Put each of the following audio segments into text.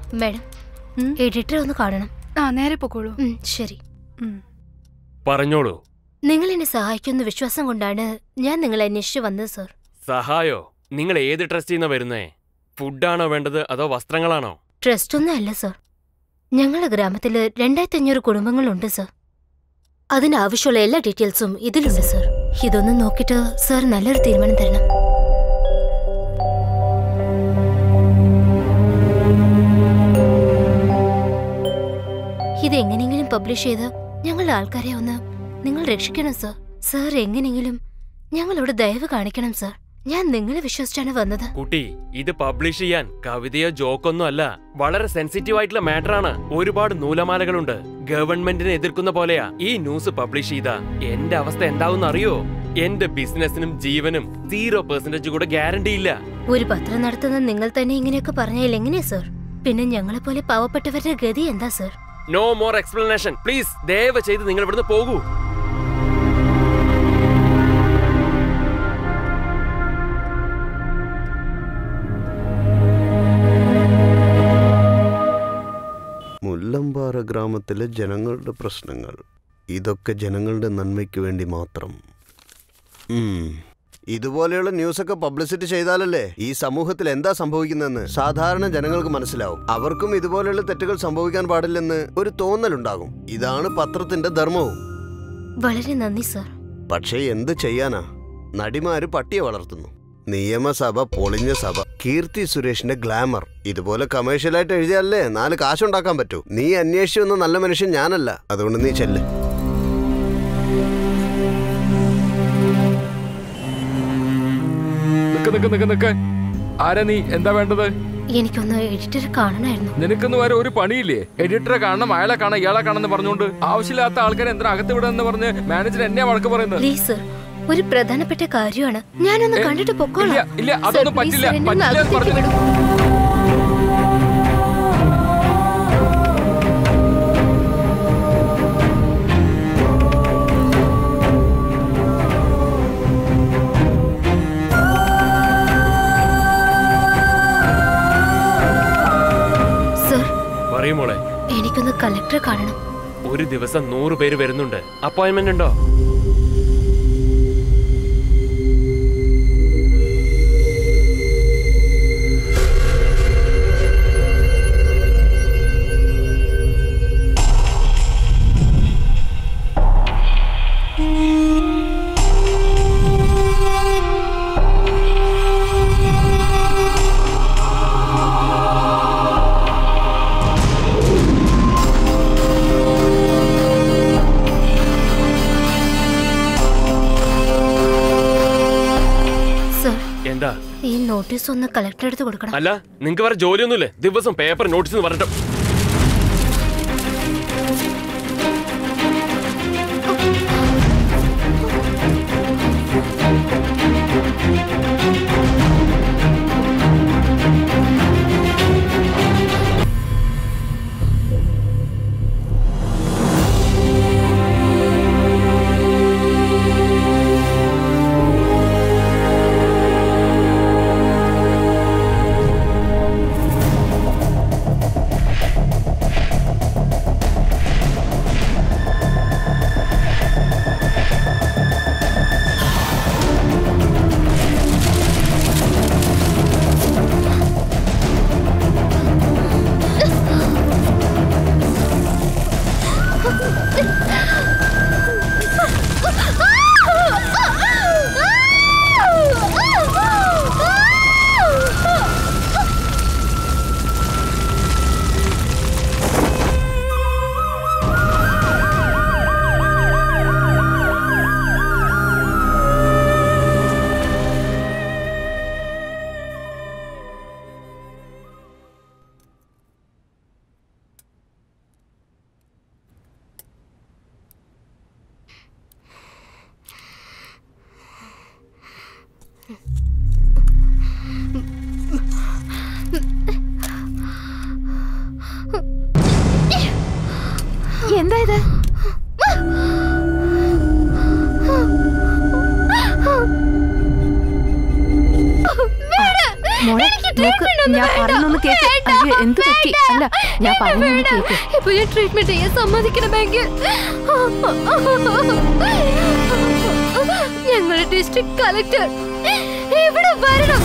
Madam ഉം? Editor ഒന്ന് കാണണം ആ നേരെ പൊക്കോളൂ ഉം, ശരി ഉം. പറഞ്ഞോളൂ നിങ്ങൾ എന്നെ സഹായിക്കുന്ന വിശ്വാസം കൊണ്ടാണ് ഞാൻ നിങ്ങളെ അന്വേഷിച്ച് വന്നത് സർ സഹായോ നിങ്ങൾ ഏത് ട്രസ്റ്റിൽ നിന്നാ വരുന്നേ ഫുഡാണോ വേണ്ടത് അതോ വസ്ത്രങ്ങളാണോ ട്രസ്റ്റ് ഒന്നും അല്ല സർ ഞങ്ങളുടെ ഗ്രാമത്തിൽ രണ്ടായിരത്തി അഞ്ഞൂറ് കുടുംബങ്ങളുണ്ട് സർ അതിനാവശ്യമുള്ള എല്ലാ ഡീറ്റെയിൽസും ഇതിലുണ്ട് സർ ഇതൊന്ന് നോക്കിയിട്ട് സർ നല്ലൊരു തീരുമാനം തരണം ഇതെങ്ങനെയെങ്കിലും പബ്ലിഷ് ചെയ്ത് ഞങ്ങളുടെ ആൾക്കാരെ ഒന്ന് നിങ്ങൾ രക്ഷിക്കണം സർ സർ എങ്ങനെയെങ്കിലും ഞങ്ങളോട് ദയവ് കാണിക്കണം സർ ഞാൻ നിങ്ങളെ വിശ്വസിച്ചാണ് വന്നത് കുട്ടി ഇത് പബ്ലിഷ് ചെയ്യാൻ കവിതയോ ജോക്കൊന്നും അല്ല വളരെ സെൻസിറ്റീവ് ആയിട്ടുള്ള മാറ്റർ ആണ് ഒരുപാട് നൂലമാലകളുണ്ട് ഗവൺമെന്റിനെ എതിർക്കുന്ന പോലെയാ ഈ ന്യൂസ് പബ്ലിഷ് ചെയ്താ എന്റെ അവസ്ഥ എന്താവും അറിയോ എന്റെ ബിസിനസിനും ജീവനും സീറോ പെർസെന്റേജ് കൂടെ ഗ്യാരണ്ടി ഇല്ല ഒരു പത്രം നടത്തുന്ന നിങ്ങൾ തന്നെ ഇങ്ങനെയൊക്കെ പറഞ്ഞാൽ എങ്ങനെയാ സർ പിന്നെ ഞങ്ങളെ പോലെ പാവപ്പെട്ടവരുടെ ഗതി എന്താ sir no more explanation please ദയവ് ചെയ്ത് നിങ്ങൾ ഇവിടുന്ന് പോകൂ മുല്ലമ്പാറ ഗ്രാമത്തിലെ ജനങ്ങളുടെ പ്രശ്നങ്ങൾ ഇതൊക്കെ ജനങ്ങളുടെ നന്മയ്ക്ക് വേണ്ടി മാത്രം ഉം. ഇതുപോലെയുള്ള ന്യൂസൊക്കെ പബ്ലിസിറ്റി ചെയ്താലല്ലേ ഈ സമൂഹത്തിൽ എന്താ സംഭവിക്കുന്നതെന്ന് സാധാരണ ജനങ്ങൾക്ക് മനസ്സിലാവും അവർക്കും ഇതുപോലെയുള്ള തെറ്റുകൾ സംഭവിക്കാൻ പാടില്ലെന്ന് ഒരു തോന്നലുണ്ടാകും ഇതാണ് പത്രത്തിന്റെ ധർമ്മവും വളരെ നന്ദി സർ പക്ഷേ എന്ത് ചെയ്യാനാ നടിമാര് പട്ടിയെ വളർത്തുന്നു നിയമസഭ പൊളിഞ്ഞ സഭ കീർത്തി സുരേഷിന്റെ ഗ്ലാമർ ഇതുപോലെ കമേഴ്ഷ്യലായിട്ട് എഴുതിയാലേ നാല് കാശുണ്ടാക്കാൻ പറ്റൂ നീ അന്വേഷിച്ചു വന്ന നല്ല മനുഷ്യൻ ഞാനല്ല അതുകൊണ്ട് നീ ചെല്ല് നിക്ക് നിക്ക് നിക്ക് നിക്ക് ആരാ നീ എന്താ വേണ്ടത് എനിക്കൊന്ന് എഡിറ്ററെ കാണണമായിരുന്നു നിനക്കൊന്നും വരെ ഒരു പണിയില്ലേ എഡിറ്ററെ കാണണം അയാളെ കാണാം ഇയാളെ കാണാന്ന് പറഞ്ഞുകൊണ്ട് ആവശ്യമില്ലാത്ത ആൾക്കാരെ എന്തിനാ അകത്ത് വിടുമെന്ന് പറഞ്ഞ് മാനേജർ എന്നെ വഴക്ക് പറയുന്നത് പ്ലീസ് സർ ഒരു പ്രധാനപ്പെട്ട കാര്യമാണ് ഞാനൊന്ന് ഏ, കണ്ടിട്ട് പൊക്കോളാം ഇല്ല, ഇല്ല, Sir, അതൊന്നും please പറ്റില്ല, sir, എന്നെ ഒന്ന് പറ്റില്ല എന്ന് അകത്തേക്ക് പറഞ്ഞു. വിടൂ. സർ പറയൂ മോളെ എനിക്കൊന്ന് കളക്ടറെ കാണണം ഒരു ദിവസം നൂറ് പേര് വരുന്നുണ്ട് അപ്പോയിന്റ്മെന്റ് ഉണ്ടോ സർ എന്താ ഈ നോട്ടീസ് ഒന്ന് കളക്ടറെ അടുത്ത് കൊടുക്കണം അല്ല നിങ്ങക്ക് വേറെ ജോലിയൊന്നുമില്ലേ ദിവസം പേപ്പർ നോട്ടീസ് എന്ന് പറഞ്ഞിട്ട് മോളെ എനിക്ക് നോക്ക് treatment ഒന്നും ഞാൻ വേണ്ട. പറയുന്നൊന്ന് കേക്ക് വേണ്ട, അയ്യോ എന്ത് പറ്റി വേണ്ട. അല്ല ഞാൻ പറയുന്നൊന്ന് വേണ്ട. കേക്ക് ഇപ്പൊ ഞാൻ ട്രീറ്റ്മെന്റ് ചെയ്യാൻ സമ്മതിക്കണമെങ്കിൽ ഞങ്ങളുടെ ഡിസ്ട്രിക്ട് കളക്ടർ ഇവിടെ വരണം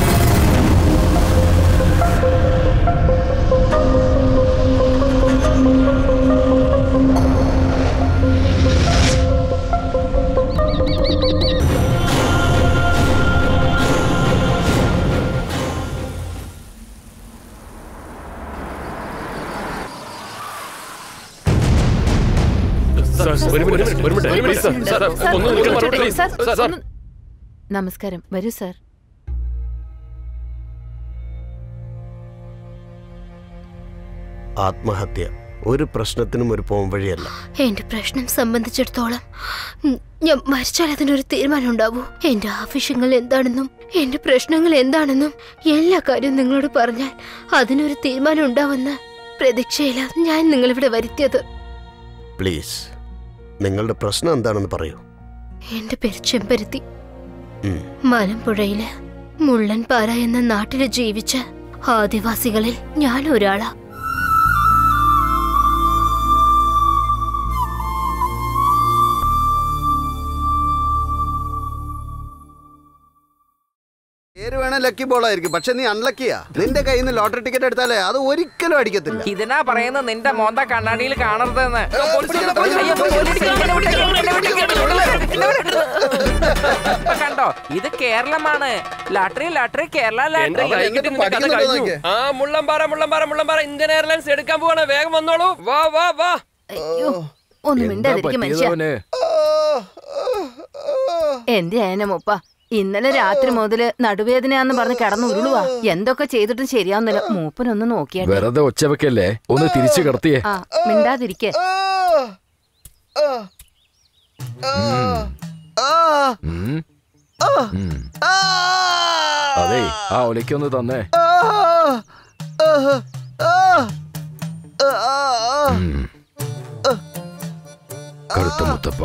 സാർ, ഒരു മിനിറ്റ്, ഒരു മിനിറ്റ്, ഒരു മിനിറ്റ്, സാർ, സാർ, സാർ, ഒന്ന് ഒന്ന് നിൽക്കാൻ ചോദിച്ചോട്ടെ, പറയൂ, സാർ, സാർ, സാർ. ഒന്ന് നമസ്കാരം വരൂ സാർ ആത്മഹത്യ ഒരു പ്രശ്നത്തിനും ഒരു പോംവഴിയല്ല എന്റെ പ്രശ്നം സംബന്ധിച്ചിടത്തോളം ഉം, ഞാൻ മരിച്ചാൽ അതിനൊരു തീരുമാനം ഉണ്ടാവൂ എന്റെ ആവശ്യങ്ങൾ എന്താണെന്നും എന്റെ പ്രശ്നങ്ങൾ എന്താണെന്നും എല്ലാ കാര്യവും നിങ്ങളോട് പറഞ്ഞാൽ അതിനൊരു തീരുമാനം ഉണ്ടാവുന്ന പ്രതീക്ഷയിലാണ് ഞാൻ നിങ്ങളിവിടെ വരുത്തിയത് പ്ലീസ് നിങ്ങളുടെ പ്രശ്നം എന്താണെന്ന് പറയൂ എന്റെ പേര് ചെമ്പരുത്തി ഉം. മലമ്പുഴയില് മുള്ളൻപാറ എന്ന നാട്ടില് ജീവിച്ച ആദിവാസികളിൽ ഞാൻ ഒരാളാ പേര് വേണേ ലക്കി ബോളായിരിക്കും പക്ഷെ നീ അൺലക്കിയാ നിന്റെ കയ്യിൽ നിന്ന് ലോട്ടറി ടിക്കറ്റ് എടുത്താലേ അത് ഒരിക്കലും അടിക്കത്തില്ല ഇതിനാ പറയുന്നത് നിന്റെ മോന്ത കണ്ണാടിയിൽ കാണരുതെന്ന് ഇപ്പൊ കണ്ടോ ഇത് കേരളമാണ് ലാട്ടറി ലാട്ടറി കേരള എന്റെ ലാട്ടറി കൈ കിട്ടി നിന്റെ കഥ കഴിഞ്ഞു. ആ മുള്ളംപാറ മുള്ളംപാറ മുള്ളംപാറ ഇന്ത്യൻ എയർലൈൻസ് എടുക്കാൻ പോവാണ് വേഗം വന്നോളൂ വാ വാ വാ അയ്യോ ഒന്നും എന്താ മിണ്ടാതിരിക്കും മനുഷ്യ പറ്റിയതവന് എന്റെ ആയന മുപ്പ ഇന്നലെ രാത്രി മുതല് നടുവേദനയാന്ന് പറഞ്ഞ് കിടന്ന് ഉരുളുവാ എന്തൊക്കെ ചെയ്തിട്ടും ശരിയാവുന്നില്ല മൂപ്പനൊന്ന് നോക്കിയാട്ടെ വെറുതെ ഒച്ചവെക്കല്ലേ ഒന്ന് തിരിച്ചു കിടത്തിയേ ആ മിണ്ടാതിരിക്കെ ഉം. ഉം. അതെ ആ ഒലിക്കൊന്ന് തന്നെ ഉം. കറുത്ത മുത്തപ്പ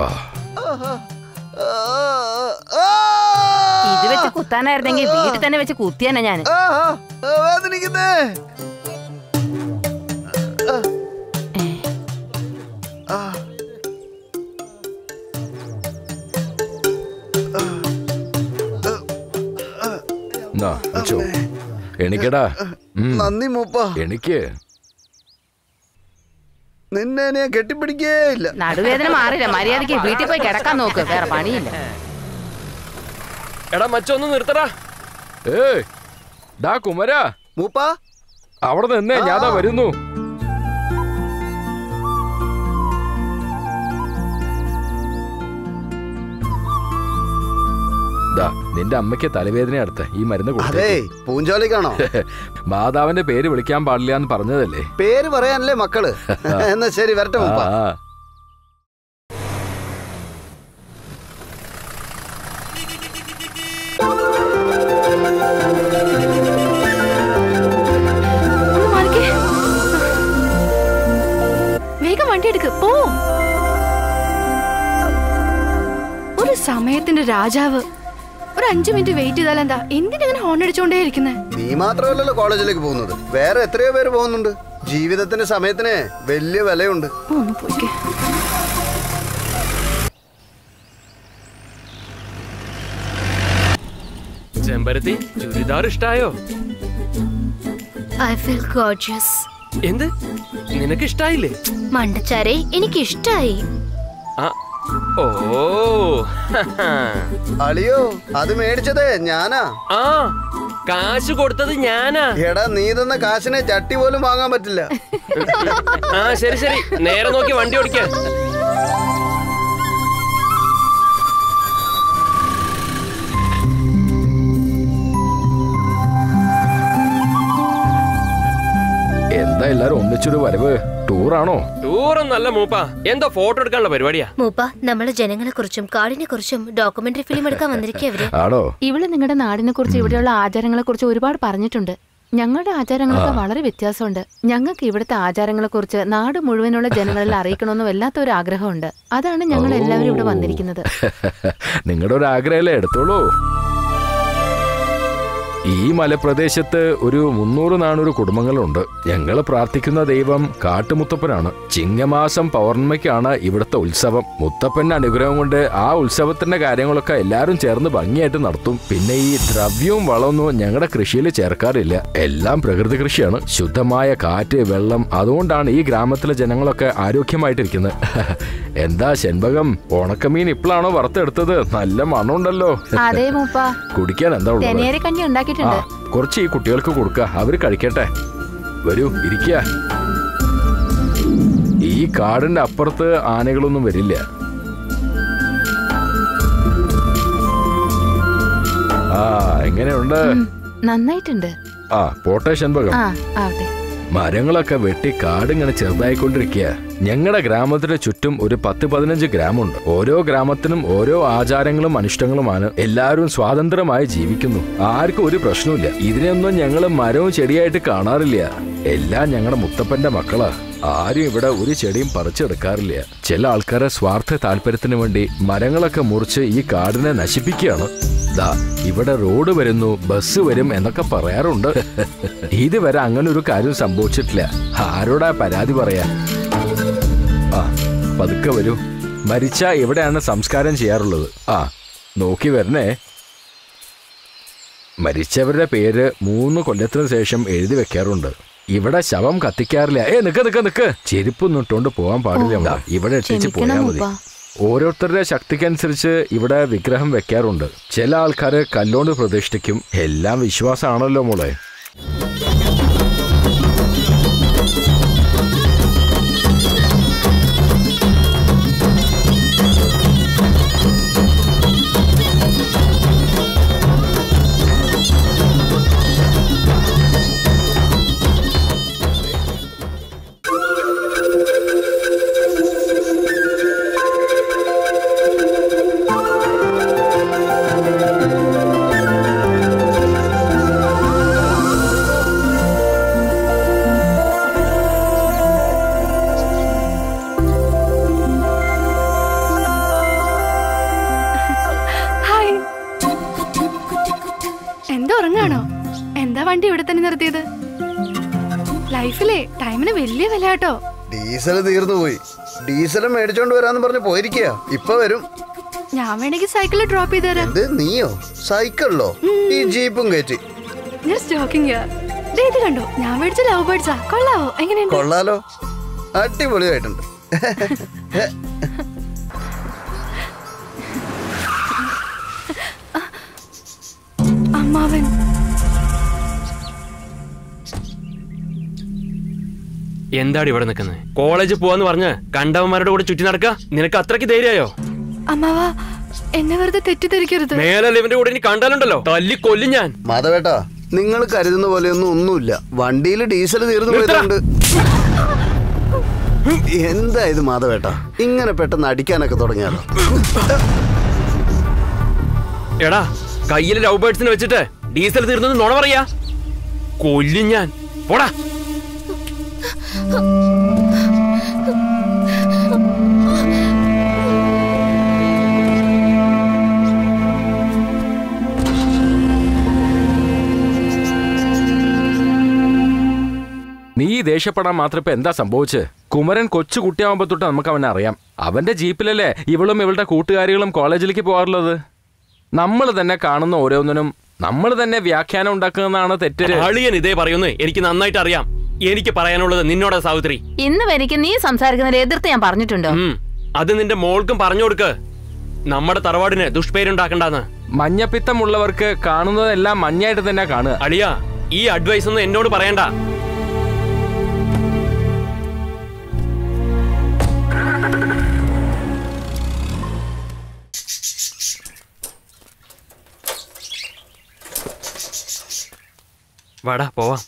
ഇത് വെച്ച് കുത്താനായിരുന്നെങ്കിൽ വീട്ടിൽ തന്നെ വെച്ച് കുത്തിയാനെ ഞാൻ വേദനിക്കുന്നേ എന്നാ വെച്ചോ എണിക്കടാ ഉം. നന്ദി മൂപ്പ എണിക്ക് നിന്നെ ഞാൻ കെട്ടിപ്പിടിക്കേ ഇല്ല നടുവേദന മാറില്ല മര്യാദക്ക് വീട്ടിൽ പോയി കിടക്കാൻ നോക്ക് വേറെ പണിയില്ല എടാ മച്ചൊന്ന് നിർത്തടാ ഏയ് ഡാ കുമരാ മൂപ്പ അവിടെ നിന്നേ ഞാതാ വരുന്നു ദാ നിന്റെ അമ്മയ്ക്ക് തലവേദന അടുത്ത് ഈ മരുന്ന് അതെ കൊടുത്തേ പൂഞ്ചോലിക്കാണോ മാതാവിന്റെ പേര് വിളിക്കാൻ പാടില്ല എന്ന് പറഞ്ഞതല്ലേ പേര് പറയാനല്ലേ മക്കള് എന്നാ ശരി വരട്ടെ ആ, മൂപ്പ ആ. ഒന്ന് മാറിക്കേ. വേഗം വണ്ടി എടുക്ക് പോ ഒരു സമയത്തിന്റെ രാജാവ് ഒരു അഞ്ചു മിനിറ്റ് വെയിറ്റ് ചെയ്താൽ എന്താ എന്തിനങ്ങനെ ഹോൺ അടിച്ചോണ്ടേ ഇരിക്കുന്നത് നീ മാത്രമല്ലല്ലോ കോളേജിലേക്ക് പോകുന്നത് വേറെ എത്രയോ പേര് പോകുന്നുണ്ട് ജീവിതത്തിന്റെ സമയത്തിന് വലിയ വിലയുണ്ട് ഒന്ന് പോയിക്കേ ചെമ്പരത്തി ചുരിദാർ ഇഷ്ടായോ ഐ ഫീൽ ഗോർജിയസ് എന്ത് നിനക്ക് ഇഷ്ടായില്ലേ മണ്ടച്ചാരെ എനിക്ക് ഇഷ്ടായി ആ ഓ അളിയോ അത് മേടിച്ചതേ ഞാനാ ആ കാശ് കൊടുത്തത് ഞാനാ എടാ നീ തന്ന കാശിനെ ചട്ടി പോലും വാങ്ങാൻ പറ്റില്ല ആ ശരി ശരി നേരെ നോക്കി വണ്ടി ഓടിക്കാൻ എന്താ എല്ലാരും ഒന്നിച്ചൊരു വരവ് ടൂറാണോ ടൂറൊന്നല്ല മൂപ്പ എന്തോ ഫോട്ടോ എടുക്കാനുള്ള പരിപാടിയാ മൂപ്പ നമ്മള് ജനങ്ങളെ കുറിച്ചും കാടിനെ കുറിച്ചും ഡോക്യുമെന്ററി ഫിലിം എടുക്കാൻ വന്നിരിക്കുക അവര് ആണോ ഇവള് നിങ്ങളുടെ നാടിനെ കുറിച്ച് ഇവിടെയുള്ള ആചാരങ്ങളെ കുറിച്ച് ഒരുപാട് പറഞ്ഞിട്ടുണ്ട് ഞങ്ങളുടെ ആചാരങ്ങളൊക്കെ വളരെ വ്യത്യാസമുണ്ട് ഞങ്ങൾക്ക് ഇവിടുത്തെ ആചാരങ്ങളെ കുറിച്ച് നാട് മുഴുവനുള്ള ജനങ്ങളിൽ അറിയിക്കണമെന്ന് വല്ലാത്ത ഒരു ആഗ്രഹമുണ്ട് അതാണ് ഞങ്ങൾ എല്ലാവരും ഇവിടെ വന്നിരിക്കുന്നത് നിങ്ങളുടെ ഒരു ആഗ്രഹമല്ലേ എടുത്തോളൂ ഈ മലപ്രദേശത്ത് ഒരു മുന്നൂറ് നാനൂറ് കുടുംബങ്ങളുണ്ട് ഞങ്ങൾ പ്രാർത്ഥിക്കുന്ന ദൈവം കാട്ടുമുത്തപ്പനാണ് ചിങ്ങമാസം പൗർണമിക്കാണ് ഇവിടുത്തെ ഉത്സവം മുത്തപ്പന്റെ അനുഗ്രഹം കൊണ്ട് ആ ഉത്സവത്തിന്റെ കാര്യങ്ങളൊക്കെ എല്ലാവരും ചേർന്ന് ഭംഗിയായിട്ട് നടത്തും പിന്നെ ഈ ദ്രവ്യവും വളമൊന്നും ഞങ്ങളുടെ കൃഷിയിൽ ചേർക്കാറില്ല എല്ലാം പ്രകൃതി കൃഷിയാണ് ശുദ്ധമായ കാറ്റ് വെള്ളം അതുകൊണ്ടാണ് ഈ ഗ്രാമത്തിലെ ജനങ്ങളൊക്കെ ആരോഗ്യമായിട്ടിരിക്കുന്നത് എന്താ ശെൻപകം ഉണക്കമീൻ ഇപ്പോഴാണോ വറുത്തെടുത്തത് നല്ല മണമുണ്ടല്ലോ അതേ മൂപ്പ കുടിക്കാൻ എന്താ ഉള്ളത് തെനേരെ കഞ്ഞി ആ ഉണ്ടാക്കിയിട്ടുണ്ട് കുറച്ച് ഈ കുട്ടികൾക്ക് കൊടുക്ക അവര് കഴിക്കട്ടെ വരൂ ഇരിക്കുക ഈ കാടിന്റെ അപ്പുറത്ത് ആനകളൊന്നും വരില്ല ആ എങ്ങനെയുണ്ട് ഉം, നന്നായിട്ടുണ്ട് ആ പോട്ടെ ശൻപകം ആ ആവട്ടെ മരങ്ങളൊക്കെ വെട്ടി കാടിങ്ങനെ ചെറുതായിക്കൊണ്ടിരിക്കുക ഞങ്ങളുടെ ഗ്രാമത്തിന് ചുറ്റും ഒരു പത്ത് പതിനഞ്ച് ഗ്രാമമുണ്ട് ഓരോ ഗ്രാമത്തിനും ഓരോ ആചാരങ്ങളും അനിഷ്ടങ്ങളുമാണ് എല്ലാവരും സ്വാതന്ത്ര്യമായി ജീവിക്കുന്നു ആർക്കും ഒരു പ്രശ്നവുമില്ല ഇതിനെയൊന്നും ഞങ്ങൾ മരവും ചെടിയായിട്ട് കാണാറില്ല എല്ലാം ഞങ്ങളുടെ മുത്തപ്പന്റെ മക്കളാ ആരും ഇവിടെ ഒരു ചെടിയും പറിച്ചെടുക്കാറില്ല ചില ആൾക്കാരെ സ്വാർത്ഥ താല്പര്യത്തിന് വേണ്ടി മരങ്ങളൊക്കെ മുറിച്ച് ഈ കാടിനെ നശിപ്പിക്കുകയാണ് ദാ ഇവിടെ റോഡ് വരുന്നു ബസ് വരും എന്നൊക്കെ പറയാറുണ്ട് ഇതുവരെ അങ്ങനെ ഒരു കാര്യം സംഭവിച്ചിട്ടില്ല ആരോടാ പരാതി പറയാ ആ പതുക്കെ വരൂ മരിച്ച എവിടെയാണ് സംസ്കാരം ചെയ്യാറുള്ളത് ആ നോക്കി വരണേ മരിച്ചവരുടെ പേര് മൂന്ന് കൊല്ലത്തിന് ശേഷം എഴുതി വെക്കാറുണ്ട് ഇവിടെ ശവം കത്തിക്കാറില്ല ഏ നിക്ക് നിക്ക് നിക്ക് ചെരുപ്പൊന്നും ഇട്ടുകൊണ്ട് പോകാൻ പാടില്ല ഇവിടെ. ഇവിടെ എത്തിച്ച് പോയാൽ ക്ഷമിക്കണം മതി മൂപ്പ ഓരോരുത്തരുടെ ശക്തിക്കനുസരിച്ച് ഇവിടെ വിഗ്രഹം വെക്കാറുണ്ട് ചില ആൾക്കാര് കല്ലോണ്ട് പ്രതിഷ്ഠിക്കും എല്ലാം വിശ്വാസമാണല്ലോ മോളെ ഹായ് എന്താ ഉറങ്ങാണോ എന്താ വണ്ടി ഇവിടെ തന്നെ നിർത്തിയത് ലൈഫിലെ ടൈമിന് വലിയ വില കേട്ടോ ഡീസൽ തീർന്നു പോയി ഡീസൽ മേടിച്ചോണ്ട് വരാന്ന് പറഞ്ഞ് പോയിരിക്കുക ഇപ്പൊ വരും ഞാൻ വേണമെങ്കിൽ സൈക്കിളിൽ ഡ്രോപ്പ് ചെയ്ത് തരാം എന്ത് നീയോ സൈക്കിളിലോ ഈ ജീപ്പും കയറ്റി ജസ്റ്റ് ജോക്കിംഗ് ഇത് കണ്ടോ ഞാൻ മേടിച്ച ലവ് ബേർഡ്സാ കൊള്ളാവോ എങ്ങനെയുണ്ട് കൊള്ളാലോ അടിപൊളിയായിട്ടുണ്ട് അമ്മാവൻ എന്താണ് ഇവിടെ നിൽക്കുന്നത് കോളേജിൽ പോവാന്ന് പറഞ്ഞ് കണ്ടവന്മാരുടെ കൂടെ ചുറ്റി നടക്കുക നിനക്ക് അത്രയ്ക്ക് ധൈര്യായോ അമ്മാവ എന്നെ വെറുതെ തെറ്റിദ്ധരിക്കരുത് മേലല്ല ഇവന്റെ കൂടെ ഇനി കണ്ടാലുണ്ടല്ലോ തല്ലി കൊല്ലും ഞാൻ മാധവേട്ടാ നിങ്ങൾ കരുതുന്ന പോലെയൊന്നും ഒന്നുമില്ല വണ്ടിയിൽ ഡീസൽ തീർന്നു നിർത്തടാ. പോയതുകൊണ്ട് എന്താ ഇത് മാധവേട്ടാ ഇങ്ങനെ പെട്ടെന്ന് അടിക്കാനൊക്കെ തുടങ്ങിയാലോ എടാ കയ്യിൽ ലവ് ബേർഡ്സിനെ വെച്ചിട്ട് ഡീസൽ തീർന്നെന്ന് നുണ പറയാ കൊല്ലും ഞാൻ പോടാ നീ ദേഷ്യപ്പെടാൻ മാത്രം ഇപ്പൊ എന്താ സംഭവിച്ച് കുമരൻ കൊച്ചു കുട്ടിയാവുമ്പോ തൊട്ട് നമുക്ക് അവനെ അറിയാം അവന്റെ ജീപ്പിലല്ലേ ഇവളും ഇവളുടെ കൂട്ടുകാരികളും കോളേജിലേക്ക് പോകാറുള്ളത് നമ്മൾ തന്നെ കാണുന്ന ഓരോന്നിനും നമ്മൾ തന്നെ വ്യാഖ്യാനം ഉണ്ടാക്കുന്നതാണ് തെറ്റ് അളിയൻ ഇതേ പറയുന്നു എനിക്ക് നന്നായിട്ട് അറിയാം എനിക്ക് പറയാനുള്ളത് നിന്നോടാ സാവിത്രി ഇന്ന് വരെയ്ക്ക് നീ സംസാരിക്കുന്നതിൽ എതിർത്ത് ഞാൻ പറഞ്ഞിട്ടുണ്ടോ ഉം, അത് നിന്റെ മോൾക്കും പറഞ്ഞു കൊടുക്ക് നമ്മുടെ തറവാടിന് ദുഷ്പേരുണ്ടാക്കണ്ടെന്ന് മഞ്ഞപ്പിത്തമുള്ളവർക്ക് കാണുന്നതെല്ലാം മഞ്ഞായിട്ട് തന്നെ കാണുക അളിയ ഈ അഡ്വൈസ് ഒന്നും എന്നോട് പറയണ്ട വാടാ പോവാം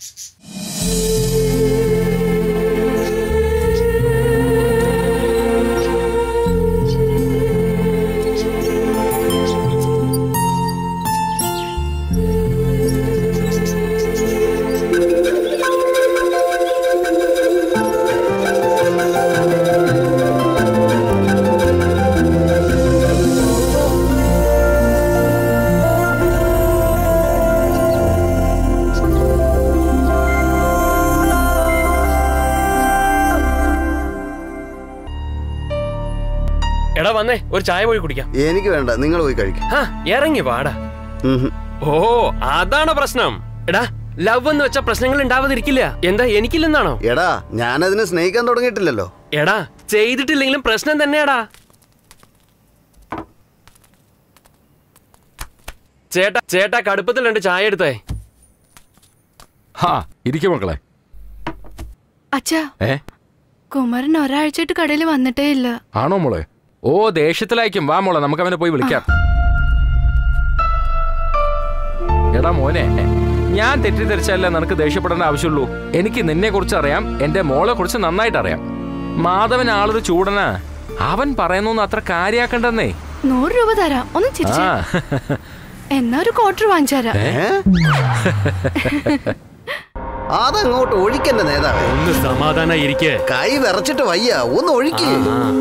എടാ വന്നേ ഒരു ചായ പോയി കുടിക്കാം എനിക്ക് വേണ്ട നിങ്ങൾ പോയി കഴിക്കും ഹാ ഇറങ്ങി വാടാ ഓ അതാണ് പ്രശ്നം എടാ ലവ് എന്ന് വെച്ച പ്രശ്നങ്ങൾ ഉണ്ടാവാതിരിക്കില്ല എന്താ എനിക്കില്ലെന്നാണോ എടാ ഞാനതിനെ സ്നേഹിക്കാൻ തുടങ്ങിയിട്ടില്ലല്ലോ എടാ ചെയ്തിട്ടില്ലെങ്കിലും പ്രശ്നം തന്നെയാടാ ചേട്ടാ ചേട്ടാ കടുപ്പത്തിൽ രണ്ട് ചായ എടുത്തേ ഹാ ഇരിക്കും മക്കളെ അച്ഛാ ഏ കുമരൻ ഒരാഴ്ചയായിട്ട് കടയിൽ വന്നിട്ടേ ഇല്ല ആണോ മോളെ ഓ ദേഷ്യത്തിലായിരിക്കും വാ മോളെ നമുക്ക് അവനെ പോയി വിളിക്കാം എടാ മോനെ ഞാൻ തെറ്റിദ്ധരിച്ചല്ല നിനക്ക് ദേഷ്യപ്പെടേണ്ട ആവശ്യമുള്ളൂ എനിക്ക് നിന്നെ കുറിച്ച് അറിയാം എന്റെ മോളെ കുറിച്ച് നന്നായിട്ട് അറിയാം മാധവൻ ആളൊരു ചൂടനാ അവൻ പറയുന്നൊന്നും അത്ര കാര്യാക്കണ്ടെന്നേ നൂറ് രൂപ തരാം ഒന്ന് ചിരിച്ചേ ആ എന്നാ ഒരു ക്വാർട്ടർ വാങ്ങിച്ചു തരാം ഏ അതങ്ങോട്ട് ഒഴിക്കണ്ട നേതാവേ ഒന്ന് സമാധാനായി ഇരിക്കേ കൈ വിറച്ചിട്ട് വയ്യ ഒന്ന് ഒഴിക്ക്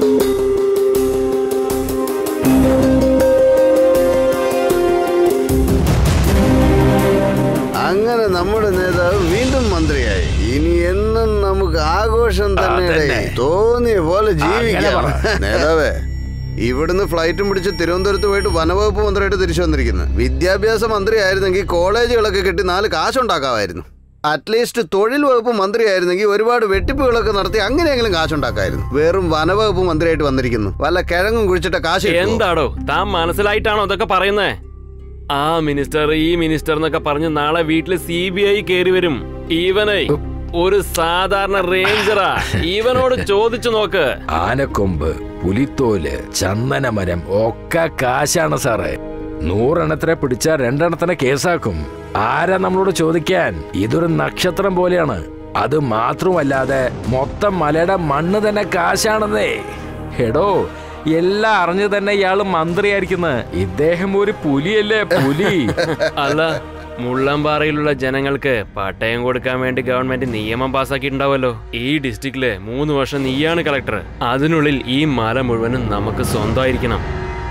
അങ്ങനെ നമ്മുടെ നേതാവ് വീണ്ടും മന്ത്രിയായി ഇനി എന്നും നമുക്ക് ആഘോഷം തന്നെ തോന്നിയ പോലെ ജീവിക്കാം നേതാവേ ഇവിടുന്ന് ഫ്ലൈറ്റും പിടിച്ച് തിരുവനന്തപുരത്ത് പോയിട്ട് വനവകുപ്പ് മന്ത്രിയായിട്ട് തിരിച്ചു വന്നിരിക്കുന്നു വിദ്യാഭ്യാസ മന്ത്രി ആയിരുന്നെങ്കിൽ കോളേജുകളൊക്കെ കെട്ടി നാല് കാശുണ്ടാക്കാമായിരുന്നു അറ്റ്ലീസ്റ്റ് തൊഴിൽ വകുപ്പ് മന്ത്രിയായിരുന്നെങ്കിൽ ഒരുപാട് വെട്ടിപ്പുകളൊക്കെ നടത്തി അങ്ങനെയെങ്കിലും കാശുണ്ടാക്കായിരുന്നു വെറും വനവകുപ്പ് മന്ത്രിയായിട്ട് വന്നിരിക്കുന്നു വല്ല കിഴങ്ങും കുഴിച്ചിട്ട കാശ് കിട്ടുമോ? എന്താടോ താൻ മനസ്സിലായിട്ടാണോ ഇതൊക്കെ പറയുന്നേ ആ മിനിസ്റ്റർ ഈ മിനിസ്റ്റർ എന്നൊക്കെ പറഞ്ഞ് നാളെ വീട്ടില് സി ബി ഐ കേറി വരും ഈവനെ ഒരു സാധാരണ റേഞ്ചറാ ഇവനോട് ചോദിച്ചു നോക്ക് ആനക്കൊമ്പ് പുലിത്തോല് ചന്ദനമരം ഒക്കെ കാശാണ് സാറേ നൂറെണ്ണത്തിനെ പിടിച്ചാൽ രണ്ടെണ്ണത്തിനെ കേസാക്കും ആരാ നമ്മളോട് ചോദിക്കാൻ ഇതൊരു നക്ഷത്രം പോലെയാണ് അത് മാത്രമല്ലാതെ മൊത്തം മലയുടെ മണ്ണ് തന്നെ കാശാണെന്നേ എടോ എല്ലാം അറിഞ്ഞു തന്നെ ഇയാള് മന്ത്രിയായിരിക്കുന്നത് ഇദ്ദേഹം ഒരു പുലിയല്ലേ പുലി അല്ല മുള്ളംപാറയിലുള്ള ജനങ്ങൾക്ക് പട്ടയം കൊടുക്കാൻ വേണ്ടി ഗവൺമെന്റ് നിയമം പാസ്സാക്കിയിട്ടുണ്ടാവല്ലോ ഈ ഡിസ്ട്രിക്റ്റില് മൂന്ന് വർഷം നീയാണ് കളക്ടർ അതിനുള്ളിൽ ഈ മല മുഴുവനും നമുക്ക് സ്വന്തമായിരിക്കണം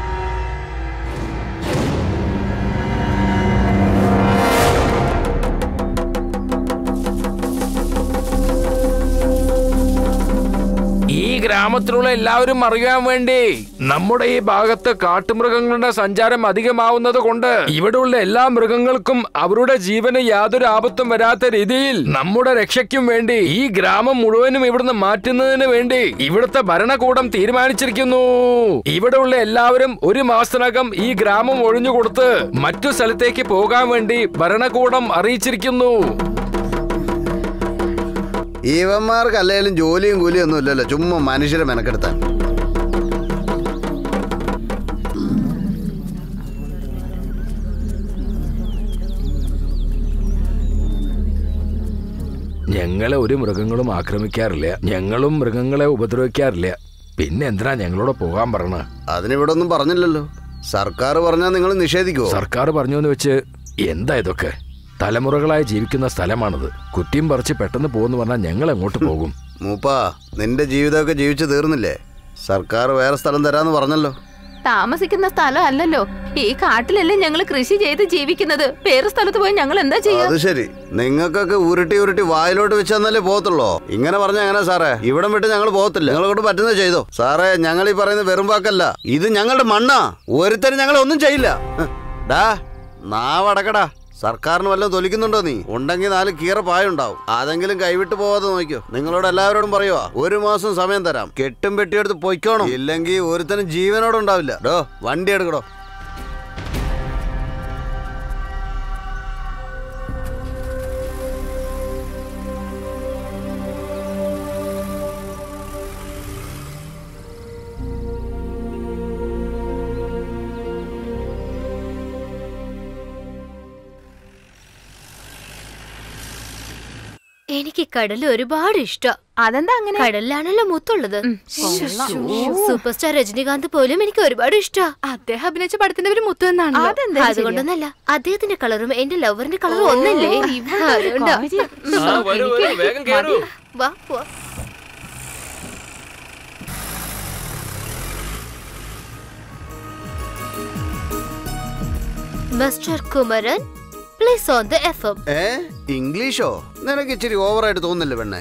ഈ ഗ്രാമത്തിലുള്ള എല്ലാവരും അറിയാൻ വേണ്ടി നമ്മുടെ ഈ ഭാഗത്ത് കാട്ടുമൃഗങ്ങളുടെ സഞ്ചാരം അധികമാവുന്നത് കൊണ്ട് ഇവിടെയുള്ള എല്ലാ മൃഗങ്ങൾക്കും അവരുടെ ജീവന് യാതൊരു ആപത്തും വരാത്ത രീതിയിൽ നമ്മുടെ രക്ഷയ്ക്കും വേണ്ടി ഈ ഗ്രാമം മുഴുവനും ഇവിടുന്ന് മാറ്റുന്നതിന് വേണ്ടി ഇവിടുത്തെ ഭരണകൂടം തീരുമാനിച്ചിരിക്കുന്നു ഇവിടെയുള്ള എല്ലാവരും ഒരു മാസത്തിനകം ഈ ഗ്രാമം ഒഴിഞ്ഞു കൊടുത്ത് മറ്റു സ്ഥലത്തേക്ക് പോകാൻ വേണ്ടി ഭരണകൂടം അറിയിച്ചിരിക്കുന്നു ഇവന്മാർക്ക് അല്ലെങ്കിലും ജോലിയും കൂലിയും ഒന്നും ഇല്ലല്ലോ ചുമ്മാ മനുഷ്യരെ മെനക്കെടുത്താൻ ഞങ്ങളെ ഒരു മൃഗങ്ങളും ആക്രമിക്കാറില്ല ഞങ്ങളും മൃഗങ്ങളെ ഉപദ്രവിക്കാറില്ല പിന്നെ എന്തിനാ ഞങ്ങളോട് പോകാൻ പറയണ അതിനിവിടെ ഒന്നും പറഞ്ഞില്ലല്ലോ സർക്കാർ പറഞ്ഞാൽ നിങ്ങൾ നിഷേധിക്കുവോ സർക്കാർ പറഞ്ഞു എന്ന് വെച്ച് എന്താ ഇതൊക്കെ തലമുറകളായി ജീവിക്കുന്ന സ്ഥലമാണിത് കുറ്റിയും പറിച്ച് പെട്ടെന്ന് പോകുന്നു പറഞ്ഞാൽ ഞങ്ങൾ എങ്ങോട്ട് പോകും മൂപ്പാ നിന്റെ ജീവിതമൊക്കെ ജീവിച്ചു തീർന്നില്ലേ സർക്കാർ വേറെ സ്ഥലം തരാന്ന് പറഞ്ഞല്ലോ താമസിക്കുന്ന സ്ഥലം അല്ലല്ലോ ഈ കാട്ടിലല്ലേ ഞങ്ങൾ കൃഷി ചെയ്ത് ജീവിക്കുന്നത് വേറെ സ്ഥലത്ത് പോയി ഞങ്ങൾ എന്താ ചെയ്യാ അത് ശരി നിങ്ങൾക്കൊക്കെ ഉരുട്ടി ഉരുട്ടി വായിലോട്ട് വെച്ച് തന്നല്ലേ പോകത്തുള്ളോ ഇങ്ങനെ പറഞ്ഞ എങ്ങനെ സാറേ ഇവിടം വിട്ട് ഞങ്ങൾ പോകത്തില്ല ഞങ്ങളെ കൊണ്ട് പറ്റുന്നത് ചെയ്തോ സാറേ ഞങ്ങൾ ഈ പറയുന്നത് വെറും വാക്കല്ല ഇത് ഞങ്ങളുടെ മണ്ണാ ഒരുത്തരും ഞങ്ങളെ ഒന്നും ചെയ്യില്ല ഹ്, ഡാ നാവടക്കടാ സർക്കാരിന് വല്ലതും തൊലിക്കുന്നുണ്ടോ നീ ഉണ്ടെങ്കിൽ നാല് കീറ പായുണ്ടാവും അതെങ്കിലും കൈവിട്ട് പോവാതെ നോക്കിയോ നിങ്ങളോട് എല്ലാവരോടും പറയുവാ ഒരു മാസം സമയം തരാം കെട്ടും പെട്ടിയെടുത്ത് പൊയ്ക്കോണം ഇല്ലെങ്കിൽ ഒരുത്തനും ജീവനോടുണ്ടാവില്ല ഡോ വണ്ടി എടുക്കടോ എനിക്ക് കടൽ ഒരുപാട് ഇഷ്ടം അതെന്താ അങ്ങനെ കടലിലാണല്ലോ മുത്തുള്ളത് സൂപ്പർ സ്റ്റാർ രജനീകാന്ത് പോലും എനിക്ക് ഒരുപാട് ഇഷ്ടം അദ്ദേഹം അഭിനയിച്ച പടത്തിന്റെ പേര് മുത്തു എന്നാണ് അതെന്താ അതുകൊണ്ടൊന്നല്ല അദ്ദേഹത്തിന്റെ കളറും എന്റെ ലവറിന്റെ കളറും ഒന്നല്ലേ അതുകൊണ്ടാ ആ, വരൂ, വരൂ, വേഗം കേറൂ വാ പോവാ mister Kumaran please on the F M ഏ ഇംഗ്ലീഷോ നിനക്ക് ഇച്ചിരി ഓവറായിട്ട് തോന്നുന്നില്ല പെണ്ണെ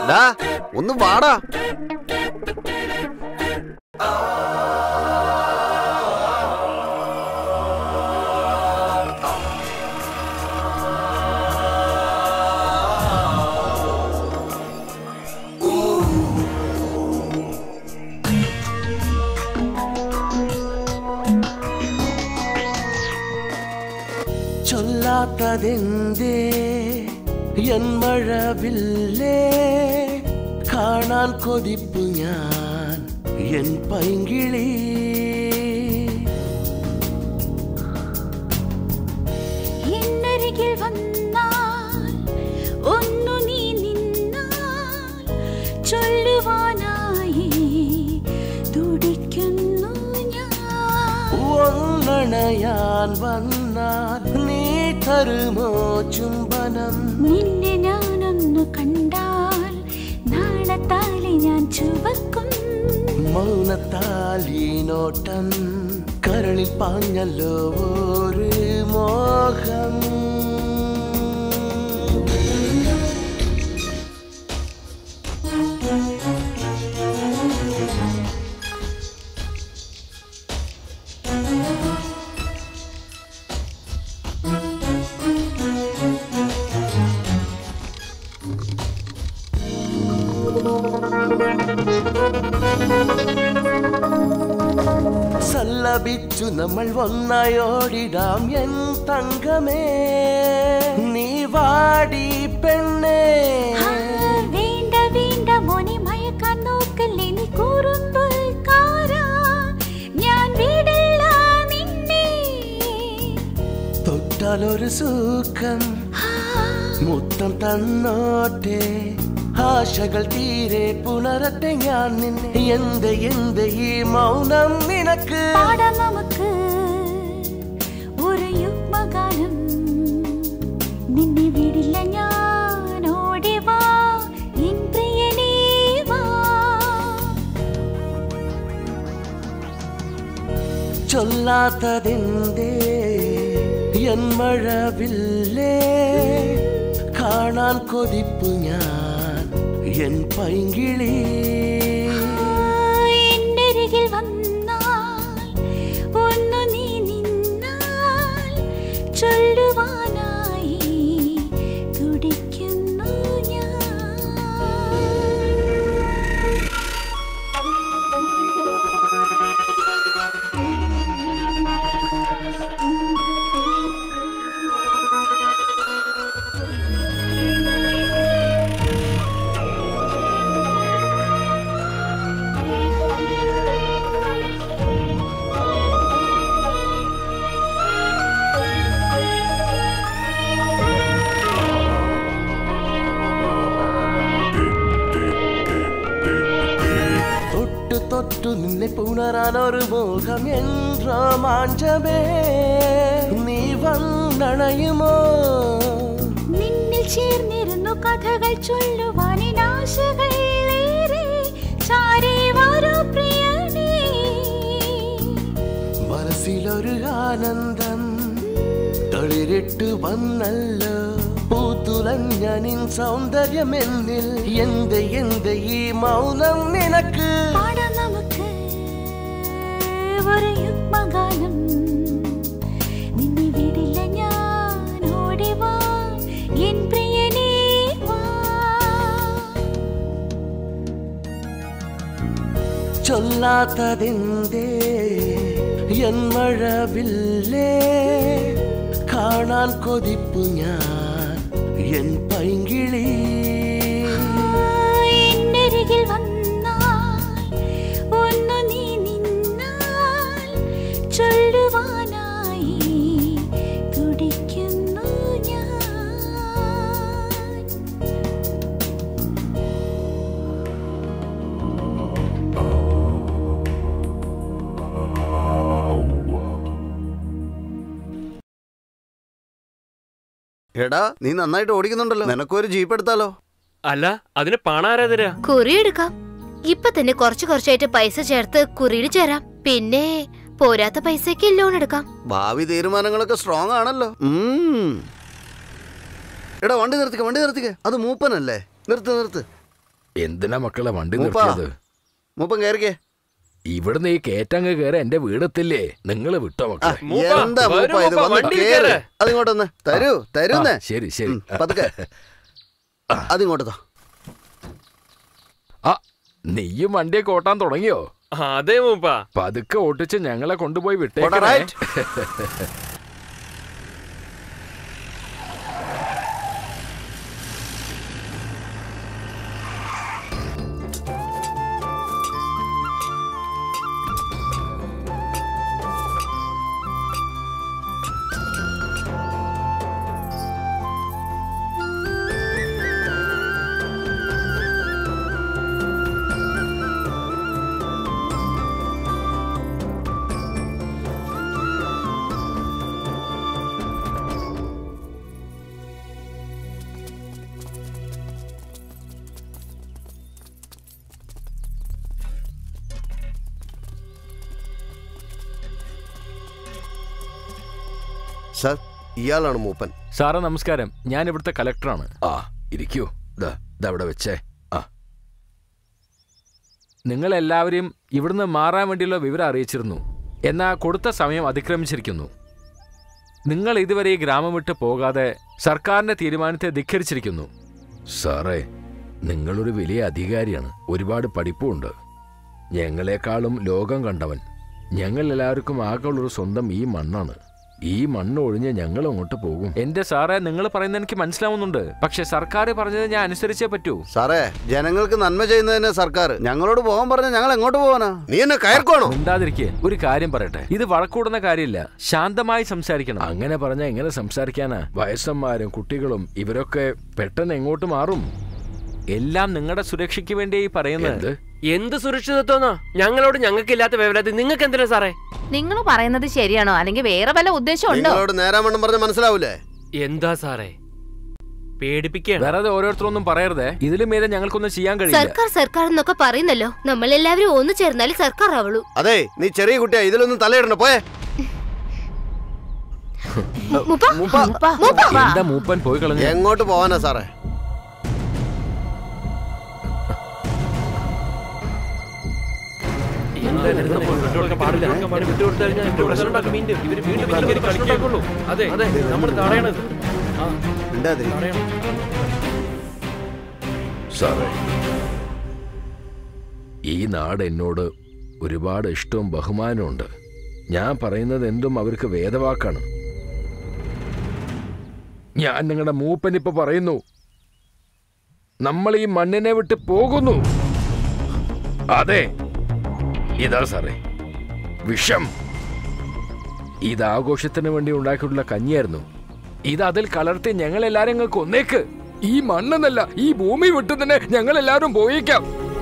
ഡാ ഒന്ന് വാടാ ചൊല്ലാത്തതെന്തേ എൻ മഴവില്ലേ കാണാൻ കൊതിപ്പു ഞാൻ എൻ പൈങ്കിളി എന്നരികിൽ വന്നാൽ ഒന്നു നീ നിന്നാൽ ചൊല്ലുവാനായി തുടിക്കുന്നു ഞാൻ ഒന്നണയാൻ വന്നാൽ നീ തരുമോ ചുംബനം നിന്നെ ഞാനൊന്നു കണ്ടാൽ നാളത്താലെ ഞാൻ ചുവക്കും മൗനത്താൽ ഈ നോട്ടം കരളിൽ പാഞ്ഞല്ലോ ഒരു മോഹം സല്ലപിച്ചു നമ്മൾ ഒന്നായോടിടാം എൻ തങ്കമേ നീ വാടി പെണ്ണേ ആ, വേണ്ട വേണ്ട മോനെ മയക്കാൻ നോക്കല്ലേ നീ കുറുമ്പുകാരാ ഞാൻ വിടില്ല നിന്നെ തൊട്ടാലൊരു സുഖം ആ, മുത്തം തന്നോട്ടെ ആശകൾ തീരെ പുണരട്ടെ ഞാൻ നിന്നെ എന്ത് എന്ത് ഈ മൗനം നിനക്ക് പാടാം നമുക്ക് ഒരു യുഗ്മഗാനം നിന്നെ വിടില്ല ഞാൻ ഓടി വാ എൻ പ്രിയനേ വാ ചൊല്ലാത്തതെന്തേ എൻ മഴവില്ലേ കാണാൻ കൊതിപ്പു ഞാൻ എൻ പൈങ്കിളി എന്നരികിൽ വന്നാൽ ഒന്നു നീ നിന്നാൽ ചൊല്ലുവാനായി തുടിക്കുന്നു ഞാൻ തൊട്ടു തൊട്ടു നിന്നെ പുണരാൻ ഒരു മോഹം എൻ രോമാഞ്ചമേ നീ വന്നണയുമോ നിന്നിൽ ചേർന്നിരുന്നു കഥകൾ ചൊല്ലുവാൻ ആശകൾ ഏറെ ചാരേ വരൂ പ്രിയനേ മനസ്സിലൊരു ആനന്ദം തളിരിട്ടു വന്നല്ലോ പൂത്തുലഞ്ഞ നിൻ സൗന്ദര്യം എന്നിൽ എന്ത് എന്ത് ഈ മൗനം നിനക്ക് പാടാം നമുക്ക് ഒരു യുഗ്മഗാനം നിന്നെ വിടില്ല ഞാൻ ഓടി വാ എൻ പ്രിയനേ വാ ചൊല്ലാത്തതെന്തേ എൻ മഴവില്ലേ കാണാൻ കൊതിപ്പു ഞാൻ എൻ പൈങ്കിളി എന്നരികിൽ വന്നാൽ ഒന്നു നീ നിന്നാൽ ചൊല്ലുവാനായി തുടിക്കുന്നു ഞാൻ എടാ നീ നന്നായിട്ട് ഓടിക്കുന്നുണ്ടല്ലോ നിനക്കൊരു ജീപ്പ് എടുത്താലോ അല്ല അതിന് പണം ആരാ തരാ കുറി എടുക്കാം ഇപ്പൊ തന്നെ കുറച്ച് കുറച്ചായിട്ട് പൈസ ചേർത്ത് കുറിയിൽ ചേരാം പിന്നെ പോരാത്ത പൈസക്ക് ലോൺ എടുക്കാം ഭാവി തീരുമാനങ്ങളൊക്കെ സ്ട്രോങ് ആണല്ലോ ഉം. എടാ വണ്ടി നിർത്തിക്ക വണ്ടി നിർത്തിക്ക അത് മൂപ്പനല്ലേ നിർത്ത് നിർത്ത് എന്തിനാ മക്കളെ വണ്ടി മൂപ്പാ. നിർത്തിയത് മൂപ്പം കയറിക്കേ ഇവിടുന്ന് ഈ കേറ്റങ്ങ് കയറി എന്റെ വീടെത്തില്ലേ നിങ്ങൾ വിട്ടോ ആ, മക്കളെ മൂപ്പാ, എന്താ വരൂ മൂപ്പ ഇത് മൂപ്പാ, വന്ന് വണ്ടിയിൽ കേറ് കേറ്. അതിങ്ങോട്ടൊന്ന് തരൂ തരൂന്നേ ആ, ശരി ശരി ഉം, പതുക്കെ അതിങ്ങോട്ട് താ ആ നീയും വണ്ടിയൊക്കെ ഓട്ടാൻ തുടങ്ങിയോ അതെ മൂപ്പാ പതുക്കെ ഓട്ടിച്ച് ഞങ്ങളെ കൊണ്ടുപോയി പോട്ടെ, വിട്ടേക്കണേ right? സാർ ഇയാളാണ് മൂപ്പൻ സാറേ നമസ്കാരം ഞാൻ ഇവിടുത്തെ കലക്ടറാണ് ആ ഇരിക്കൂ ദാ ഇതവിടെ വെച്ചേ ആ നിങ്ങൾ എല്ലാവരെയും ഇവിടുന്ന് മാറാൻ വേണ്ടിയുള്ള വിവരം അറിയിച്ചിരുന്നു എന്നാൽ കൊടുത്ത സമയം അതിക്രമിച്ചിരിക്കുന്നു നിങ്ങൾ ഇതുവരെ ഈ ഗ്രാമം വിട്ട് പോകാതെ സർക്കാരിന്റെ തീരുമാനത്തെ ധിഖരിച്ചിരിക്കുന്നു സാറേ നിങ്ങളൊരു വലിയ അധികാരിയാണ് ഒരുപാട് പഠിപ്പുമുണ്ട് ഞങ്ങളെക്കാളും ലോകം കണ്ടവൻ ഞങ്ങൾ എല്ലാവർക്കും ആകെയുള്ളൊരു സ്വന്തം ഈ മണ്ണാണ് ഈ മണ്ണ് ഒഴിഞ്ഞ് ഞങ്ങൾ അങ്ങോട്ട് പോകും എന്റെ സാറേ നിങ്ങൾ പറയുന്നത് എനിക്ക് മനസ്സിലാവുന്നുണ്ട് പക്ഷെ സർക്കാർ പറഞ്ഞത് ഞാൻ അനുസരിച്ചേ പറ്റൂ സാറേ ജനങ്ങൾക്ക് നന്മ ചെയ്യുന്നതിന് സർക്കാർ ഞങ്ങളോട് പോകാൻ പറഞ്ഞ ഞങ്ങൾ എങ്ങോട്ട് പോകാനാ നീ എന്നെ കയർക്കോണോ മിണ്ടാതിരിക്കെ ഒരു കാര്യം പറയട്ടെ ഇത് വഴക്കൂടുന്ന കാര്യമില്ല ശാന്തമായി സംസാരിക്കണം അങ്ങനെ പറഞ്ഞ എങ്ങനെ സംസാരിക്കാനാ വയസ്സന്മാരും കുട്ടികളും ഇവരൊക്കെ പെട്ടെന്ന് എങ്ങോട്ട് മാറും എല്ലാം നിങ്ങളുടെ സുരക്ഷയ്ക്ക് വേണ്ടി ഈ പറയുന്നത് എന്ത് സുരക്ഷിതത്വന്നാ ഞങ്ങളോട് ഞങ്ങൾക്കില്ലാത്ത വിവരത്തിൽ നിങ്ങൾക്ക് എന്തിനാ സാറേ നിങ്ങൾ പറയുന്നത് ശരിയാണോ അല്ലെങ്കിൽ വേറെ വല്ല ഉദ്ദേശം ഉണ്ടോ നിങ്ങളോട് നേരാമണ്ണം പറഞ്ഞ മനസ്സിലാവൂലേ എന്താ സാറേ പേടിപ്പിക്കാണ് വെറുതെ ഓരോരുത്തരൊന്നും പറയരുതേ ഇതിലും മീതെ ഞങ്ങൾക്കൊന്നും ചെയ്യാൻ കഴിയില്ല സർക്കാർ സർക്കാർ എന്നൊക്കെ പറയുന്നല്ലോ നമ്മൾ എല്ലാവരും ഒന്നു ചേർന്നാലേ സർക്കാർ ആവുള്ളൂ അതെ നീ ചെറിയ കുട്ടിയാ ഇതിലൊന്നും തലയിടണ്ട പോയേ മുപ്പ മൂപ്പ മുപ്പ എന്താ മൂപ്പൻ പോയി കളഞ്ഞു എങ്ങോട്ട് പോവാനാ സാറേ എന്താ ഇത് നമ്മൾ വിട്ടുകൊടുക്കാൻ പാടില്ല. ഇങ്ങനെ വിട്ടുകൊടുത്തു കഴിഞ്ഞാൽ ഇവര് പ്രശ്നം ഉണ്ടാക്കും വീണ്ടും. ഇവര് വീണ്ടും വീണ്ടും ഇവര് കളിക്കുള്ളൂ. അതെ അതെ നമ്മൾ തടയണത് ആ, മിണ്ടാതിരി തടയണം സാറേ ഈ നാട് എന്നോട് ഒരുപാട് ഇഷ്ടവും ബഹുമാനവും ഉണ്ട് ഞാൻ പറയുന്നത് എന്തും അവർക്ക് വേദവാക്കാണ് ഞാൻ നിങ്ങളുടെ മൂപ്പനിപ്പോ പറയുന്നു നമ്മൾ ഈ മണ്ണിനെ വിട്ട് പോകുന്നു അതെ ഇതാ സാറേ വിഷം ഇത് ആഘോഷത്തിന് വേണ്ടി ഉണ്ടാക്കിയിട്ടുള്ള കഞ്ഞിയായിരുന്നു ഇത് അതിൽ കലർത്തി ഞങ്ങൾ എല്ലാരും അങ്ങ് കൊന്നേക്ക് ഈ മണ്ണെന്നല്ല ഈ ഭൂമി വിട്ടു തന്നെ ഞങ്ങൾ എല്ലാവരും പോയിക്കാം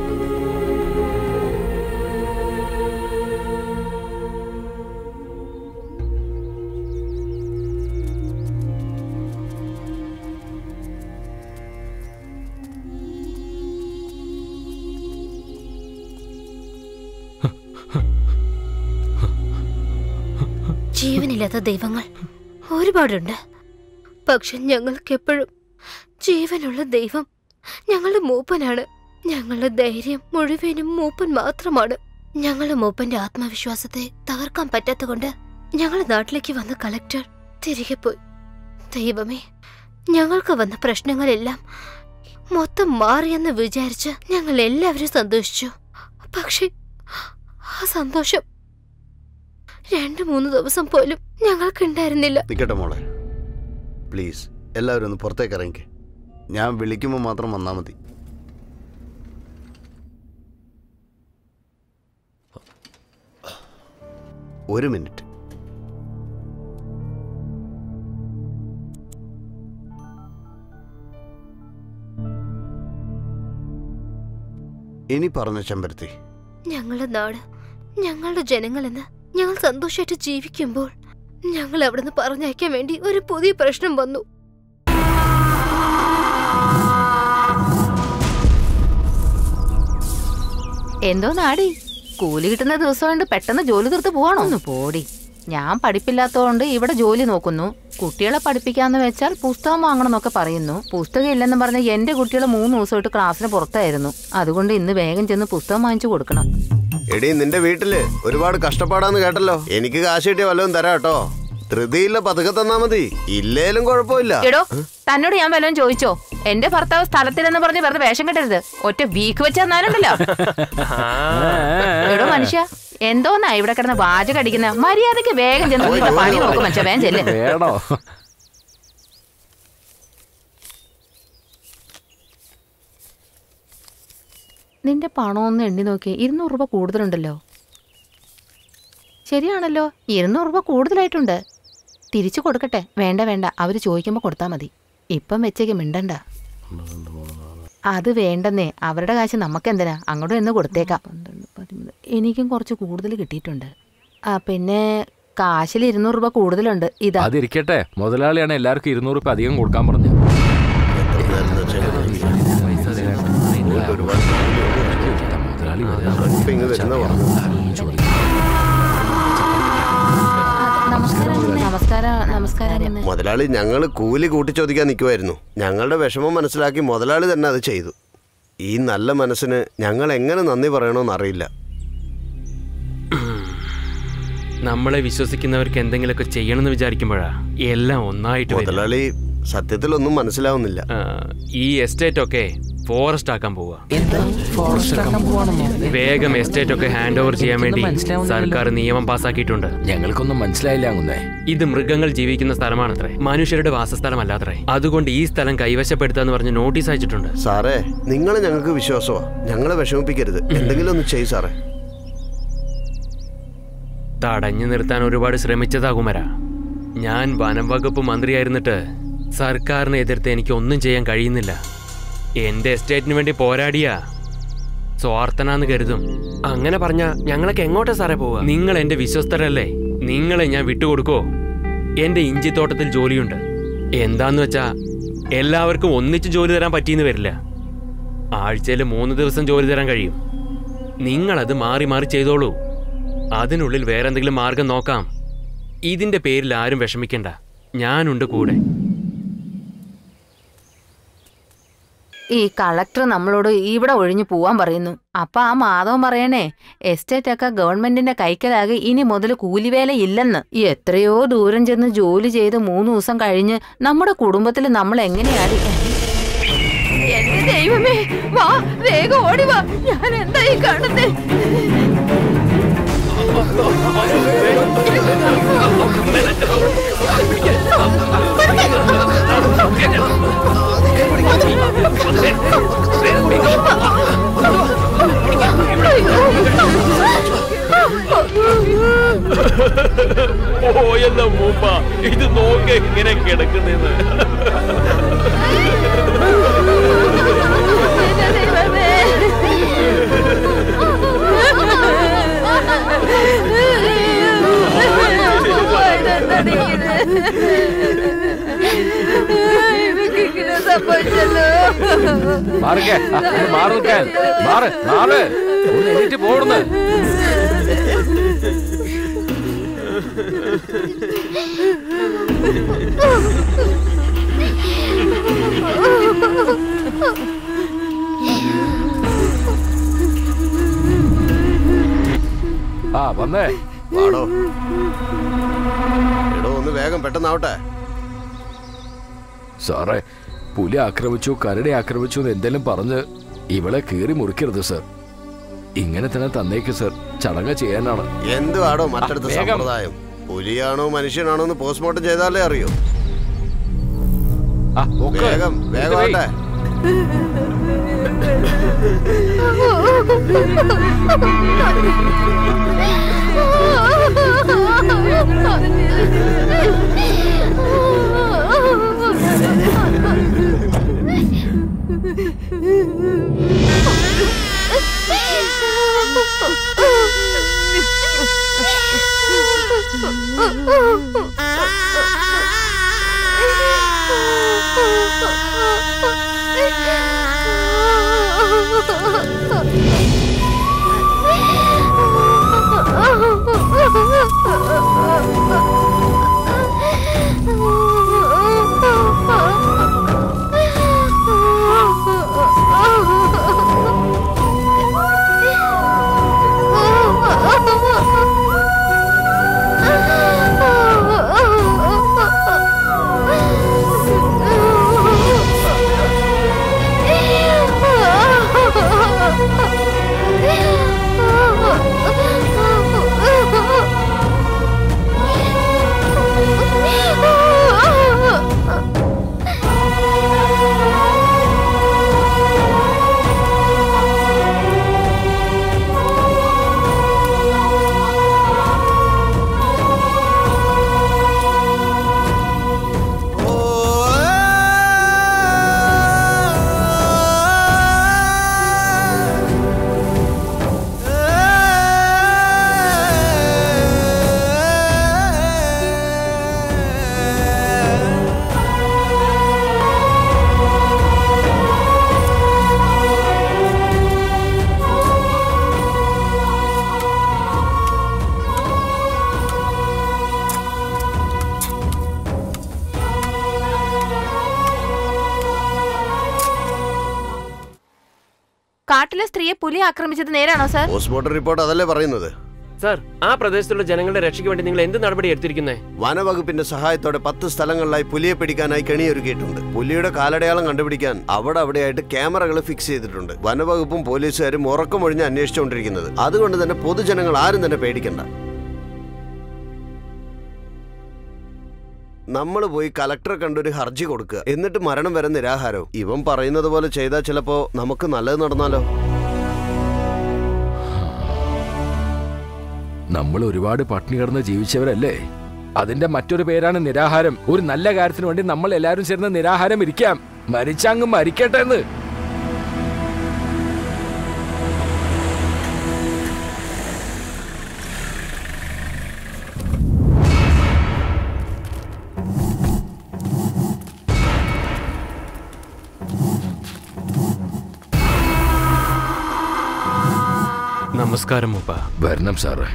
ജീവനില്ലാത്ത ദൈവങ്ങൾ ഒരുപാടുണ്ട് പക്ഷെ ഞങ്ങൾക്ക് എപ്പോഴും ജീവനുള്ള ദൈവം ഞങ്ങളുടെ മൂപ്പനാണ് ഞങ്ങളുടെ ധൈര്യം മുഴുവനും മൂപ്പൻ മാത്രമാണ് ഞങ്ങളുടെ മൂപ്പന്റെ ആത്മവിശ്വാസത്തെ തകർക്കാൻ പറ്റാത്തതുകൊണ്ട് ഞങ്ങളുടെ നാട്ടിലേക്ക് വന്ന കളക്ടർ തിരികെ പോയി ദൈവമേ ഞങ്ങൾക്ക് വന്ന പ്രശ്നങ്ങളെല്ലാം മൊത്തം മാറിയെന്ന് വിചാരിച്ച് ഞങ്ങൾ എല്ലാവരും സന്തോഷിച്ചു പക്ഷെ ആ സന്തോഷം രണ്ടു മൂന്ന് ദിവസം പോലും ഞങ്ങൾക്കുണ്ടായിരുന്നില്ല നിക്കട്ടെ മോളെ പ്ലീസ് എല്ലാവരും ഒന്ന് പുറത്തേക്ക് ഇറങ്ങിക്ക് ഞാൻ വിളിക്കുമ്പോൾ മാത്രം വന്നാൽ മതി ഒരു മിനിറ്റ് ഇനി പറഞ്ഞ ചെമ്പരത്തി ഞങ്ങളുടെ നാട് ഞങ്ങളുടെ ജനങ്ങളെന്ന് ഞങ്ങൾ സന്തോഷമായിട്ട് ജീവിക്കുമ്പോൾ ഞങ്ങൾ അവിടുന്ന് പറഞ്ഞയക്കാൻ വേണ്ടി ഒരു പുതിയ പ്രശ്നം വന്നു എന്തോ നാടി കൂലി കിട്ടുന്ന ദിവസം കൊണ്ട് പെട്ടെന്ന് ജോലി തീർത്ത് പോവാണോ ഒന്ന് പോടി ഞാൻ പഠിപ്പില്ലാത്തതുകൊണ്ട് ഇവിടെ ജോലി നോക്കുന്നു കുട്ടികളെ പഠിപ്പിക്കാന്ന് വെച്ചാൽ പുസ്തകം വാങ്ങണം എന്നൊക്കെ പറയുന്നു പുസ്തകം ഇല്ലെന്ന് പറഞ്ഞ് എന്റെ കുട്ടികൾ മൂന്ന് ദിവസമായിട്ട് ക്ലാസ്സിന് പുറത്തായിരുന്നു അതുകൊണ്ട് ഇന്ന് വേഗം ചെന്ന് പുസ്തകം വാങ്ങിച്ചു കൊടുക്കണം എടി നിന്റെ വീട്ടില് ഒരുപാട് കഷ്ടപ്പാടാന്ന് കേട്ടല്ലോ എനിക്ക് കാശ് കിട്ടിയ വല്ലതും തരാം കേട്ടോ ധൃതിയില്ല പതുക്കെ തന്നാ മതി ഇല്ലേലും കുഴപ്പമില്ല എടോ തന്നോട് ഞാൻ വല്ലതും ചോദിച്ചോ എന്റെ ഭർത്താവ് സ്ഥലത്തിലെന്ന് പറഞ്ഞ് വെറുതെ വേഷം കെട്ടരുത് ഒറ്റ വീക്ക് വെച്ച് തന്നാലുണ്ടല്ലോ എടോ മനുഷ്യ എന്തോന്നാ ഇവിടെ കിടന്ന് വാചകം അടിക്കുന്ന മര്യാദക്ക് വേഗം ചെന്ന് വീട്ടിലെ പണി നോക്കും മനുഷ്യ വേഗം ചെല്ലേ വേണോ നിന്റെ പണമൊന്ന് എണ്ണി നോക്കി ഇരുന്നൂറ് രൂപ കൂടുതലുണ്ടല്ലോ ശരിയാണല്ലോ ഇരുന്നൂറ് രൂപ കൂടുതലായിട്ടുണ്ട് തിരിച്ചു കൊടുക്കട്ടെ വേണ്ട വേണ്ട അവര് ചോദിക്കുമ്പോൾ കൊടുത്താൽ മതി ഇപ്പം വെച്ചേക്ക് മിണ്ടണ്ട അത് വേണ്ടെന്നേ അവരുടെ കാശ് നമുക്കെന്തിനാ അങ്ങോട്ടും എന്ന് കൊടുത്തേക്കാം എനിക്കും കുറച്ച് കൂടുതൽ കിട്ടിയിട്ടുണ്ട് ആ പിന്നെ കാശിൽ ഇരുന്നൂറ് രൂപ കൂടുതലുണ്ട് ഇതാ അതിരിക്കട്ടെ മുതലാളിയാണ് എല്ലാവർക്കും ഇരുന്നൂറ് രൂപ അധികം കൊടുക്കാൻ പറഞ്ഞു മുതലാളി ഇപ്പൊ ഇങ്ങ് വരുന്ന വാ. നമസ്കാരം നമസ്കാരം നമസ്കാരം എന്ന്. മുതലാളി ഞങ്ങൾ കൂലി കൂട്ടി ചോദിക്കാൻ നിൽക്കുമായിരുന്നു ഞങ്ങളുടെ വിഷമം മനസ്സിലാക്കി മുതലാളി തന്നെ അത് ചെയ്തു ഈ നല്ല മനസ്സിന് ഞങ്ങൾ എങ്ങനെ നന്ദി പറയണമെന്ന് അറിയില്ല നമ്മളെ വിശ്വസിക്കുന്നവർക്ക് എന്തെങ്കിലുമൊക്കെ ചെയ്യണമെന്ന് വിചാരിക്കുമ്പോഴാ എല്ലാം ഒന്നായിട്ട് വരും. മുതലാളി സത്യത്തിലൊന്നും മനസ്സിലാവുന്നില്ല ആ, ഈ എസ്റ്റേറ്റ് ഒക്കെ ഫോറസ്റ്റ് ആക്കാൻ പോവാ വേഗം എസ്റ്റേറ്റ് ഒക്കെ ഹാൻഡ് ഓവർ ചെയ്യാൻ വേണ്ടി സർക്കാർ നിയമം പാസ്സാക്കിയിട്ടുണ്ട് ഞങ്ങൾക്കൊന്നും മനസ്സിലായില്ല അങ്ങുന്നേ ഇത് മൃഗങ്ങൾ ജീവിക്കുന്ന സ്ഥലമാണത്രേ മനുഷ്യരുടെ വാസസ്ഥലമല്ലാത്രേ അതുകൊണ്ട് ഈ സ്ഥലം കൈവശപ്പെടുത്താന്ന് പറഞ്ഞ് നോട്ടീസ് അയച്ചിട്ടുണ്ട് സാറേ നിങ്ങൾ ഞങ്ങൾക്ക് വിശ്വാസമാ ഞങ്ങളെ വിഷമിപ്പിക്കരുത് എന്തെങ്കിലും ഒന്ന് ചെയ് സാറേ തടഞ്ഞു നിർത്താൻ ഒരുപാട് ശ്രമിച്ചതാ കുമര ഞാൻ വനം വകുപ്പ് മന്ത്രിയായിരുന്നിട്ട് സർക്കാരിനെ എതിർത്ത് എനിക്ക് ഒന്നും ചെയ്യാൻ കഴിയുന്നില്ല എന്റെ എസ്റ്റേറ്റിന് വേണ്ടി പോരാടിയ സ്വാർത്ഥനാന്ന് കരുതും അങ്ങനെ പറഞ്ഞ ഞങ്ങളൊക്കെ എങ്ങോട്ടാ സാറേ പോവുക നിങ്ങൾ എന്റെ വിശ്വസ്തരല്ലേ നിങ്ങളെ ഞാൻ വിട്ടുകൊടുക്കോ എന്റെ ഇഞ്ചിത്തോട്ടത്തിൽ ജോലിയുണ്ട് എന്താന്ന് വെച്ചാ എല്ലാവർക്കും ഒന്നിച്ച് ജോലി തരാൻ പറ്റിയെന്ന് വരില്ല ആഴ്ചയിൽ മൂന്ന് ദിവസം ജോലി തരാൻ കഴിയും നിങ്ങളത് മാറി മാറി ചെയ്തോളൂ അതിനുള്ളിൽ വേറെ എന്തെങ്കിലും മാർഗം നോക്കാം ഇതിന്റെ പേരിൽ ആരും വിഷമിക്കണ്ട ഞാനുണ്ട് കൂടെ ഈ കളക്ടർ നമ്മളോട് ഇവിടെ ഒഴിഞ്ഞു പോവാൻ പറയുന്നു അപ്പൊ ആ മാധവൻ പറയണേ എസ്റ്റേറ്റ് ഒക്കെ ഗവൺമെന്റിന്റെ കൈക്കലാകെ ഇനി മുതൽ കൂലിവേല ഇല്ലെന്ന് എത്രയോ ദൂരം ചെന്ന് ജോലി ചെയ്ത് മൂന്ന് ദിവസം കഴിഞ്ഞ് നമ്മുടെ കുടുംബത്തിൽ നമ്മൾ എങ്ങനെയാണ് എന്റെ ദൈവമേ വാ വേഗം ഓടി വാ ഞാൻ എന്തായി കാണുന്നേ പോയെന്ന മൂപ്പ ഇത് നോക്ക് ഇങ്ങനെ കിടക്കുന്നെന്ന് മാറിക്കേ ആ, ഒന്ന് മാറി നിൽക്കാൻ മാറ് മാറ് ഒന്ന് എണീറ്റ് പോടുന്നു ആ വന്നേ വാടോ എടോ ഒന്ന് വേഗം പെട്ടെന്നാവട്ടെ സാറേ പുലി ആക്രമിച്ചു കരടി ആക്രമിച്ചു എന്ന് എന്തെങ്കിലും പറഞ്ഞ് ഇവളെ കീറി മുറിക്കരുത് സർ ഇങ്ങനെ തന്നെ തന്നേക്ക് സർ ചടങ്ങ് ചെയ്യാനാണ് എന്തുവാടോ മറ്റടുത്ത ആ, വേഗം. സമ്പ്രദായം പുലിയാണോ മനുഷ്യനാണോ എന്ന് പോസ്റ്റ്മോർട്ടം ചെയ്താലേ അറിയൂ ആ, ഓക്കെ. വേഗം വേഗം ഇത് ആട്ടെ Oh കാട്ടിലെ സ്ത്രീയെ പുലി ആക്രമിച്ചത് നേരാണോ സർ പോസ്റ്റ്മോർട്ടം റിപ്പോർട്ട് അതല്ലേ പറയുന്നത് സാർ ആ പ്രദേശത്തുള്ള ജനങ്ങളുടെ രക്ഷയ്ക്ക് വേണ്ടി നിങ്ങൾ എന്ത് നടപടി എടുത്തിരിക്കുന്നേ വനവകുപ്പിന്റെ സഹായത്തോടെ പത്ത് സ്ഥലങ്ങളിലായി പുലിയെ പിടിക്കാനായി കെണിയൊരുക്കിയിട്ടുണ്ട് പുലിയുടെ കാലടയാളം കണ്ടുപിടിക്കാൻ അവിടെ അവിടെയായിട്ട് ക്യാമറകൾ ഫിക്സ് ചെയ്തിട്ടുണ്ട് വനവകുപ്പും പോലീസുകാരും ഉറക്കമൊഴിഞ്ഞ് അന്വേഷിച്ചുകൊണ്ടിരിക്കുന്നത് അതുകൊണ്ട് തന്നെ പൊതുജനങ്ങൾ ആരും തന്നെ പേടിക്കണ്ട നമ്മൾ പോയി കലക്ടറെ കണ്ടൊരു ഹർജി കൊടുക്കുക എന്നിട്ട് മരണം വരെ നിരാഹാരവും ഇവൻ പറയുന്നത് പോലെ ചെയ്താൽ ചിലപ്പോ നമുക്ക് നല്ലത് നടന്നാലോ നമ്മൾ ഒരുപാട് പട്ടിണി കിടന്ന് ജീവിച്ചവരല്ലേ അതിന്റെ മറ്റൊരു പേരാണ് നിരാഹാരം ഒരു നല്ല കാര്യത്തിന് വേണ്ടി നമ്മൾ എല്ലാവരും ചേർന്ന് നിരാഹാരം ഇരിക്കാം മരിച്ചങ്ങ് മരിക്കട്ടെ എന്ന് നമസ്കാരം മൂപ്പ വരണം സാറേ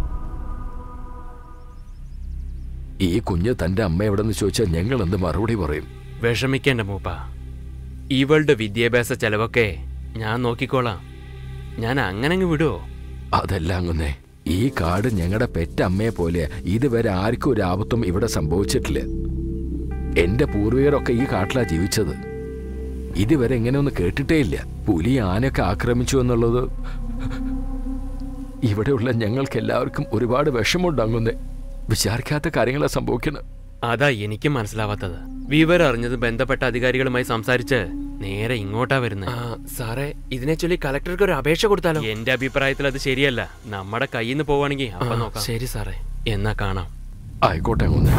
ഈ കുഞ്ഞ് തന്റെ അമ്മ എവിടെന്ന് ചോദിച്ചാൽ ഞങ്ങൾ എന്ത് മറുപടി പറയും വിഷമിക്കേണ്ട മൂപ്പ ഇവളുടെ വിദ്യാഭ്യാസ ചെലവൊക്കെ ഞാൻ നോക്കിക്കോളാം ഞാൻ അങ്ങനെ അങ്ങ് വിടുവോ അതല്ല അങ്ങുന്നേ ഈ കാട് ഞങ്ങളുടെ പെറ്റമ്മയെ പോലെ ഇതുവരെ ആർക്കും ഒരു ആപത്തും ഇവിടെ സംഭവിച്ചിട്ടില്ല എന്റെ പൂർവികരൊക്കെ ഈ കാട്ടിലാ ജീവിച്ചത് ഇതുവരെ ഇങ്ങനെയൊന്നും കേട്ടിട്ടേ ഇല്ല പുലി ആനയൊക്കെ ആക്രമിച്ചു എന്നുള്ളത് ഇവിടെയുള്ള ഞങ്ങൾക്ക് എല്ലാവർക്കും ഒരുപാട് വിഷമമുണ്ടാകുന്നേ വിചാരിക്കാത്ത കാര്യങ്ങളാ സംഭവിക്കുന്നത് അതാ എനിക്കും മനസ്സിലാവാത്തത് വിവരം അറിഞ്ഞത് ബന്ധപ്പെട്ട അധികാരികളുമായി സംസാരിച്ച് നേരെ ഇങ്ങോട്ടാ വരുന്നത് സാറേ ഇതിനെ ചൊല്ലി കളക്ടർക്ക് ഒരു അപേക്ഷ കൊടുത്താലോ എന്റെ അഭിപ്രായത്തിൽ അത് ശരിയല്ല നമ്മുടെ കയ്യിൽ നിന്ന് പോവാണെങ്കിൽ അപ്പൊ നോക്കാം ശരി സാറേ എന്നാ കാണാം ആയിക്കോട്ടെ അങ്ങുന്നേ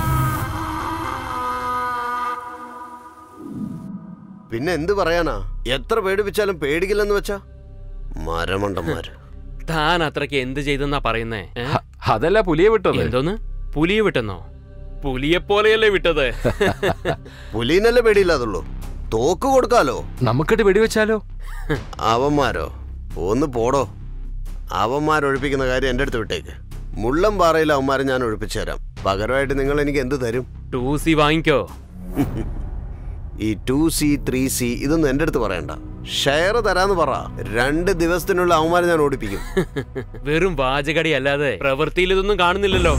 പിന്നെ എന്ത് പറയാനാ എത്ര പേടിപ്പിച്ചാലും പേടിക്കില്ലെന്ന് വെച്ചാ മരമണ്ടന്മാര് താൻ അത്രയ്ക്ക് എന്ത് ചെയ്തെന്നാ പറയുന്നേ ഏ? ഹ- അതല്ല പുലിയെ വിട്ടത് എന്തോന്ന് പുലിയെ വിട്ടെന്നോ പുലിയെ പോലെയല്ലേ വിട്ടത് പുലീനല്ലേ പേടിയില്ലാതുള്ളൂ തോക്ക് കൊടുക്കാലോ നമുക്കിട്ട് വെടിവെച്ചാലോ അവന്മാരോ ഒന്ന് പോടോ അവന്മാരൊഴിപ്പിക്കുന്ന കാര്യം എൻ്റെ അടുത്ത് വിട്ടേക്ക് മുള്ളം പാറയിൽ അവന്മാരെ ഞാൻ ഒഴിപ്പിച്ചു തരാം പകരമായിട്ട് നിങ്ങൾ എനിക്ക് എന്ത് തരും ടൂ സി വാങ്ങിക്കോ ഈ ടു സി ത്രീ സി ഇതൊന്നും എൻ്റെ അടുത്ത് പറയണ്ട ഷെയർ തരാന്ന് പറ രണ്ട് ദിവസത്തിനുള്ള അവന്മാരെ ഞാൻ ഓടിപ്പിക്കും വെറും വാചകടി അല്ലാതെ പ്രവൃത്തിയിൽ ഇതൊന്നും കാണുന്നില്ലല്ലോ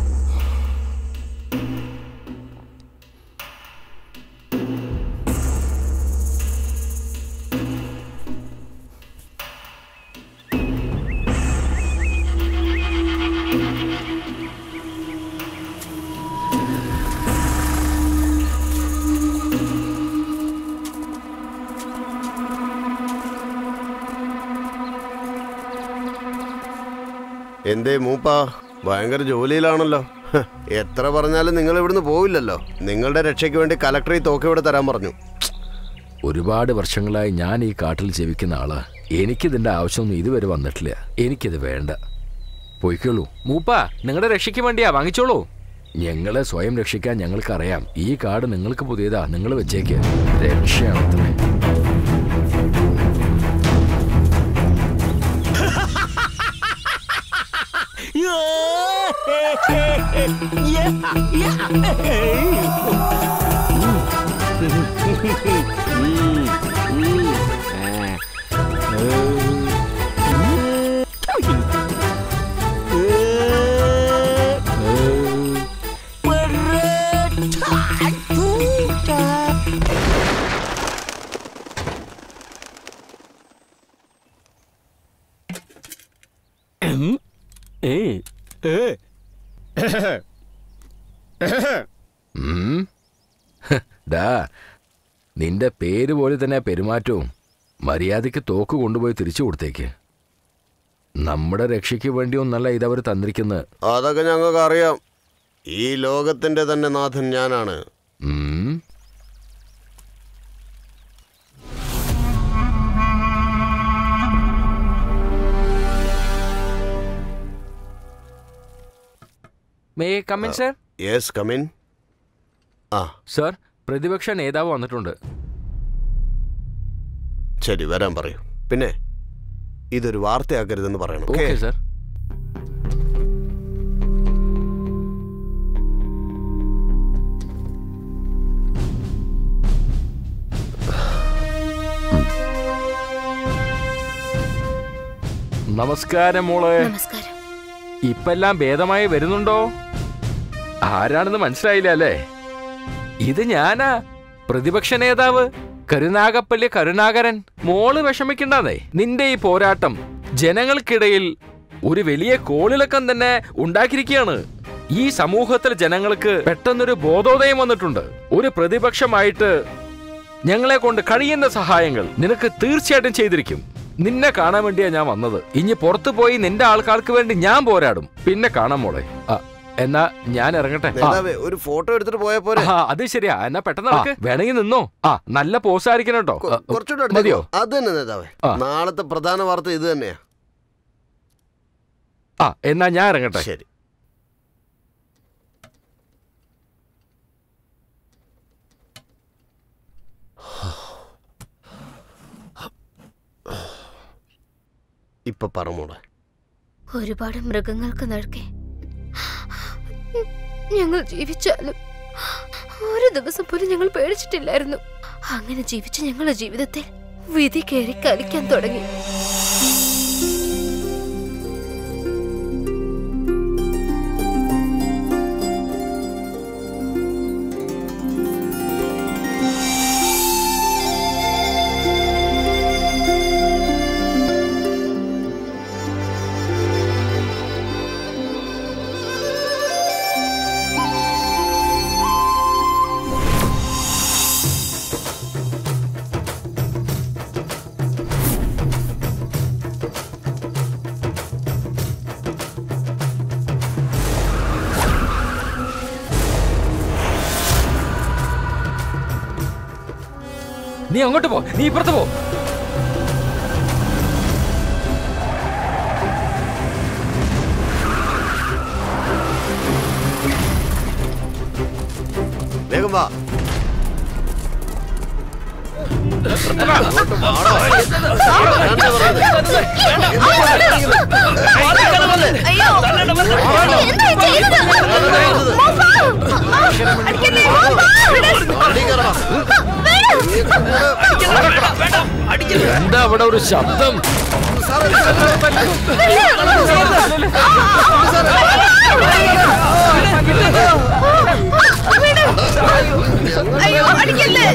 എന്തേ മൂപ്പാ ഭയങ്കര ജോലിയിലാണല്ലോ ഹ്, എത്ര പറഞ്ഞാലും നിങ്ങൾ ഇവിടുന്ന് പോവില്ലല്ലോ നിങ്ങളുടെ രക്ഷയ്ക്ക് വേണ്ടി കലക്ടർ ഈ തോക്ക് ഇവിടെ തരാൻ പറഞ്ഞു ഒരുപാട് വർഷങ്ങളായി ഞാൻ ഈ കാട്ടിൽ ജീവിക്കുന്ന ആളാ എനിക്കിതിന്റെ ആവശ്യമൊന്നും ഇതുവരെ വന്നിട്ടില്ല എനിക്കിത് വേണ്ട പോയിക്കോളൂ മൂപ്പ നിങ്ങളുടെ രക്ഷയ്ക്ക് വേണ്ടിയാ വാങ്ങിച്ചോളൂ ഞങ്ങളെ സ്വയം രക്ഷിക്കാൻ ഞങ്ങൾക്കറിയാം ഈ കാട് നിങ്ങൾക്ക് പുതിയതാ നിങ്ങൾ വെച്ചേക്ക് രക്ഷയാണത്രേ ഉം. ഹ്, ഡാ നിന്റെ പേര് പോലെ തന്നെ പെരുമാറ്റവും മര്യാദയ്ക്ക് തോക്ക് കൊണ്ടുപോയി തിരിച്ചു കൊടുത്തേക്ക് നമ്മുടെ രക്ഷയ്ക്ക് വേണ്ടി ഒന്നല്ല ഇതവർ തന്നിരിക്കുന്നത് അതൊക്കെ ഞങ്ങൾക്ക് അറിയാം ഈ ലോകത്തിന്റെ തന്നെ നാഥൻ ഞാനാണ് ഉം. May come in sir yes come in ആ സർ പ്രതിപക്ഷ നേതാവ് വന്നിട്ടുണ്ട് ശരി വരാൻ പറയൂ പിന്നെ ഇതൊരു വാർത്തയാക്കരുതെന്ന് പറയണം ഓക്കെ ഓക്കെ സർ നമസ്കാരം മോളെ നമസ്കാരം ഇപ്പെല്ലാം ഭേദമായി വരുന്നുണ്ടോ ആരാണെന്ന് മനസ്സിലായില്ല അല്ലേ ഇത് ഞാനാ പ്രതിപക്ഷ നേതാവ് കരുനാഗപ്പള്ളി കരുണാകരൻ മോള് വിഷമിക്കണ്ടെന്നേ നിന്റെ ഈ പോരാട്ടം ജനങ്ങൾക്കിടയിൽ ഒരു വലിയ കോളിളക്കം തന്നെ ഉണ്ടാക്കിയിരിക്കുകയാണ് ഈ സമൂഹത്തിൽ ജനങ്ങൾക്ക് പെട്ടെന്നൊരു ബോധോദയം വന്നിട്ടുണ്ട് ഒരു പ്രതിപക്ഷമായിട്ട് ഞങ്ങളെ കൊണ്ട് കഴിയുന്ന സഹായങ്ങൾ നിനക്ക് തീർച്ചയായിട്ടും ചെയ്തിരിക്കും നിന്നെ കാണാൻ വേണ്ടിയാ ഞാൻ വന്നത് ഇനി പുറത്തു പോയി നിന്റെ ആൾക്കാർക്ക് വേണ്ടി ഞാൻ പോരാടും പിന്നെ കാണാം മോളെ ആ, എന്നാ ഞാൻ ഇറങ്ങട്ടെ ആ, നേതാവേ ഒരു ഫോട്ടോ എടുത്തിട്ട് പോയാ പോരെ ആ, അത് ശരിയാ എന്നാ പെട്ടെന്ന് നടക്ക്. വേണമെങ്കിൽ നിന്നോ ആ നല്ല പോസ് ആയിരിക്കണം കേട്ടോ കൊ- കുറച്ചുകൂടെ അടുത്തേക്ക് മതിയോ പോ. അത് തന്നെ നേതാവേ ആ. നാളത്തെ പ്രധാന വാർത്ത ഇത് തന്നെയാ ആ എന്നാ ഞാൻ ഇറങ്ങട്ടെ ശരി ഇപ്പൊ പറ മോളെ ഒരുപാട് മൃഗങ്ങൾക്ക് നടുക്കെ ഞങ്ങൾ ജീവിച്ചാലും ഒരു ദിവസം പോലും ഞങ്ങൾ പേടിച്ചിട്ടില്ലായിരുന്നു അങ്ങനെ ജീവിച്ച ഞങ്ങളുടെ ജീവിതത്തിൽ വിധി കയറി കളിക്കാൻ തുടങ്ങി നീ അങ്ങോട്ട് പോ നീ ഇപ്പുറത്ത് പോ വേഗം വാ എന്താ അവിടെ ഒരു ശബ്ദം അയ്യോ അടിക്കല്ലേ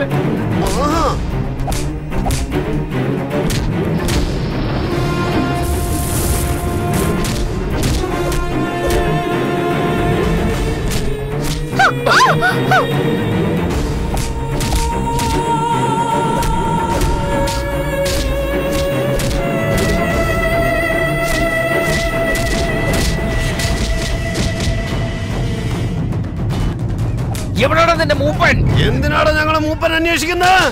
എവിടെയാണ് നിന്റെ മൂപ്പൻ എന്തിനാണ് ഞങ്ങളെ മൂപ്പൻ അന്വേഷിക്കുന്നത്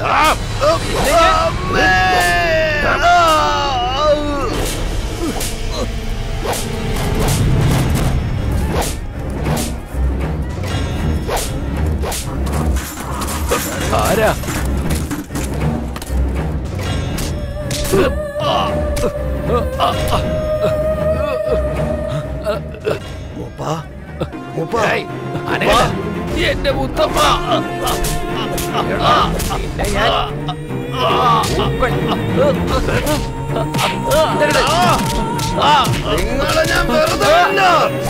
ആരാ മൂപ്പ മൂപ്പ ഏയ്, അനങ്ങണ്ട. എന്റെ മുത്തമ്മ എടാ, നിന്നെ ഞാൻ മൂപ്പൻ. ഇതെവിടെ? നിങ്ങളെ ഞാൻ വെറുതെ വിടില്ല.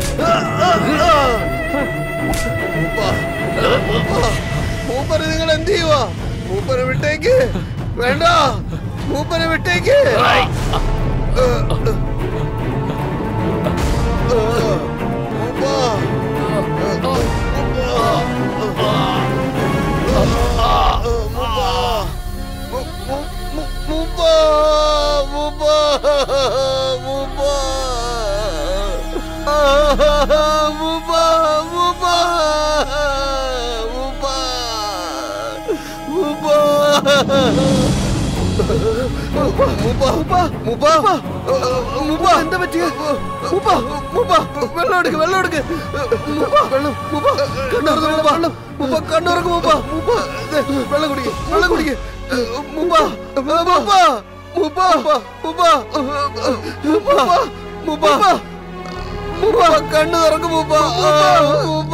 മൂപ്പ, മൂപ്പ, മൂപ്പനെ നിങ്ങൾ എന്ത് ചെയ്യുവാ മൂപ്പനെ വിട്ടേക്ക് വേണ്ട മൂപ്പനെ വിട്ടേക്ക് എന്താ പറ്റിയ വെള്ളം എടുക്ക് വെള്ളം എടുക്ക് വെള്ളം കണ്ണുറക്ക് വെള്ളം മുപ്പ കണ്ണുറക്ക് മുപ്പ മുപ്പ വെള്ളം കുടിക്ക് വെള്ളം കുടിക്ക് മുപ്പ മുപ്പ മുപ്പ മുപ്പ മുപ്പ മുപ്പ മുപ്പ കണ്ണു തുറക്ക് മുപ്പ മുപ്പ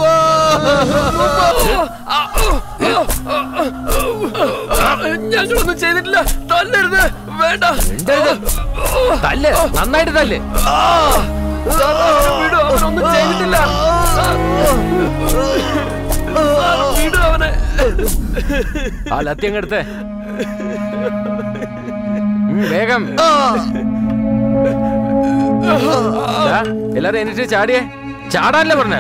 ഞങ്ങളൊന്നും ചെയ്തിട്ടില്ല തല്ലരുത് വേണ്ട തല്ല് നന്നായിട്ട് തല്ല് സാർ, അവനെ വിടൂ, അവനൊന്നും ചെയ്തിട്ടില്ല സാർ, സാർ, വിടൂ അവനെ ആ ലത്തി അങ്ങ് എടുത്തേ ഉം, വേഗം ദാ, എല്ലാരും എന്നിട്ട് ചാടിയേ ചാടാനല്ലേ പറഞ്ഞ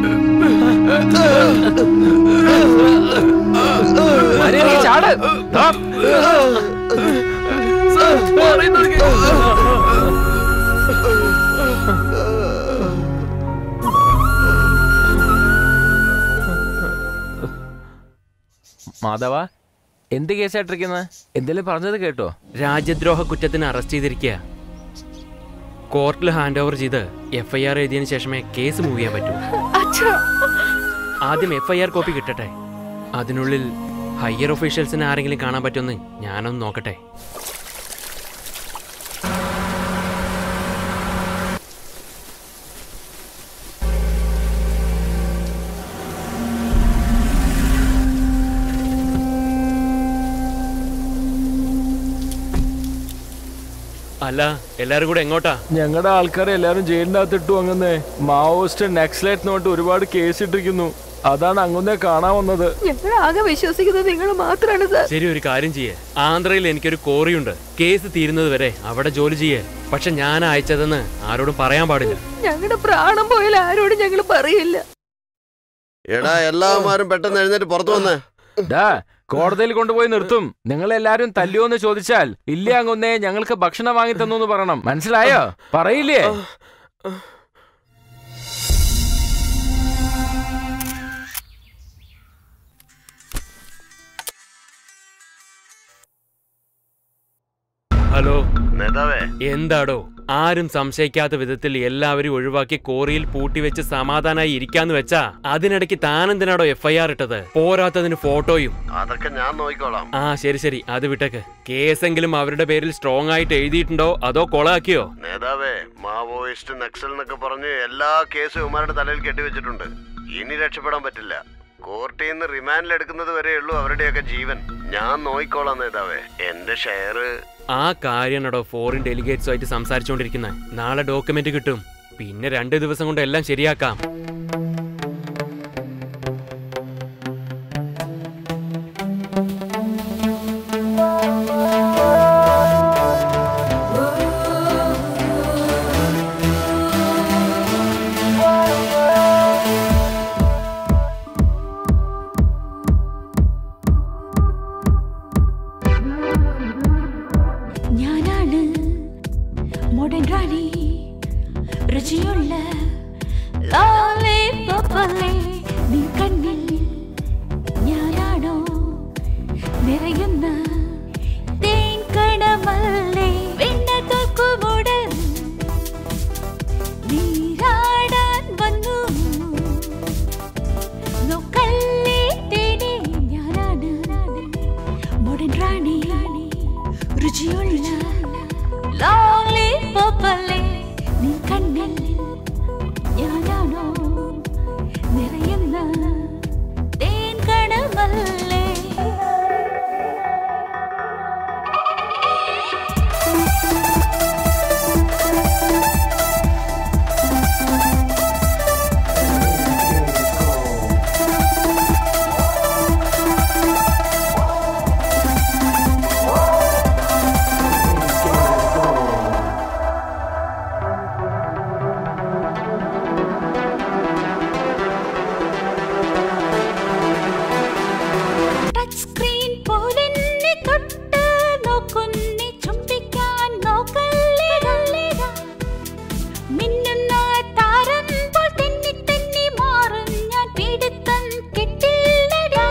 ചാട് ദാ. സാർ, പറയുന്നത് കേൾക്ക്. മാധവ എന്ത് കേസായിട്ടിരിക്കുന്നത് എന്തെങ്കിലും പറഞ്ഞത് കേട്ടോ രാജ്യദ്രോഹ കുറ്റത്തിന് അറസ്റ്റ് ചെയ്തിരിക്കുക കോർട്ടിൽ ഹാൻഡ് ഓവർ ചെയ്ത് എഫ് ഐ ആർ എഴുതിയതിനു ശേഷമേ കേസ് മൂവ് ചെയ്യാൻ പറ്റൂ അച്ഛാ ആദ്യം എഫ് ഐ ആർ കോപ്പി കിട്ടട്ടെ അതിനുള്ളിൽ ഹയർ ഒഫീഷ്യൽസിനെ ആരെങ്കിലും കാണാൻ പറ്റുമെന്ന് ഞാനൊന്ന് നോക്കട്ടെ അല്ല എല്ലാരും കൂടെ എങ്ങോട്ടാ ഞങ്ങളുടെ ആൾക്കാരെ എല്ലാരും ജയിലിന്റെ അകത്ത് ഇട്ടു അങ്ങന്നേ മാവോയിസ്റ്റ് നെക്സലൈറ്റ് നോട്ട് ഒരുപാട് കേസ് ഇട്ടിരിക്കുന്നു അതാണ് അങ്ങുന്നേ കാണാൻ വന്നത് ഞങ്ങൾ ആകെ വിശ്വസിക്കുന്നത് നിങ്ങൾ മാത്രമാണ് സാർ ശരി ഒരു കാര്യം ചെയ്യേ ആന്ധ്രയിൽ എനിക്കൊരു കോറിയുണ്ട് കേസ് തീരുന്നത് വരെ അവിടെ ജോലി ചെയ്യേ പക്ഷെ ഞാൻ അയച്ചതെന്ന് ആരോടും പറയാൻ പാടില്ല ഞങ്ങളുടെ പ്രാണം പോയാൽ ആരോടും ഞങ്ങൾ പറയില്ല എടാ എല്ലാമാരും പെട്ടെന്ന് എഴുന്നേറ്റ് പുറത്തു വന്നേ ഡാ കോടതിയിൽ കൊണ്ടുപോയി നിർത്തും നിങ്ങൾ എല്ലാരും തല്ലിയോന്ന് ചോദിച്ചാൽ ഇല്ല അങ്ങുന്നേ ഞങ്ങൾക്ക് ഭക്ഷണം വാങ്ങി തന്നു എന്ന് പറയണം മനസ്സിലായോ പറയില്ലേ ഹലോ നേതാവേ എന്താടോ ആരും സംശയിക്കാത്ത വിധത്തിൽ എല്ലാവരും ഒഴിവാക്കി കോറിയിൽ പൂട്ടിവെച്ച് സമാധാനായി ഇരിക്കാന്ന് വെച്ചാ അതിനിടയ്ക്ക് താനെന്തിനാടോ എഫ് ഐ ആർ ഇട്ടത് പോരാത്തതിന് ഫോട്ടോയും അതൊക്കെ ഞാൻ നോക്കിക്കോളാം ആ ശരി ശരി അത് വിട്ടേക്ക് കേസെങ്കിലും അവരുടെ പേരിൽ സ്ട്രോങ് ആയിട്ട് എഴുതിയിട്ടുണ്ടോ അതോ കൊളാക്കിയോ നേതാവേ മാവോയിസ്റ്റ് നക്സൽ എന്നൊക്കെ പറഞ്ഞ് എല്ലാ കേസും ഇവന്മാരുടെ തലയിൽ കെട്ടിവെച്ചിട്ടുണ്ട് ഇനി രക്ഷപ്പെടാൻ പറ്റില്ല കോർട്ടിൽ നിന്ന് റിമാൻഡിൽ എടുക്കുന്നത് വരെയുള്ളൂ അവരുടെയൊക്കെ ജീവൻ ഞാൻ നോക്കിക്കോളാം നേതാവേ എന്റെ ഷെയർ ആ കാര്യമാണോ ഫോറിൻ ഡെലിഗേറ്റ്സുമായിട്ട് സംസാരിച്ചുകൊണ്ടിരിക്കുന്നത് നാളെ ഡോക്യുമെന്റ് കിട്ടും പിന്നെ രണ്ട് ദിവസം കൊണ്ട് എല്ലാം ശരിയാക്കാം ഞാനാണ് മോഡൻ റാണി രുചിയുള്ള ലോലിപോപ്പല്ലേ നിൻ കണ്ണിൽ ഞാനാണോ നിറയുന്ന തേൻ കണമല്ലേ വെണ്ണ തോക്കുമുടൻ നീരാടാൻ വന്നു നോക്കല്ലേ തേനെ ഞാനാണ് മോഡൻ റാണി രുചിയുള്ള ലോലിപോപ്പല്ലേ നിൻ കണ്ണിൽ ഞാനാണോ നിറയുന്ന തേൻ കണമല്ലേ ടച്ച് സ്ക്രീൻ പോലെ എന്നെ തൊട്ട് നോക്കുന്നേ ചുംബിക്കാൻ നോക്കല്ലേടാ മിന്നുന്ന താരം പോൽ തെന്നി തെന്നി മാറും ഞാൻ പിടുത്തം കിട്ടില്ലടാ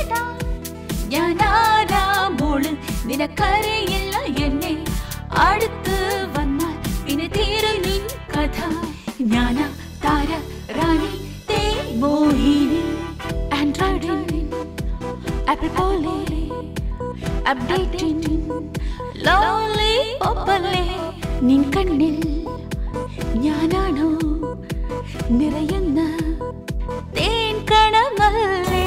ഞാനാരാ മോള് നിനക്കറിയില്ല എന്നെ അടുത്ത് വന്നാൽ പിന്നെ തീരും നിൻ കഥ ഞാനാ താര റാണി തേ മോഹിനി ആൻഡ്രോയിഡിൻ ആപ്പിൾ പോലെ അപ്ഡേറ്റിൻ ലോലി ഒപ്പല്ലേ നിൻ കണ്ണിൽ ഞാനാണോ നിറയുന്ന തേൻ കണമല്ലേ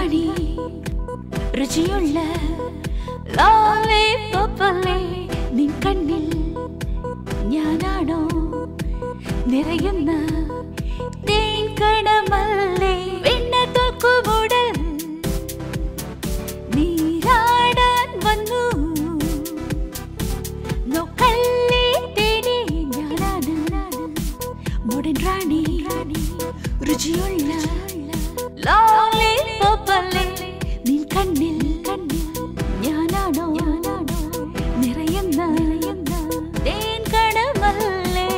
റാണി രുചിയുള്ള ലോലിപോപ്പല്ലേ നിൻ കണ്ണിൽ ഞാനാണോ നിറയുന്ന തേൻ കണമല്ലേ വെണ്ണ തോൽക്കുമുടൽ നീരാടാൻ വന്നു നോക്കല്ലേ തേടി ഞാനാണ് മോഡൻ റാണി രുചിയുള്ള ലോലിപോപ്പല്ലേ നിൻ കണ്ണിൽ ഞാനാണോ നിറയുന്ന തേൻ കണമല്ലേ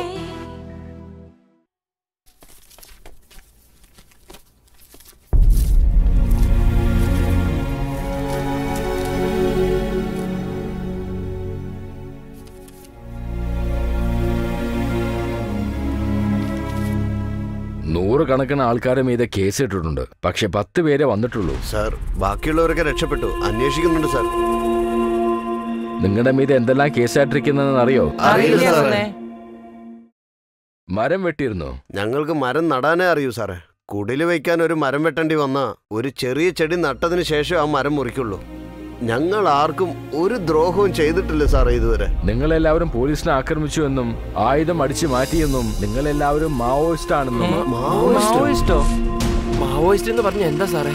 നൂറുകണക്കിന് ആൾക്കാരെ മീതെ കേസ് ഇട്ടിട്ടുണ്ട് പക്ഷെ പത്ത് പേരെ വന്നിട്ടുള്ളൂ സാർ ബാക്കിയുള്ളവരൊക്കെ രക്ഷപ്പെട്ടു അന്വേഷിക്കുന്നുണ്ട് സാർ നിങ്ങളുടെ മീതെ എന്തെല്ലാം കേസായിട്ടിരിക്കുന്നതെന്ന് അറിയോ അറിയില്ല സാറേ മരം വെട്ടിയിരുന്നോ ഞങ്ങൾക്ക് മരം നടാനേ അറിയൂ സാറേ കുടില് വയ്ക്കാൻ ഒരു മരം വെട്ടേണ്ടി വന്നാ ഒരു ചെറിയ ചെടി നട്ടതിന് ശേഷം ആ മരം മുറിക്കുള്ളൂ ഞങ്ങൾ ആർക്കും ഒരു ദ്രോഹവും ചെയ്തിട്ടില്ല സാറേ ഇതുവരെ നിങ്ങളെല്ലാവരും പോലീസിനെ ആക്രമിച്ചു എന്നും ആയുധം അടിച്ചു മാറ്റിയെന്നും നിങ്ങളെല്ലാവരും മാവോയിസ്റ്റ് ആണെന്നും മാവോയിസ്റ്റോ മാവോയിസ്റ്റ് എന്ന് പറഞ്ഞ എന്താ സാറേ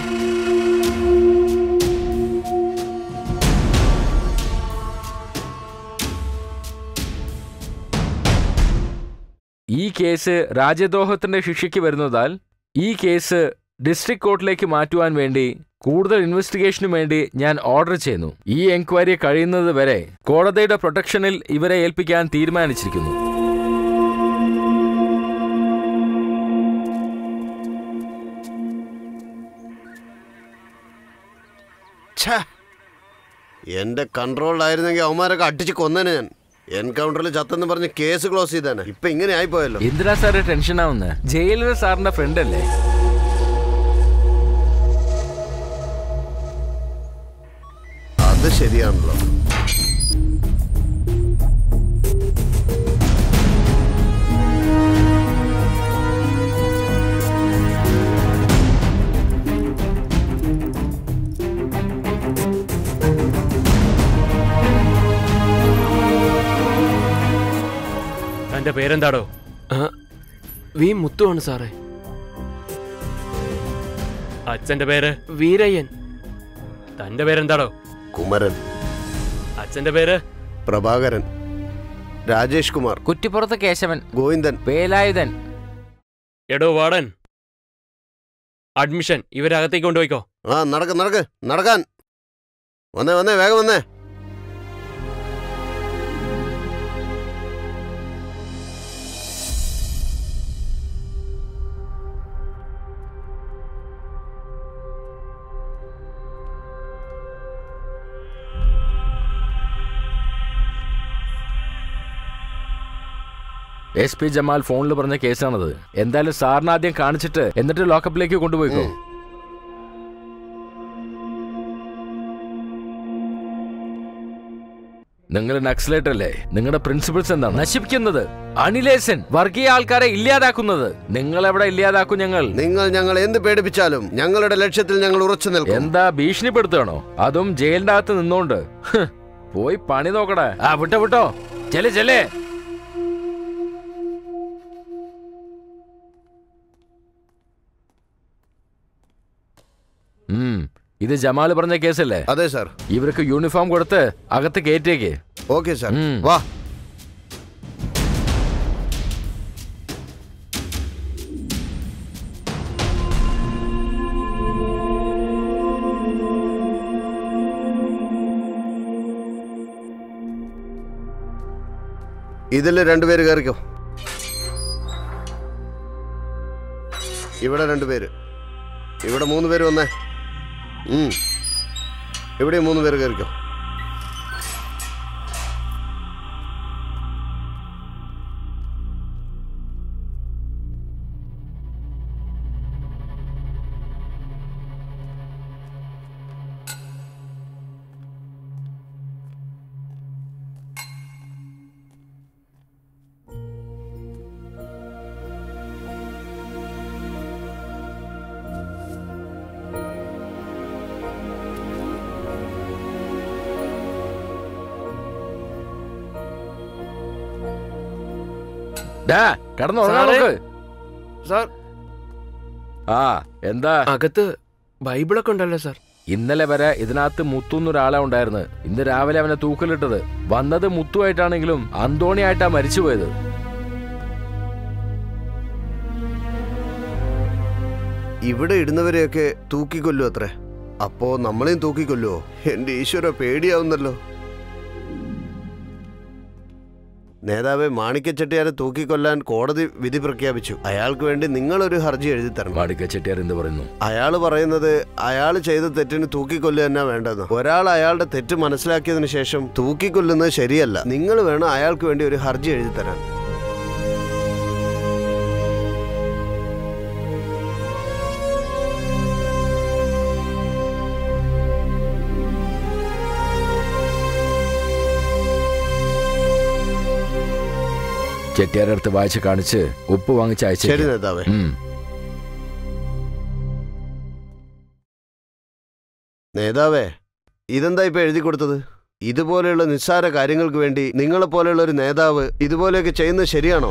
ഈ കേസ് രാജ്യദ്രോഹത്തിന്റെ ശിക്ഷയ്ക്ക് വരുന്നതാൽ ഈ കേസ് ഡിസ്ട്രിക്ട് കോർട്ടിലേക്ക് മാറ്റുവാൻ വേണ്ടി കൂടുതൽ ഇൻവെസ്റ്റിഗേഷനു വേണ്ടി ഞാൻ ഓർഡർ ചെയ്യുന്നു ഈ എൻക്വയറി കഴിയുന്നത് വരെ കോടതിയുടെ പ്രൊട്ടക്ഷനിൽ ഇവരെ ഏൽപ്പിക്കാൻ തീരുമാനിച്ചിരിക്കുന്നു ഛേ എന്റെ കൺട്രോളിലായിരുന്നെങ്കിൽ അവന്മാരൊക്കെ അടിച്ച് കൊന്നേനെ ഞാൻ എൻകൗണ്ടറിൽ ചത്തെന്ന് പറഞ്ഞ് കേസ് ക്ലോസ് ചെയ്തേനെ ഇപ്പൊ ഇങ്ങനെ ആയിപ്പോയല്ലോ എന്തിനാ സാറേ ടെൻഷൻ ആവുന്നത് ജയിലർ സാറിന്റെ ഫ്രണ്ട് അല്ലേ അത് ശരിയാണല്ലോ തന്റെ പേരെന്താടോ ആ, വി മുത്തുവാണ് സാറേ അച്ഛന്റെ പേര് വീരയ്യൻ തന്റെ പേരെന്താടോ കുമരൻ അച്ഛന്റെ പേര് പ്രഭാകരൻ രാജേഷ് കുമാർ കുറ്റിപ്പുറത്ത് കേശവൻ ഗോവിന്ദൻ വേലായുധൻ എടോ വാർഡൻ അഡ്മിഷൻ ഇവരകത്തേക്ക് കൊണ്ടുപോയിക്കോ ആ നടക്ക് നടക്ക് നടക്കാൻ വന്നേ വന്നേ വേഗം വന്നേ എസ് പി ജമാൽ ഫോണിൽ പറഞ്ഞ കേസാണത് എന്തായാലും സാറിന് ആദ്യം കാണിച്ചിട്ട് എന്നിട്ട് ലോക്കപ്പിലേക്ക് കൊണ്ടുപോയിക്കോ നിങ്ങൾ നക്സലേറ്റ് അല്ലേ നിങ്ങളുടെ പ്രിൻസിപ്പിൾസ് എന്താണ് നശിപ്പിക്കുന്നത് അണിലേസൻ വർഗീയ ആൾക്കാരെ ഇല്ലാതാക്കുന്നത് നിങ്ങൾ എവിടെ ഇല്ലാതാക്കും ഞങ്ങൾ നിങ്ങൾ ഞങ്ങൾ എന്ത് പേടിപ്പിച്ചാലും ഞങ്ങളുടെ ലക്ഷ്യത്തിൽ ഞങ്ങൾ ഉറച്ചു നിൽക്കും എന്താ ഭീഷണിപ്പെടുത്തുകയാണോ അതും ജയിലിന്റെ അകത്ത് നിന്നോണ്ട് ഹ്, പോയി പണി നോക്കടാ ആ വിട്ടോ വിട്ടോ ചെല്ലേ ചെല്ലേ ഉം, ഇത് ജമാൽ പറഞ്ഞ കേസല്ലേ അതെ സാർ ഇവർക്ക് യൂണിഫോം കൊടുത്ത് അകത്ത് കയറ്റേക്ക് ഓക്കെ സാർ ഉം. വാ ഇതിൽ രണ്ടുപേര് കയറിക്കോ ഇവിടെ രണ്ടുപേര് ഇവിടെ മൂന്ന് പേര് വന്നേ ഉം. ഇവിടെ മൂന്ന് പേര് കയറിക്കോ ഡാ കിടന്നുറങ്ങാൻ സാറേ. നോക്ക് സാർ ആ എന്താ അകത്ത് ബൈബിളൊക്കെ ഉണ്ടല്ലോ സാർ ഇന്നലെ വരെ ഇതിനകത്ത് മുത്തു എന്നൊരാളാ ഉണ്ടായിരുന്നത് ഇന്ന് രാവിലെ അവനെ തൂക്കിലിട്ടത് വന്നത് മുത്തുവായിട്ടാണെങ്കിലും അന്തോണിയായിട്ടാ മരിച്ചുപോയത് ഇവിടെ ഇടുന്നവരെയൊക്കെ തൂക്കിക്കൊല്ലു അത്രേ അപ്പോ നമ്മളെയും തൂക്കിക്കൊല്ലുവോ എന്റെ ഈശ്വര പേടിയാവുന്നല്ലോ നേതാവെ മാണിക്കച്ചെട്ടിയാരെ തൂക്കിക്കൊല്ലാൻ കോടതി വിധി പ്രഖ്യാപിച്ചു അയാൾക്ക് വേണ്ടി നിങ്ങളൊരു ഹർജി എഴുതി തരണം മാടിക്ക ചെട്ടിയാർ എന്ത് പറയുന്നു അയാൾ പറയുന്നത് അയാൾ ചെയ്ത തെറ്റിന് തൂക്കിക്കൊല്ലുക തന്നെ വേണ്ടെന്ന് ഒരാൾ അയാളുടെ തെറ്റ് മനസ്സിലാക്കിയതിനു ശേഷം തൂക്കിക്കൊല്ലുന്നത് ശരിയല്ല നിങ്ങൾ വേണം അയാൾക്ക് വേണ്ടി ഒരു ഹർജി എഴുതി തരാൻ ചെട്ടിയാരുടെ അടുത്ത് വായിച്ച് കാണിച്ച് ഉപ്പ് വാങ്ങിച്ച് ശരി അയച്ചു നേതാവേ നേതാവേ ഇതെന്താ ഇപ്പൊ എഴുതി കൊടുത്തത് ഇതുപോലെയുള്ള നിസ്സാര കാര്യങ്ങൾക്ക് വേണ്ടി നിങ്ങളെ പോലെയുള്ള ഒരു നേതാവ് ഇതുപോലെയൊക്കെ ചെയ്യുന്നത് ശരിയാണോ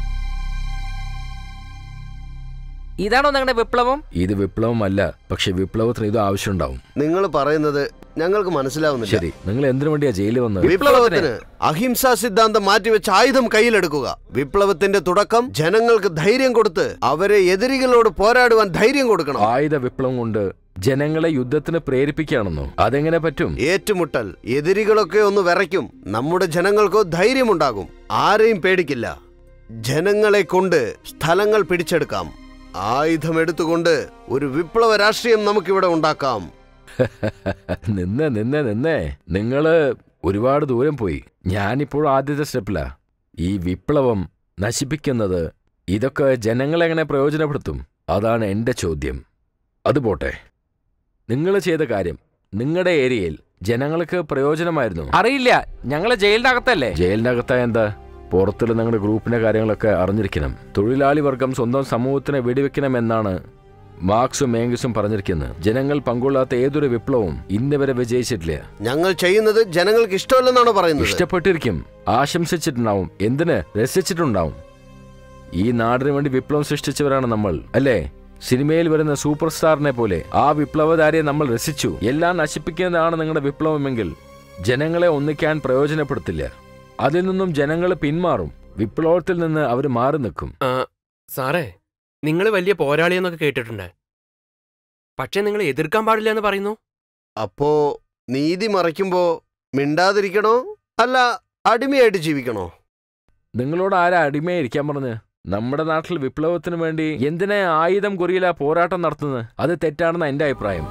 ഇതാണോ നിങ്ങളുടെ വിപ്ലവം ഇത് വിപ്ലവമല്ല പക്ഷെ വിപ്ലവത്തിന് ഇത് ആവശ്യമുണ്ടാവും നിങ്ങൾ പറയുന്നത് ഞങ്ങൾക്ക് മനസ്സിലാവുന്നില്ല ശരി നിങ്ങൾ എന്തിനു വേണ്ടിയാ ജയിലിൽ വന്നത് വിപ്ലവത്തിന് അഹിംസാ സിദ്ധാന്തം മാറ്റിവെച്ച് ആയുധം കയ്യിലെടുക്കുക വിപ്ലവത്തിന്റെ തുടക്കം ജനങ്ങൾക്ക് ധൈര്യം കൊടുത്ത് അവരെ എതിരികളോട് പോരാടുവാൻ ധൈര്യം കൊടുക്കണം ആയുധ വിപ്ലവം കൊണ്ട് ജനങ്ങളെ യുദ്ധത്തിന് പ്രേരിപ്പിക്കുകയാണെന്നോ അതെങ്ങനെ പറ്റും ഏറ്റുമുട്ടൽ എതിരികളൊക്കെ ഒന്ന് വിറയ്ക്കും നമ്മുടെ ജനങ്ങൾക്കോ ധൈര്യമുണ്ടാകും ആരെയും പേടിക്കില്ല ജനങ്ങളെ കൊണ്ട് സ്ഥലങ്ങൾ പിടിച്ചെടുക്കാം ആയുധം എടുത്തുകൊണ്ട് ഒരു വിപ്ലവ രാഷ്ട്രീയം നമുക്കിവിടെ ഉണ്ടാക്കാം നിന്നെ നിന്നെ നിന്നെ നിങ്ങള് ഒരുപാട് ദൂരം പോയി ഞാനിപ്പോൾ ആദ്യത്തെ സ്റ്റെപ്പിലാ ഈ വിപ്ലവം നശിപ്പിക്കുന്നത് ഇതൊക്കെ ജനങ്ങളെങ്ങനെ പ്രയോജനപ്പെടുത്തും അതാണ് എന്റെ ചോദ്യം അത് പോട്ടെ നിങ്ങൾ ചെയ്ത കാര്യം നിങ്ങളുടെ ഏരിയയിൽ ജനങ്ങൾക്ക് പ്രയോജനമായിരുന്നു അറിയില്ല ഞങ്ങള് ജയിലിന്റെ അകത്തല്ലേ ജയിലിനകത്തായ എന്താ പുറത്തുള്ള നിങ്ങളുടെ ഗ്രൂപ്പിന്റെ കാര്യങ്ങളൊക്കെ അറിഞ്ഞിരിക്കണം തൊഴിലാളി വർഗം സ്വന്തം സമൂഹത്തിനെ വെടിവെക്കണമെന്നാണ് മാർക്സും ഏംഗസും പറഞ്ഞിരിക്കുന്നത് ജനങ്ങൾ പങ്കുകൊള്ളാത്ത ഏതൊരു വിപ്ലവവും ഇന്ന് വരെ വിജയിച്ചിട്ടില്ല ഞങ്ങൾ ചെയ്യുന്നത് ജനങ്ങൾക്ക് ഇഷ്ടമല്ലെന്നാണ് പറയുന്നത് ഇഷ്ടപ്പെട്ടിരിക്കും ആശംസിച്ചിട്ടുണ്ടാവും എന്തിന് രസിച്ചിട്ടുണ്ടാവും ഈ നാടിന് വേണ്ടി വിപ്ലവം സൃഷ്ടിച്ചവരാണ് നമ്മൾ അല്ലേ സിനിമയിൽ വരുന്ന സൂപ്പർ സ്റ്റാറിനെ പോലെ ആ വിപ്ലവധാരിയെ നമ്മൾ രസിച്ചു എല്ലാം നശിപ്പിക്കുന്നതാണ് നിങ്ങളുടെ വിപ്ലവമെങ്കിൽ ജനങ്ങളെ ഒന്നിക്കാൻ പ്രയോജനപ്പെടുത്തില്ല അതിൽ നിന്നും ജനങ്ങൾ പിന്മാറും വിപ്ലവത്തിൽ നിന്ന് അവർ മാറി നിൽക്കും ആ, സാറേ നിങ്ങൾ വലിയ പോരാളിയെന്നൊക്കെ കേട്ടിട്ടുണ്ട് പക്ഷെ നിങ്ങൾ എതിർക്കാൻ പാടില്ല എന്ന് പറയുന്നു അപ്പോ നീതി മറയ്ക്കുമ്പോ മിണ്ടാതിരിക്കണോ അല്ല അടിമയായിട്ട് ജീവിക്കണോ നിങ്ങളോട് ആരാ അടിമയെ ഇരിക്കാൻ പറഞ്ഞ് നമ്മുടെ നാട്ടിൽ വിപ്ലവത്തിന് വേണ്ടി എന്തിനാ ആയുധം കുറിയില പോരാട്ടം നടത്തുന്നത് അത് തെറ്റാണെന്ന എന്റെ അഭിപ്രായം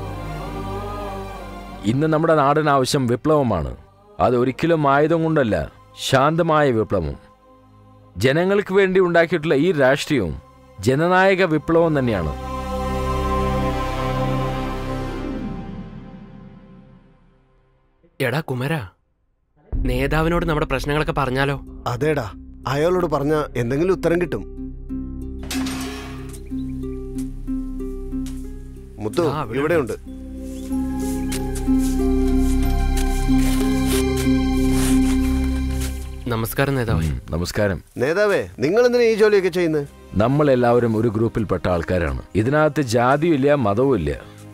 ഇന്ന് നമ്മുടെ നാടിന് ആവശ്യം വിപ്ലവമാണ് അത് ഒരിക്കലും ആയുധം കൊണ്ടല്ല ശാന്തമായ വിപ്ലവം ജനങ്ങൾക്ക് വേണ്ടി ഉണ്ടാക്കിയിട്ടുള്ള ഈ രാഷ്ട്രീയവും ജനനായക വിപ്ലവം തന്നെയാണ് എടാ കുമര നേതാവിനോട് നമ്മുടെ പ്രശ്നങ്ങളൊക്കെ പറഞ്ഞാലോ അതേടാ അയാളോട് പറഞ്ഞ എന്തെങ്കിലും ഉത്തരം കിട്ടും മുത്തു ആ, ഇവിടെ ഇവിടെയുണ്ട് നമസ്കാരം നേതാവേ നമസ്കാരം നേതാവേ നിങ്ങൾ എന്തിനാ ഈ ജോലിയൊക്കെ ചെയ്യുന്നത് നമ്മൾ എല്ലാവരും ഒരു ഗ്രൂപ്പിൽപ്പെട്ട ആൾക്കാരാണ് ഇതിനകത്ത് ജാതിയും ഇല്ല മതവും ഇല്ല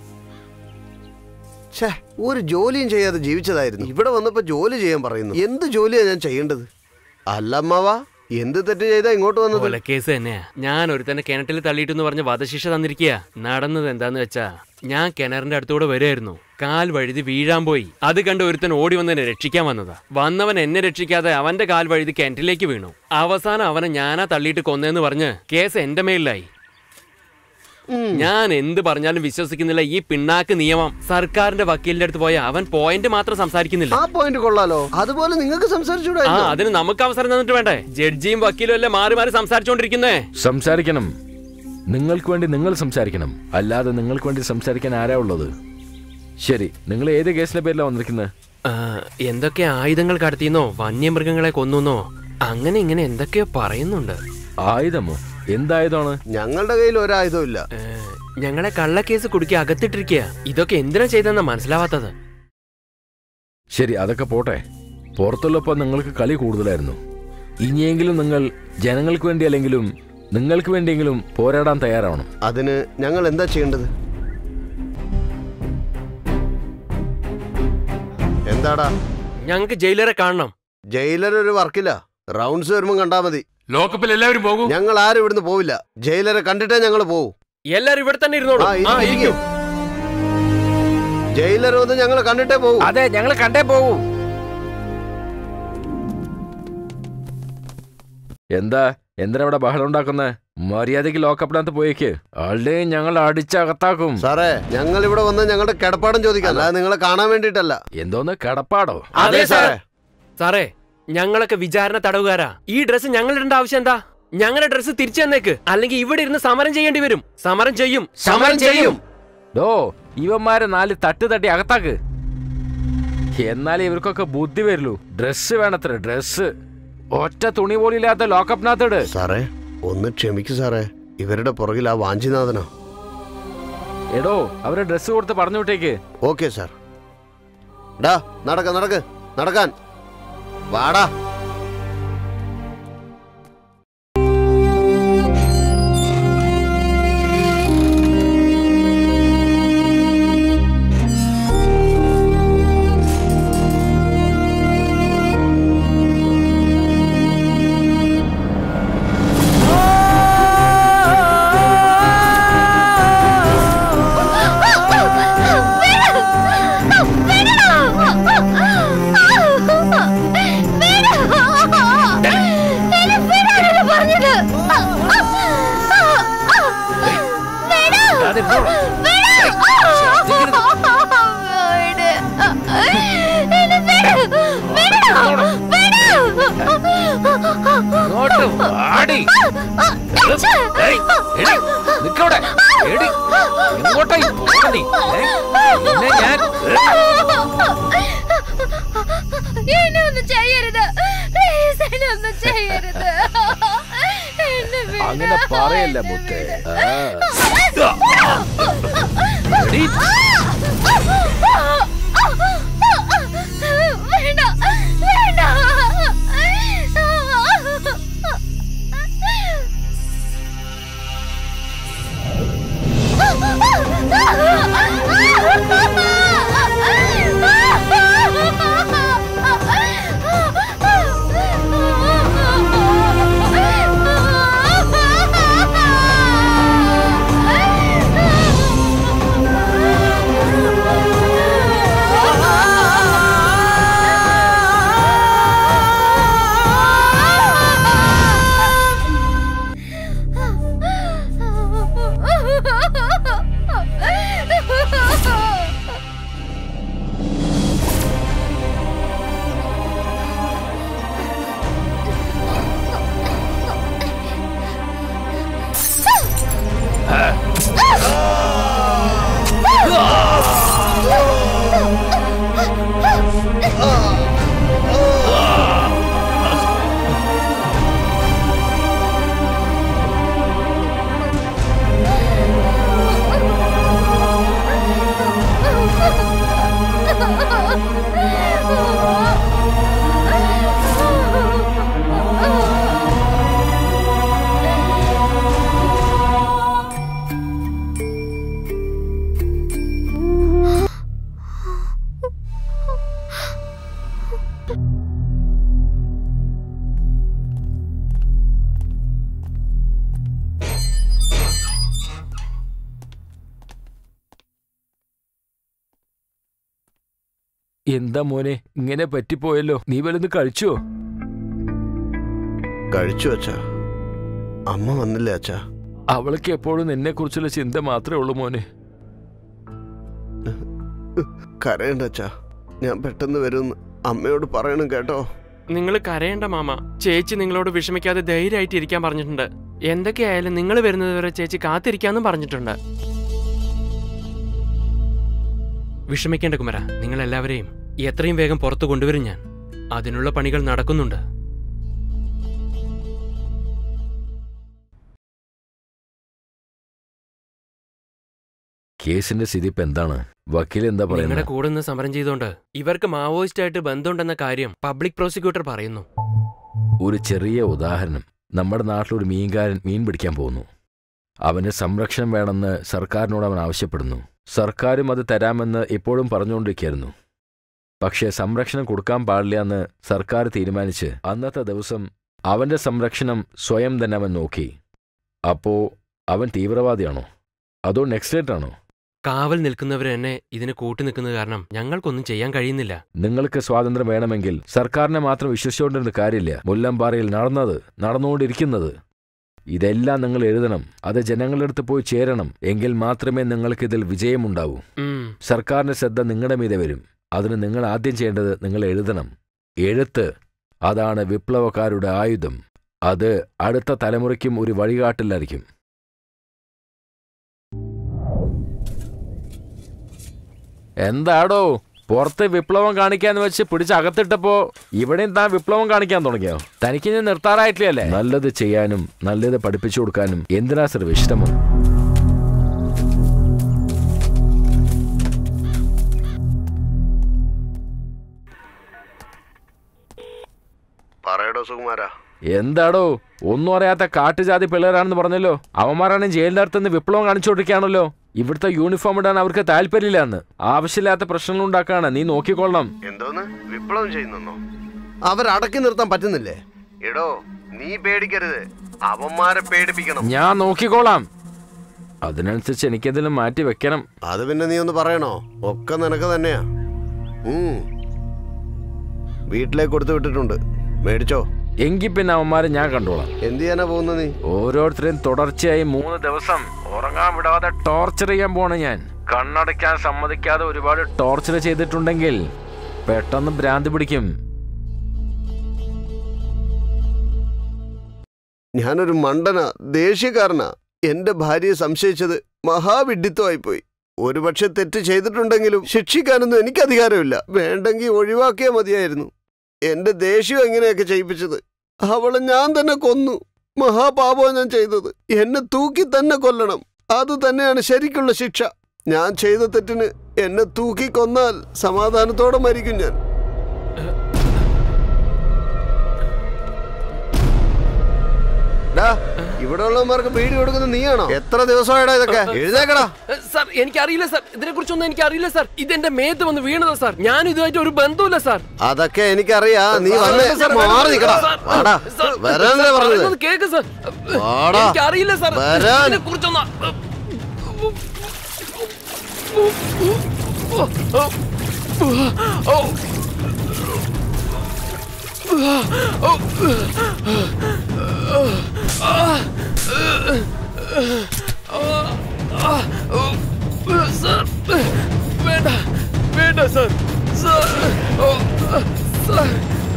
ഛേ ഒരു ജോലിയും ചെയ്യാതെ ജീവിച്ചതായിരുന്നു ഇവിടെ വന്നപ്പോ ജോലി ചെയ്യാൻ പറയുന്നു എന്ത് ജോലിയാ ഞാൻ ചെയ്യേണ്ടത് അല്ല അമ്മാവാ എന്ത് തെറ്റ് ചെയ്താ ഇങ്ങോട്ട് വന്നത് കൊലക്കേസ് തന്നെയാ ഞാൻ ഒരുത്തന്നെ കിണറ്റിൽ തള്ളിയിട്ടെന്ന് പറഞ്ഞ് വധശിക്ഷ തന്നിരിക്കുക നടന്നത് എന്താന്ന് വെച്ചാ ഞാൻ കിണറിന്റെ അടുത്തൂടെ വരുമായിരുന്നു കാൽ വഴുതി വീഴാൻ പോയി അത് കണ്ട് ഒരുത്തൻ ഓടി വന്ന് എന്നെ രക്ഷിക്കാൻ വന്നതാ വന്നവൻ എന്നെ രക്ഷിക്കാതെ അവന്റെ കാൽ വഴുതി കിണറ്റിലേക്ക് വീണു അവസാനം അവനെ ഞാനാ തള്ളിയിട്ട് കൊന്നേന്ന് പറഞ്ഞ് കേസ് എന്റെ മേലിലായി ഞാൻ എന്ത് പറഞ്ഞാലും വിശ്വസിക്കുന്നില്ല ഈ പിണ്ണാക്ക് നിയമം സർക്കാരിന്റെ വക്കീലിന്റെ അടുത്ത് പോയ അവൻ പോയിന്റ് മാത്രം സംസാരിക്കുന്നില്ല ആ പോയിന്റ് കൊള്ളാലോ അതുപോലെ നിങ്ങൾക്ക് ആ സംസാരിച്ചൂടായിരുന്നോ? അതിന് നമുക്ക് അവസരം തന്നിട്ട് വേണ്ടേ ജഡ്ജിയും വക്കീലും എല്ലാം മാറി മാറി സംസാരിച്ചോണ്ടിരിക്കുന്നേ സംസാരിക്കണം നിങ്ങൾക്ക് വേണ്ടി നിങ്ങൾ സംസാരിക്കണം അല്ലാതെ നിങ്ങൾക്ക് വേണ്ടി സംസാരിക്കാൻ ആരാ ഉള്ളത് ശരി നിങ്ങൾ ഏത് കേസിന്റെ പേരിലാണ് വന്നിരിക്കുന്നത് ആ, എന്തൊക്കെ ആയുധങ്ങൾ കടത്തിയെന്നോ വന്യമൃഗങ്ങളെ കൊന്നുന്നോ അങ്ങനെ ഇങ്ങനെ എന്തൊക്കെയോ പറയുന്നുണ്ട് ആയുധമോ എന്തായുധമാണ് ഞങ്ങളുടെ കയ്യിൽ ഒരായുധവും ഇല്ല ഏ, ഞങ്ങളെ കള്ളക്കേസ് കുടുക്കി അകത്തിട്ടിരിക്കുക ഇതൊക്കെ എന്തിനാ ചെയ്തെന്നാ മനസ്സിലാവാത്തത് ശരി അതൊക്കെ പോട്ടെ പുറത്തുള്ളപ്പോൾ നിങ്ങൾക്ക് കളി കൂടുതലായിരുന്നു ഇനിയെങ്കിലും നിങ്ങൾ ജനങ്ങൾക്ക് വേണ്ടി അല്ലെങ്കിലും നിങ്ങൾക്ക് വേണ്ടിയെങ്കിലും പോരാടാൻ തയ്യാറാവണം അതിന് ഞങ്ങൾ എന്താ ചെയ്യേണ്ടത് എന്താടാ ഞങ്ങൾക്ക് ജയിലറെ കാണണം ജയിലർ ഒരു വർക്കില്ല റൗണ്ട്സ് വരുമ്പോ കണ്ടാ മതി ലോക്കപ്പിൽ എല്ലാവരും പോകും ഞങ്ങൾ ആരും ഇവിടുന്ന് പോവില്ല ജയിലറെ കണ്ടിട്ടേ ഞങ്ങൾ പോവൂ എല്ലാരും ഇവിടെ തന്നെ ഇരുന്നോളൂ ആ, ഇരിക്ക്, ആ, ഇരിക്ക്. ഇരിക്കൂ. ജയിലർ വന്ന് ഞങ്ങൾ കണ്ടിട്ടേ പോവൂ അതെ ഞങ്ങൾ കണ്ടേ പോവൂ എന്താ എന്തിനാ ഇവിടെ ബഹളം ഉണ്ടാക്കുന്നത് മര്യാദയ്ക്ക് ലോക്കപ്പിനകത്ത് പോയേക്ക് ആളുടെ ഞങ്ങൾ അടിച്ചകത്താക്കും സാറേ ഞങ്ങൾ ഇവിടെ വന്ന് ഞങ്ങളുടെ കിടപ്പാടം ചോദിക്കാം അല്ലാതെ നിങ്ങളെ കാണാൻ വേണ്ടിയിട്ടല്ല എന്തോന്ന് കിടപ്പാടോ അതെ സാറേ സാറേ ഞങ്ങളൊക്കെ വിചാരണ തടവുകാരാ ഈ ഡ്രസ്സ് ഞങ്ങൾ ഇടേണ്ട ആവശ്യം എന്താ ഞങ്ങളുടെ ഡ്രസ്സ് തിരിച്ചു തന്നേക്ക് അല്ലെങ്കിൽ ഇവിടെ ഇരുന്ന് സമരം ചെയ്യേണ്ടി വരും സമരം ചെയ്യും സമരം ചെയ്യും ഡോ ഇവന്മാരെ നാല് തട്ട് തട്ടി അകത്താക്ക് എന്നാലേ ഇവർക്കൊക്കെ ബുദ്ധി വരുള്ളൂ ഡ്രസ്സ് വേണത്ര ഡ്രസ്സ് ഒറ്റ തുണി പോലും ഇല്ലാത്ത ലോക്കപ്പിനകത്തിട് സാറേ ഒന്ന് ക്ഷമിക്കു സാറേ ഇവരുടെ പുറകിൽ ആ വാഞ്ചിനാഥനാ എടോ അവരെ ഡ്രസ്സ് കൊടുത്ത് പറഞ്ഞു വിട്ടേക്ക് ഓക്കെ സാർ ഡാ നടക്ക നടക്ക് നടക്കാൻ വാടാ ഇങ്ങോട്ട് വാടി ഏയ്, എടി, നിക്കവിടെ എടി എങ്ങോട്ടായി പോണ നീ ഏ? നിന്നെ ഞാൻ എന്നെ ഒന്നും ചെയ്യരുത് പ്ലീസ് എന്നെ ഒന്നും ചെയ്യരുത് എന്നെ വിട്. അങ്ങനെ പറയല്ല മുത്തേ ആ. എടി, വേണ്ട വേണ്ട എന്താ മോനെ ഇങ്ങനെ പറ്റിപ്പോയല്ലോ നീ വലുത് കഴിച്ചോ കഴിച്ചു അച്ഛാ അമ്മ വന്നില്ലേ അച്ഛാ അവൾക്ക് എപ്പോഴും നിന്നെ കുറിച്ചുള്ള ചിന്ത മാത്രമേ ഉള്ളൂ മോനെ കരയണ്ട അച്ഛാ ഞാൻ പെട്ടെന്ന് വരുമെന്ന് അമ്മയോട് പറയണം കേട്ടോ നിങ്ങൾ കരയേണ്ട മാമ ചേച്ചി നിങ്ങളോട് വിഷമിക്കാതെ ധൈര്യമായിട്ട് ഇരിക്കാൻ പറഞ്ഞിട്ടുണ്ട് എന്തൊക്കെയായാലും നിങ്ങൾ വരുന്നത് വരെ ചേച്ചി കാത്തിരിക്കാന്നും പറഞ്ഞിട്ടുണ്ട് വിഷമിക്കേണ്ട കുമര നിങ്ങൾ എല്ലാവരെയും എത്രയും വേഗം പുറത്തു കൊണ്ടുവരും ഞാൻ അതിനുള്ള പണികൾ നടക്കുന്നുണ്ട് കേസിന്റെ സ്ഥിതി ഇപ്പൊ എന്താണ് വക്കീൽ എന്താ നിങ്ങളുടെ പറയുന്നത് കൂടെ നിന്ന് സമരം ചെയ്തുകൊണ്ട് ഇവർക്ക് മാവോയിസ്റ്റ് ആയിട്ട് ബന്ധമുണ്ടെന്ന കാര്യം പബ്ലിക് പ്രോസിക്യൂട്ടർ പറയുന്നു ഒരു ചെറിയ ഉദാഹരണം നമ്മുടെ നാട്ടിലൊരു മീൻകാരൻ മീൻ പിടിക്കാൻ പോകുന്നു അവന് സംരക്ഷണം വേണമെന്ന് സർക്കാരിനോട് അവൻ ആവശ്യപ്പെടുന്നു സർക്കാരും അത് തരാമെന്ന് എപ്പോഴും പറഞ്ഞുകൊണ്ടിരിക്കുകയായിരുന്നു പക്ഷേ സംരക്ഷണം കൊടുക്കാൻ പാടില്ല എന്ന് സർക്കാർ തീരുമാനിച്ച് അന്നത്തെ ദിവസം അവന്റെ സംരക്ഷണം സ്വയം തന്നെ അവൻ നോക്കി അപ്പോ അവൻ തീവ്രവാദിയാണോ അതോ നെക്സ്റ്റേറ്റാണോ കാവൽ നിൽക്കുന്നവർ എന്നെ ഇതിന് കൂട്ടു നിൽക്കുന്നത് കാരണം ഞങ്ങൾക്കൊന്നും ചെയ്യാൻ കഴിയുന്നില്ല നിങ്ങൾക്ക് സ്വാതന്ത്ര്യം വേണമെങ്കിൽ സർക്കാരിനെ മാത്രം വിശ്വസിച്ചുകൊണ്ടിരുന്ന കാര്യമില്ല മുല്ലമ്പാറയിൽ നടന്നത് നടന്നുകൊണ്ടിരിക്കുന്നത് ഇതെല്ലാം നിങ്ങൾ എഴുതണം അത് ജനങ്ങളുടെ അടുത്ത് പോയി ചേരണം എങ്കിൽ മാത്രമേ നിങ്ങൾക്ക് ഇതിൽ വിജയമുണ്ടാവൂ ഉം. സർക്കാരിന്റെ ശ്രദ്ധ നിങ്ങളുടെ മീതെ വരും അതിന് നിങ്ങൾ ആദ്യം ചെയ്യേണ്ടത് നിങ്ങൾ എഴുതണം എഴുത്ത് അതാണ് വിപ്ലവക്കാരുടെ ആയുധം അത് അടുത്ത തലമുറയ്ക്കും ഒരു വഴികാട്ടിലായിരിക്കും എന്താടോ പുറത്ത് വിപ്ലവം കാണിക്കാന്ന് വെച്ച് പിടിച്ച് അകത്തിട്ടപ്പോ ഇവിടെയും താൻ വിപ്ലവം കാണിക്കാൻ തുടങ്ങിയോ തനിക്ക് ഞാൻ നിർത്താറായിട്ടില്ലല്ലേ നല്ലത് ചെയ്യാനും നല്ലത് പഠിപ്പിച്ചു കൊടുക്കാനും എന്തിനാ സർ വിശ്രമം പറയടോ സുകുമാരാ എന്താടോ ഒന്നും അറിയാത്ത കാട്ടുജാതി പിള്ളേരാണെന്ന് പറഞ്ഞല്ലോ അവന്മാരാണ് ജയിലിന്റെ അടുത്തുനിന്ന് വിപ്ലവം കാണിച്ചുകൊണ്ടിരിക്കുകയാണല്ലോ ഇവിടുത്തെ യൂണിഫോം ഇടാൻ അവർക്ക് താല്പര്യമില്ലെന്ന് ആവശ്യമില്ലാത്ത പ്രശ്നങ്ങൾ ഉണ്ടാക്കാണ് നീ നോക്കിക്കൊള്ളണം എന്തോന്ന് വിപ്ലവം ചെയ്യുന്നോ അവരടക്കി നിർത്താൻ പറ്റുന്നില്ലേ എടോ നീ പേടിക്കരുത് അവന്മാരെ പേടിപ്പിക്കണം ഞാൻ നോക്കിക്കോളാം അതിനനുസരിച്ച് എനിക്കെന്തെങ്കിലും മാറ്റി വെക്കണം അത് പിന്നെ നീ ഒന്ന് പറയണോ ഒക്കെ നിനക്ക് തന്നെയാ ഉം. വീട്ടിലേക്ക് കൊടുത്തു വിട്ടിട്ടുണ്ട് മേടിച്ചോ എങ്കിൽ പിന്നെ അവന്മാരെ ഞാൻ കണ്ടോളാം എന്ത് ചെയ്യാനാ പോകുന്ന നീ ഓരോരുത്തരെയും തുടർച്ചയായി മൂന്ന് ദിവസം ഉറങ്ങാൻ വിടാതെ ടോർച്ചർ ചെയ്യാൻ പോണ ഞാൻ കണ്ണടയ്ക്കാൻ സമ്മതിക്കാതെ ഒരുപാട് ടോർച്ചർ ചെയ്തിട്ടുണ്ടെങ്കിൽ പെട്ടെന്ന് ഭ്രാന്തി പിടിക്കും ഞാനൊരു മണ്ടനാ ദേഷ്യക്കാരനാ എന്റെ ഭാര്യയെ സംശയിച്ചത് മഹാവിഡിത്വമായിപ്പോയി ഒരുപക്ഷെ തെറ്റ് ചെയ്തിട്ടുണ്ടെങ്കിലും ശിക്ഷിക്കാനൊന്നും എനിക്ക് അധികാരമില്ല വേണ്ടെങ്കിൽ ഒഴിവാക്കിയാൽ മതിയായിരുന്നു എന്റെ ദേഷ്യം എങ്ങനെയൊക്കെ ചെയ്യിപ്പിച്ചത് അവളെ ഞാൻ തന്നെ കൊന്നു മഹാപാപം ഞാൻ ചെയ്തത് എന്നെ തൂക്കി തന്നെ കൊല്ലണം അത് തന്നെയാണ് ശരിക്കുള്ള ശിക്ഷ ഞാൻ ചെയ്ത തെറ്റിന് എന്നെ തൂക്കി കൊന്നാൽ സമാധാനത്തോടെ മരിക്കും ഞാൻ ഡാ ഇവിടെ ഉള്ളവന്മാർക്ക് ബീഡി കൊടുക്കുന്ന നീയാണോ എത്ര ദിവസമായിടാ ഇതൊക്കെ എഴുതേക്കടാ സാർ എനിക്കറിയില്ല സാർ ഇതിനെ കുറിച്ചൊന്നും എനിക്കറിയില്ല സാർ ഇതെന്റെ മേത്ത് വന്ന് വീണതാ സാർ ഞാൻ ഇതുമായിട്ട് ഒരു ബന്ധവുമില്ല സാർ അതൊക്കെ എനിക്കറിയാ നീ വന്നേ സാർ, മാറി നിക്കടാ സാർ, വാടാ സാർ, വരാനല്ലേ സാർ, പറഞ്ഞത് പറയുന്നത് കേക്ക് സാർ വാടാ. എനിക്കറിയില്ല സാർ വരാൻ. ഇതിനെ കുറിച്ചൊന്നും സാർ വേണ്ട വേണ്ട സാർ സാർ ഓ, സാർ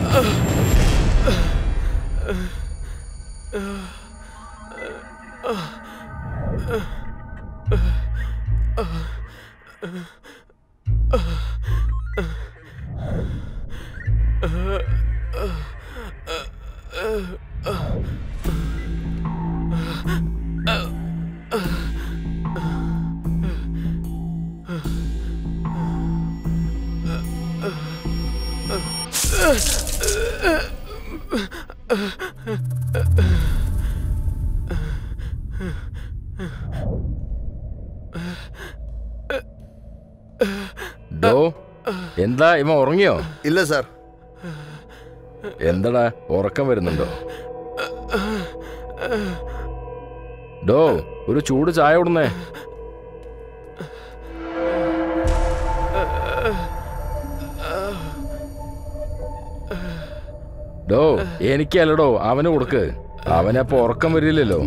ഡോ എന്താ ഇവൻ ഉറങ്ങിയോ ഇല്ല സാർ എന്തടാ ഉറക്കം വരുന്നുണ്ടോ ഡോ ഒരു ചൂട് ചായ ഉടന്നേ ഡോ എനിക്കല്ലടോ അവന് കൊടുക്ക് അവനപ്പോ ഉറക്കം വരില്ലല്ലോ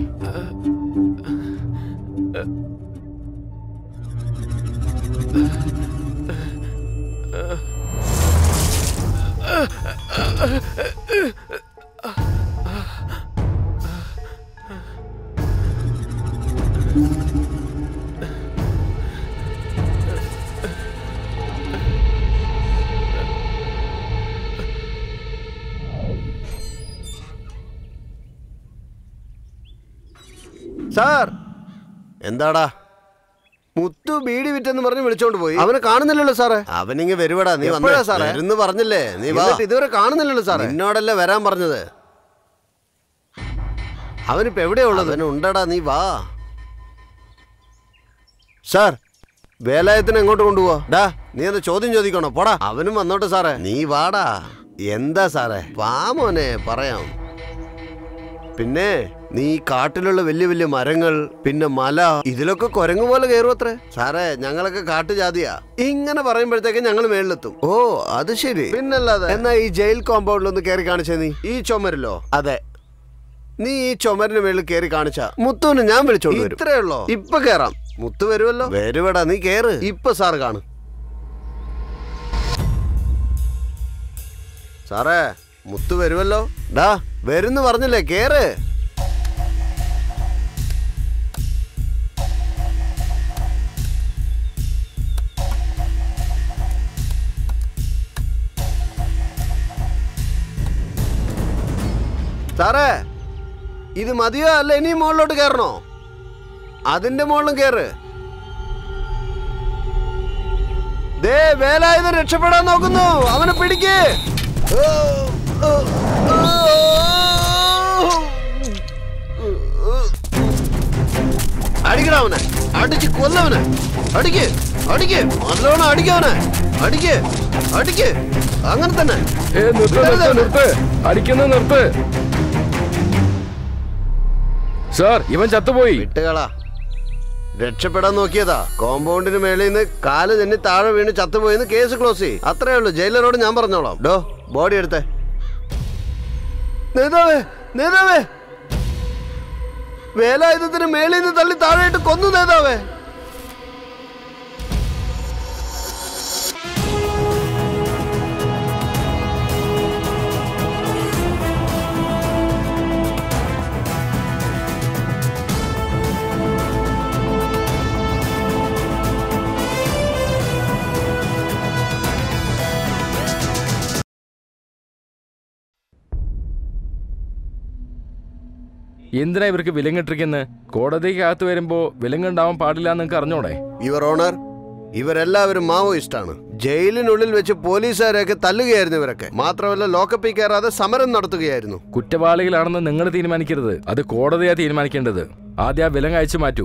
സാർ എന്താടാ മുത്തു ബീഡി വിറ്റെന്ന് പറഞ്ഞ് വിളിച്ചോണ്ട് പോയി അവനെ കാണുന്നില്ലല്ലോ സാറേ അവനിങ്ങ് വരുവടാ നീ വന്നേ സാറേ എന്ന് പറഞ്ഞില്ലേ നീ വാ ഇതുവരെ കാണുന്നില്ലല്ലോ സാറേ എന്നോടല്ലേ വരാൻ പറഞ്ഞത് അവനിപ്പോ എവിടെയാ ഉള്ളത് അവന് ഉണ്ടടാ നീ വാ സാർ വേലായത്തിന് എങ്ങോട്ട് കൊണ്ടുപോവാ ഡാ നീ ഒന്ന് ചോദ്യം ചോദിക്കണോ പോടാ അവനും വന്നോട്ടെ സാറേ നീ വാടാ എന്താ സാറേ വാ മോനെ പറയാം പിന്നെ നീ ഈ കാട്ടിലുള്ള വലിയ വലിയ മരങ്ങൾ പിന്നെ മല ഇതിലൊക്കെ കുരങ്ങു പോലെ കയറുമത്രേ സാറേ ഞങ്ങളൊക്കെ കാട്ടുജാതിയാ ഇങ്ങനെ പറയുമ്പോഴത്തേക്ക് ഞങ്ങൾ മേളിലെത്തും ഓ അത് ശരി പിന്നല്ലാതെ എന്നാ ഈ ജയിൽ കോമ്പൗണ്ടിലൊന്ന് കയറി കാണിച്ചേ നീ ഈ ചുമരിലോ അതെ നീ ഈ ചുമരിന് മേളിൽ കയറി കാണിച്ച മുത്തുവിന് ഞാൻ വിളിച്ചോണ്ട് വരും ഇത്രേ ഉള്ളോ ഇപ്പൊ കേറാം മുത്ത് വരുമല്ലോ വരുവടാ നീ കേറ് ഇപ്പൊ സാറ് കാണും സാറേ മുത്ത് വരുമല്ലോ ഡാ വരുന്ന് പറഞ്ഞില്ലേ കേറ് സാറേ ഇത് മതിയോ അല്ല ഇനിയും മുകളിലോട്ട് കയറണോ അതിന്റെ മുകളിലും കയറ് ദേ വേലായുധൻ രക്ഷപ്പെടാൻ നോക്കുന്നു അവനെ പിടിക്ക് ഓ, ഓ, ഓ, അടിക്കടാ അവനെ അടിച്ച് കൊല്ലവനെ അടിക്ക് അടിക്ക് നല്ലോണം അടിക്കവനെ അടിക്ക് അടിക്ക് അങ്ങനെ തന്നെ ഏ നിർത്ത് നിർത്ത് നിർത്ത് അടിക്കുന്നത് നിർത്ത് സാർ ഇവൻ ചത്തുപോയി വിട്ടുകളാ രക്ഷപ്പെടാൻ നോക്കിയതാ കോമ്പൗണ്ടിന് മേളിൽ നിന്ന് കാല് തന്നെ താഴെ വീണ് ചത്തുപോയിന്ന് കേസ് ക്ലോസ് ചെയ്യും അത്രേ ഉള്ളൂ ജയിലറോട് ഞാൻ പറഞ്ഞോളാം ഡോ ബോഡി എടുത്തേ നേതാവേ നേതാവേ വേലായുധത്തിന് മേളിൽ നിന്ന് തള്ളി താഴെയിട്ട് കൊന്നു നേതാവേ എന്തിനാ ഇവർക്ക് വിലങ്ങിട്ടിരിക്കുന്നത് കോടതിക്കകത്ത് വരുമ്പോ വിലങ്ങുണ്ടാവാൻ പാടില്ല എന്ന് നിങ്ങൾക്ക് അറിഞ്ഞോടെ യുവർ ഓണർ ഇവരെല്ലാവരും മാവോയിസ്റ്റാണ് ജയിലിനുള്ളിൽ വെച്ച് പോലീസുകാരെയൊക്കെ തല്ലുകയായിരുന്നു ഇവരൊക്കെ മാത്രമല്ല ലോക്കപ്പിൽ കയറാതെ സമരം നടത്തുകയായിരുന്നു കുറ്റവാളികളാണെന്ന് നിങ്ങൾ തീരുമാനിക്കരുത് അത് കോടതിയാ തീരുമാനിക്കേണ്ടത് ആദ്യം ആ വിലങ്ങ് അയച്ചു മാറ്റൂ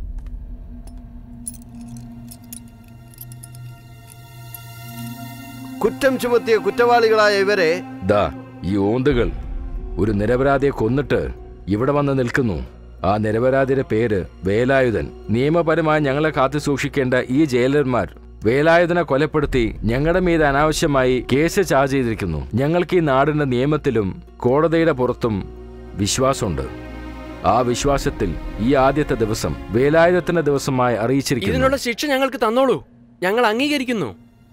കുറ്റം ചുമത്തിയ കുറ്റവാളികളായ ഇവരെ ദാ ഈ ഓന്തുകൾ ഒരു നിരപരാധിയെ കൊന്നിട്ട് ഇവിടെ വന്ന് നിൽക്കുന്നു ആ നിരപരാധിയുടെ പേര് വേലായുധൻ നിയമപരമായി ഞങ്ങളെ കാത്തു സൂക്ഷിക്കേണ്ട ഈ ജയിലർമാർ വേലായുധനെ കൊലപ്പെടുത്തി ഞങ്ങളുടെ മീത് അനാവശ്യമായി കേസ് ചാർജ് ചെയ്തിരിക്കുന്നു ഞങ്ങൾക്ക് ഈ നാടിന്റെ നിയമത്തിലും കോടതിയുടെ പുറത്തും വിശ്വാസമുണ്ട് ആ വിശ്വാസത്തിൽ ഈ ആദ്യത്തെ ദിവസം വേലായുധത്തിന്റെ ദിവസമായി അറിയിച്ചിരിക്കുന്നു ഇതിനുള്ള ശിക്ഷ ഞങ്ങൾക്ക് തന്നോളൂ ഞങ്ങൾ അംഗീകരിക്കുന്നു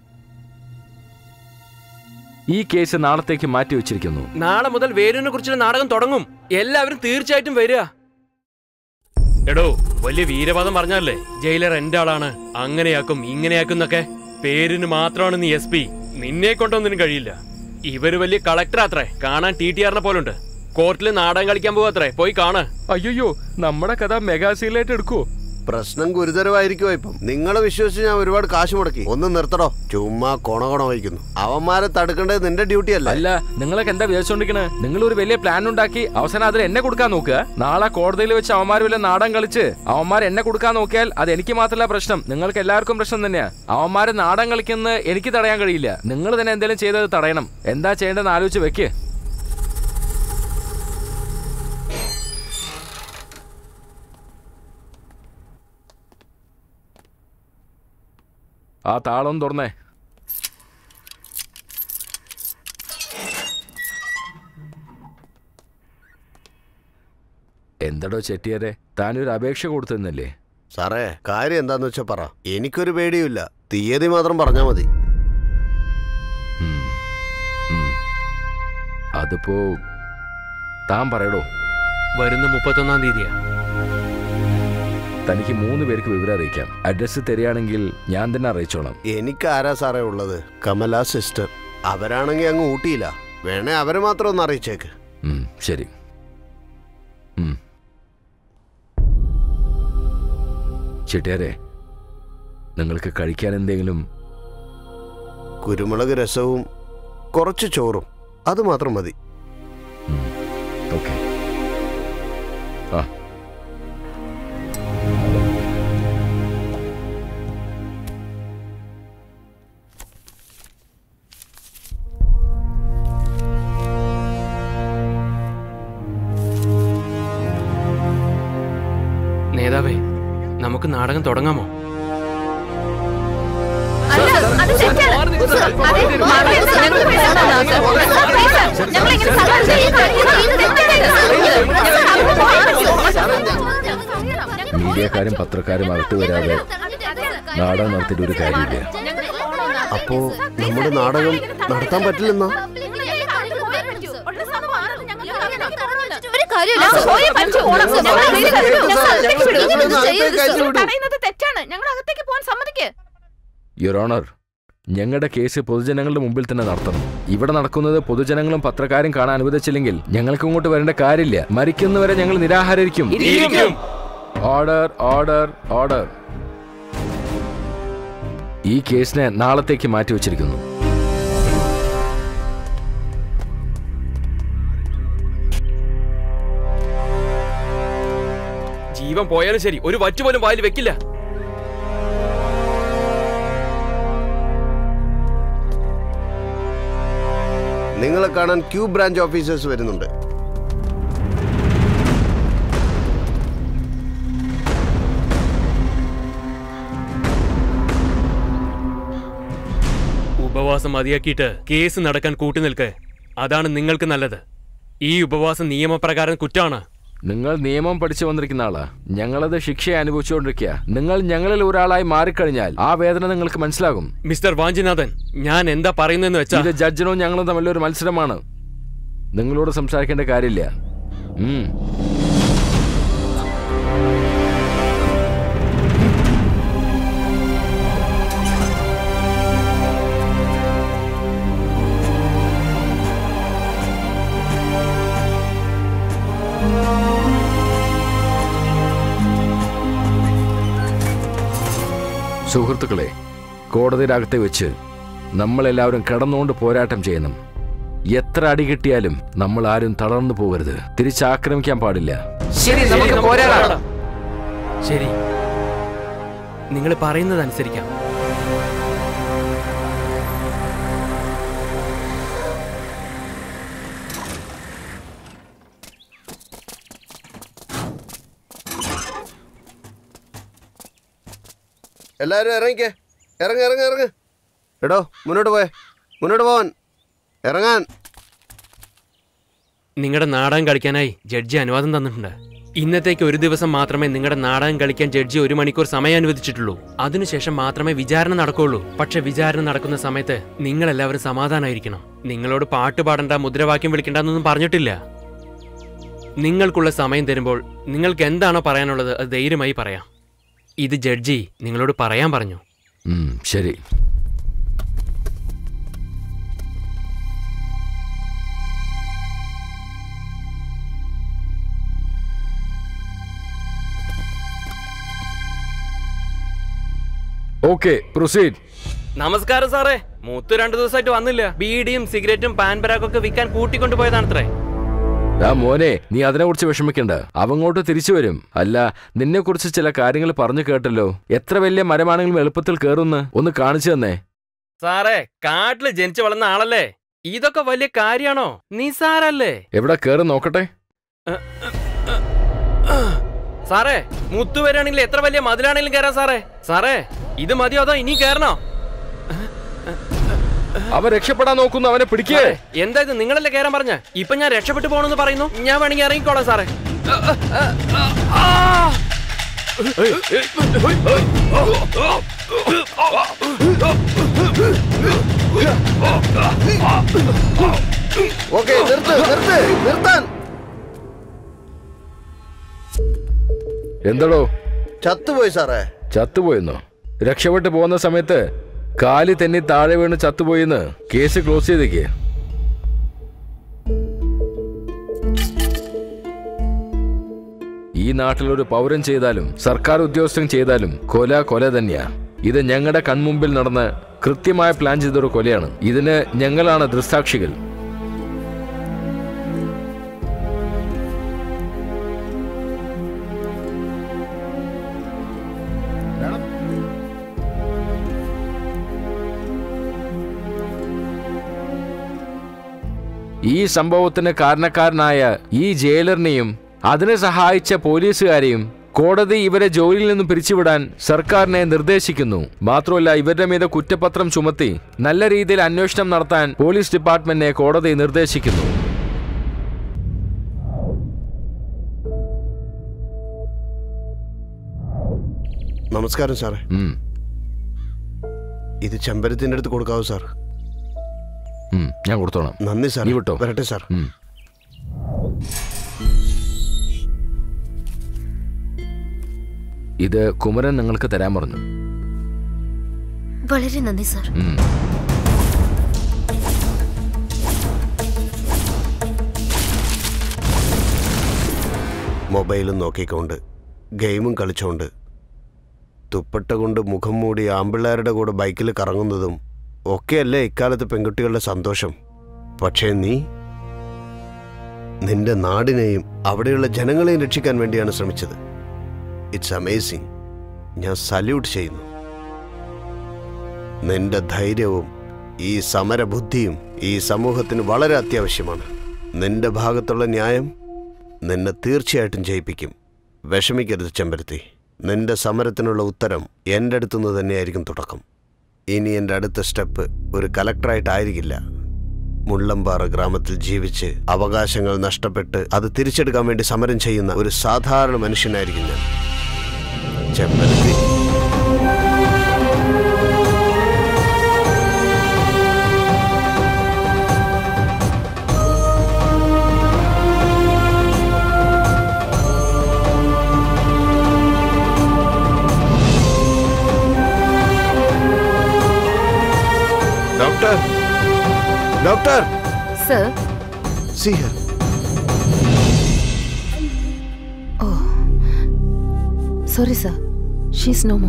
ഈ കേസ് നാളത്തേക്ക് മാറ്റിവെച്ചിരിക്കുന്നു നാളെ മുതൽ വേരുവിനെ കുറിച്ചുള്ള നാടകം തുടങ്ങും എല്ലാവരും തീർച്ചയായിട്ടും വരിക എടോ വലിയ വീരവാദം പറഞ്ഞല്ലേ ജയിലർ എന്റെ ആളാണ് അങ്ങനെയാക്കും ഇങ്ങനെയാക്കും എന്നൊക്കെ പേരിന് മാത്രമാണ് നീ എസ് പി നിന്നെ കൊണ്ടൊന്നിനും കഴിയില്ല ഇവര് വലിയ കളക്ടർ അത്രേ കാണാൻ ടി ടി ആറിനെ പോലുണ്ട് കോർട്ടിൽ നാടകം കളിക്കാൻ പോവാത്രേ പോയി കാണ് അയ്യോ നമ്മുടെ കഥ മെഗാസീലായിട്ട് എടുക്കൂ പ്രശ്നം ഗുരുതരമായിരിക്കുമോ ഇപ്പം നിങ്ങളെ വിശ്വസിച്ച് ഞാൻ ഒരുപാട് കാശ് മുടക്കി ഒന്ന് നിർത്തടോ ചുമ്മാ കൊണ കൊണ വഹിക്കുന്നു അവന്മാരെ തടുക്കേണ്ടത് നിന്റെ ഡ്യൂട്ടി അല്ല അല്ല നിങ്ങളൊക്കെ എന്താ വിചാരിച്ചോണ്ടിരിക്കണേ നിങ്ങൾ ഒരു വലിയ പ്ലാൻ ഉണ്ടാക്കി അവസാനം അതിൽ എന്നെ കൊടുക്കാൻ നോക്കുക നാളെ കോടതിയിൽ വെച്ച് അവന്മാർ വല്ല നാടൻ കളിച്ച് അവന്മാർ എന്നെ കൊടുക്കാൻ നോക്കിയാൽ അത് എനിക്ക് മാത്രമല്ല പ്രശ്നം നിങ്ങൾക്ക് എല്ലാവർക്കും പ്രശ്നം തന്നെയാ അവന്മാര് നാടൻ കളിക്കുന്നത് എനിക്ക് തടയാൻ കഴിയില്ല നിങ്ങൾ തന്നെ എന്തെങ്കിലും ചെയ്തത് തടയണം എന്താ ചെയ്യേണ്ടതെന്ന് ആലോചിച്ച് വെക്ക് ആ താളം തുറന്നേ എന്തടോ ചെട്ടിയാരെ താനൊരു അപേക്ഷ കൊടുത്തെന്നല്ലേ സാറേ കാര്യം എന്താന്ന് വെച്ചാ പറ എനിക്കൊരു പേടിയുമില്ല തീയതി മാത്രം പറഞ്ഞാ മതി ഉം. ഉം. അതിപ്പോ താൻ പറയടോ വരുന്ന മുപ്പത്തൊന്നാം തീയതിയാ തനിക്ക് മൂന്ന് പേർക്ക് വിവരം അറിയിക്കാം അഡ്രസ്സ് തരികയാണെങ്കിൽ ഞാൻ തന്നെ അറിയിച്ചോളാം എനിക്ക് ആരാ സാറേ ഉള്ളത് കമല സിസ്റ്റർ അവരാണെങ്കിൽ അങ്ങ് ഊട്ടിയില്ല വേണേ അവരെ മാത്രം ഒന്ന് അറിയിച്ചേക്ക് ഉം, ശരി ഉം. ചെട്ടിയാരെ നിങ്ങൾക്ക് കഴിക്കാൻ എന്തെങ്കിലും കുരുമുളക് രസവും കുറച്ച് ചോറും അത് മാത്രം മതി ഓക്കെ നേതാവേ നമുക്ക് നാടകം തുടങ്ങാമോ മീഡിയക്കാരും പത്രക്കാരും അകത്ത് വരാതെ നാടകം നടത്തിയിട്ട് ഒരു കാര്യമില്ല അപ്പോ നമ്മുടെ നാടകം നടത്താൻ പറ്റില്ലെന്നാ ഒരു കാര്യമില്ല പോയേ പറ്റൂ. ഞങ്ങൾ ഇതിൽ കണ്ടു. ഞങ്ങൾ അകത്തേക്ക് വിടും. ഇങ്ങനെയൊന്നും ചെയ്യരുത് സർ. പറയുന്നത് തെറ്റാണ് ഞങ്ങൾ അകത്തേക്ക് പോകാൻ സമ്മതിക്ക് യുവർ ഓണർ ഞങ്ങളുടെ കേസ് പൊതുജനങ്ങളുടെ മുമ്പിൽ തന്നെ നടത്തണം ഇവിടെ നടക്കുന്നത് പൊതുജനങ്ങളും പത്രക്കാരും കാണാൻ അനുവദിച്ചില്ലെങ്കിൽ ഞങ്ങൾക്ക് ഇങ്ങോട്ട് വരേണ്ട കാര്യമില്ല മരിക്കുന്നവരെ ഞങ്ങൾ നിരാഹാരിക്കും ഇരിക്കും. ഓർഡർ ഓർഡർ ഓർഡർ ഈ കേസിനെ നാളത്തേക്ക് മാറ്റിവെച്ചിരിക്കുന്നു ജീവൻ പോയാലും ശരി ഒരു വറ്റു പോലും വായിൽ വെക്കില്ല നിങ്ങളെ കാണാൻ ക്യൂ ബ്രാഞ്ച് ഓഫീസേഴ്സ് വരുന്നുണ്ട് ഉപവാസം മതിയാക്കിയിട്ട് കേസ് നടക്കാൻ കൂട്ടുനിൽക്ക് അതാണ് നിങ്ങൾക്ക് നല്ലത് ഈ ഉപവാസം നിയമപ്രകാരം കുറ്റാണ് നിങ്ങൾ നിയമം പഠിച്ചു വന്നിരിക്കുന്ന ആളാ ഞങ്ങളത് ശിക്ഷ അനുഭവിച്ചുകൊണ്ടിരിക്കുക നിങ്ങൾ ഞങ്ങളിൽ ഒരാളായി മാറിക്കഴിഞ്ഞാൽ ആ വേദന നിങ്ങൾക്ക് മനസ്സിലാകും മിസ്റ്റർ വാഞ്ചിനാഥൻ ഞാൻ എന്താ പറയുന്നതെന്ന് വെച്ചാ ഇത് ജഡ്ജിനും ഞങ്ങളും തമ്മിലൊരു മത്സരമാണ് നിങ്ങളോട് സംസാരിക്കേണ്ട കാര്യമില്ല ഉം. സുഹൃത്തുക്കളെ കോടതിയുടെ വെച്ച് നമ്മളെല്ലാവരും കിടന്നുകൊണ്ട് പോരാട്ടം ചെയ്യണം എത്ര അടി കിട്ടിയാലും നമ്മൾ ആരും തളർന്നു പോകരുത് തിരിച്ചാക്രമിക്കാൻ പാടില്ല ശരി നമുക്ക് പോരാടാം ശരി നിങ്ങൾ പറയുന്നത് അനുസരിക്കാം എല്ലാവരും ഇറങ്ങിക്കേ ഇറങ്ങ ഇറങ്ങ ഇറങ്ങ എടോ മുന്നോട്ട് പോയേ മുന്നോട്ട് പോവാൻ ഇറങ്ങാൻ നിങ്ങളുടെ നാടകം കളിക്കാനായി ജഡ്ജി അനുവാദം തന്നിട്ടുണ്ട് ഇന്നത്തേക്ക് ഒരു ദിവസം മാത്രമേ നിങ്ങളുടെ നാടകം കളിക്കാൻ ജഡ്ജി ഒരു മണിക്കൂർ സമയം അനുവദിച്ചിട്ടുള്ളൂ അതിനുശേഷം മാത്രമേ വിചാരണ നടക്കുകയുള്ളൂ പക്ഷെ വിചാരണ നടക്കുന്ന സമയത്ത് നിങ്ങൾ എല്ലാവരും സമാധാനമായിരിക്കണം നിങ്ങളോട് പാട്ട് പാടണ്ട മുദ്രാവാക്യം വിളിക്കണ്ടെന്നൊന്നും പറഞ്ഞിട്ടില്ല നിങ്ങൾക്കുള്ള സമയം തരുമ്പോൾ നിങ്ങൾക്ക് എന്താണോ പറയാനുള്ളത് അത് ധൈര്യമായി പറയാം ഇത് ജഡ്ജി നിങ്ങളോട് പറയാൻ പറഞ്ഞു ഉം, ശരി ഓക്കെ പ്രൊസീഡ് നമസ്കാരം സാറേ മൂത്ത് രണ്ടു ദിവസമായിട്ട് വന്നില്ല ബീഡിയും സിഗരറ്റും പാൻ പരാഗൊക്കെ വിൽക്കാൻ കൂട്ടിക്കൊണ്ടു പോയതാണത്രേ ആ മോനെ നീ അതിനെക്കുറിച്ച് വിഷമിക്കണ്ട അവങ്ങോട്ട് തിരിച്ചു വരും അല്ല നിന്നെക്കുറിച്ച് ചില കാര്യങ്ങൾ പറഞ്ഞു കേട്ടല്ലോ എത്ര വലിയ മരമാണെങ്കിലും എളുപ്പത്തിൽ കയറുന്ന് ഒന്ന് കാണിച്ചു തന്നെ സാറേ കാട്ടില് ജനിച്ചു വളർന്ന ആളല്ലേ ഇതൊക്കെ വലിയ കാര്യാണോ നിസാരല്ലേ എവിടെ കയറി നോക്കട്ടെ സാറേ മുത്തു വരാണെങ്കിൽ എത്ര വലിയ മതിലാണെങ്കിലും കയറാം സാറേ സാറേ ഇത് മതിയോ അതോ ഇനി കയറണോ അവൻ രക്ഷപ്പെടാൻ നോക്കുന്നു അവനെ പിടിക്കേ സാറേ, എന്താ ഇത് നിങ്ങളല്ലേ കയറാൻ പറഞ്ഞ ഇപ്പൊ ഞാൻ രക്ഷപ്പെട്ടു പോണെന്ന് പറയുന്നു ഞാൻ വേണമെങ്കിൽ ഇറങ്ങിക്കോളാം സാറേ ഓക്കെ നിർത്ത് നിർത്ത് നിർത്താൻ എന്താടോ ചത്തുപോയി സാറേ ചത്തുപോയെന്നോ രക്ഷപ്പെട്ട് പോകുന്ന സമയത്ത് കാലി തന്നെ താഴെ വീണ് ചത്തുപോയിന്ന് കേസ് ക്ലോസ് ചെയ്തേക്ക് ഈ നാട്ടിൽ ഒരു പൗരൻ ചെയ്താലും സർക്കാർ ഉദ്യോഗസ്ഥൻ ചെയ്താലും കൊല കൊല തന്നെയാ ഇത് ഞങ്ങളുടെ കൺമുമ്പിൽ നടന്ന് കൃത്യമായ പ്ലാൻ ചെയ്തൊരു കൊലയാണ് ഇതിന് ഞങ്ങളാണ് ദൃക്സാക്ഷികൾ ഈ സംഭവത്തിന് കാരണക്കാരനായ ഈ ജയിലറിനെയും അതിനെ സഹായിച്ച പോലീസുകാരെയും കോടതി ഇവരെ ജോലിയിൽ നിന്നും പിരിച്ചുവിടാൻ സർക്കാരിനെ നിർദ്ദേശിക്കുന്നു മാത്രമല്ല ഇവരുടെ മീതെ കുറ്റപത്രം ചുമത്തി നല്ല രീതിയിൽ അന്വേഷണം നടത്താൻ പോലീസ് ഡിപ്പാർട്ട്മെന്റിനെ കോടതി നിർദ്ദേശിക്കുന്നു നമസ്കാരം സാറേ ഉം, ഇത് ചെമ്പരത്തിന്റെ അടുത്ത് കൊടുക്കാവൂ സാർ ഉം, ഞാൻ കൊടുത്തോളാം നന്ദി സാർ നീ വിട്ടോ. വരട്ടെ സാർ ഉം. ഇത് കുമരൻ നിങ്ങൾക്ക് തരാൻ പറഞ്ഞു വളരെ നന്ദി സാർ ഉം. മൊബൈലും നോക്കിക്കൊണ്ട് ഗെയിമും കളിച്ചോണ്ട് തുപ്പട്ട കൊണ്ട് മുഖം മൂടി ആമ്പിള്ളേരുടെ കൂടെ ബൈക്കിൽ കറങ്ങുന്നതും ഒക്കെയല്ലേ ഇക്കാലത്ത് പെൺകുട്ടികളുടെ സന്തോഷം പക്ഷേ നീ നിന്റെ നാടിനെയും അവിടെയുള്ള ജനങ്ങളെയും രക്ഷിക്കാൻ വേണ്ടിയാണ് ശ്രമിച്ചത് ഇറ്റ്സ് അമേസിങ് ഞാൻ സല്യൂട്ട് ചെയ്യുന്നു നിന്റെ ധൈര്യവും ഈ സമരബുദ്ധിയും ഈ സമൂഹത്തിന് വളരെ അത്യാവശ്യമാണ് നിന്റെ ഭാഗത്തുള്ള ന്യായം നിന്നെ തീർച്ചയായിട്ടും ജയിപ്പിക്കും വിഷമിക്കരുത് ചെമ്പരത്തി നിന്റെ സമരത്തിനുള്ള ഉത്തരം എൻ്റെ അടുത്തുനിന്ന് തന്നെയായിരിക്കും തുടക്കം ഇനി എൻ്റെ അടുത്ത സ്റ്റെപ്പ് ഒരു കലക്ടറായിട്ടായിരിക്കില്ല മുള്ളമ്പാറ ഗ്രാമത്തിൽ ജീവിച്ച് അവകാശങ്ങൾ നഷ്ടപ്പെട്ട് അത് തിരിച്ചെടുക്കാൻ വേണ്ടി സമരം ചെയ്യുന്ന ഒരു സാധാരണ മനുഷ്യനായിരിക്കും ഞാൻ ചെമ്പരത്തി doctor doctor sir see her oh sorry sir she's no more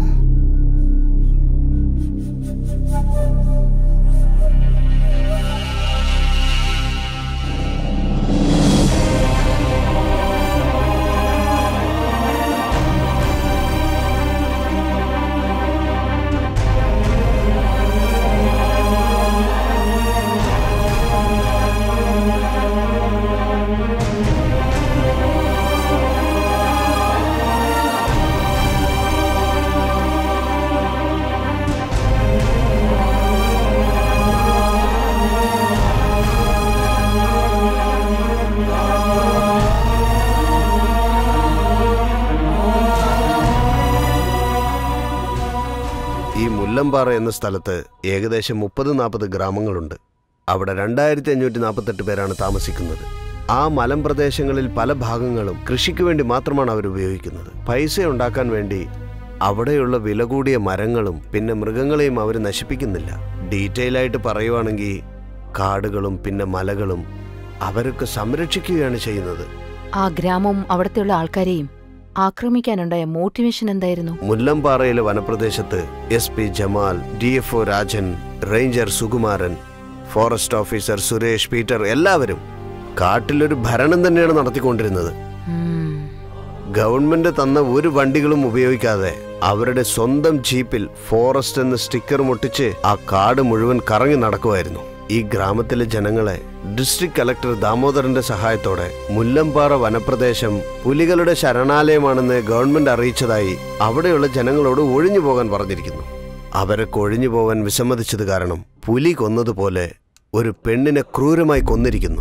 ഈ മുല്ലമ്പാറ എന്ന സ്ഥലത്ത് ഏകദേശം മുപ്പത് നാൽപ്പത് ഗ്രാമങ്ങളുണ്ട് അവിടെ രണ്ടായിരത്തി അഞ്ഞൂറ്റി നാൽപ്പത്തെട്ട് പേരാണ് താമസിക്കുന്നത് ആ മലമ്പ്രദേശങ്ങളിൽ പല ഭാഗങ്ങളും കൃഷിക്ക് വേണ്ടി മാത്രമാണ് അവർ ഉപയോഗിക്കുന്നത് പൈസ ഉണ്ടാക്കാൻ വേണ്ടി അവിടെയുള്ള വില കൂടിയ മരങ്ങളും പിന്നെ മൃഗങ്ങളെയും അവർ നശിപ്പിക്കുന്നില്ല ഡീറ്റെയിൽ ആയിട്ട് പറയുവാണെങ്കിൽ കാടുകളും പിന്നെ മലകളും അവരൊക്കെ സംരക്ഷിക്കുകയാണ് ചെയ്യുന്നത് ആ ഗ്രാമവും അവിടത്തെയുള്ള ആൾക്കാരെയും ആക്രമിക്കാനുണ്ടായ മോട്ടിവേഷൻ എന്തായിരുന്നു മുല്ലമ്പാറയിലെ വനപ്രദേശത്ത് S P Jamal D F O Rajan ranger Sukumaran forest officer Suresh Peter എല്ലാവരും കാട്ടിലൊരു ഭരണം തന്നെയാണ് നടത്തിക്കൊണ്ടിരുന്നത് ഉം. ഗവൺമെന്റ് തന്ന ഒരു വണ്ടികളും ഉപയോഗിക്കാതെ അവരുടെ സ്വന്തം ജീപ്പിൽ ഫോറസ്റ്റ് എന്ന സ്റ്റിക്കർ മുട്ടിച്ച് ആ കാട് മുഴുവൻ കറങ്ങി നടക്കുമായിരുന്നു ഈ ഗ്രാമത്തിലെ ജനങ്ങളെ ഡിസ്ട്രിക്ട് കലക്ടർ ദാമോദരന്റെ സഹായത്തോടെ മുല്ലമ്പാറ വനപ്രദേശം പുലികളുടെ ശരണാലയമാണെന്ന് ഗവൺമെന്റ് അറിയിച്ചതായി അവിടെയുള്ള ജനങ്ങളോട് ഒഴിഞ്ഞു പോകാൻ പറഞ്ഞിരിക്കുന്നു അവരൊക്കെ ഒഴിഞ്ഞു പോകാൻ വിസമ്മതിച്ചത് കാരണം പുലി കൊന്നതുപോലെ ഒരു പെണ്ണിനെ ക്രൂരമായി കൊന്നിരിക്കുന്നു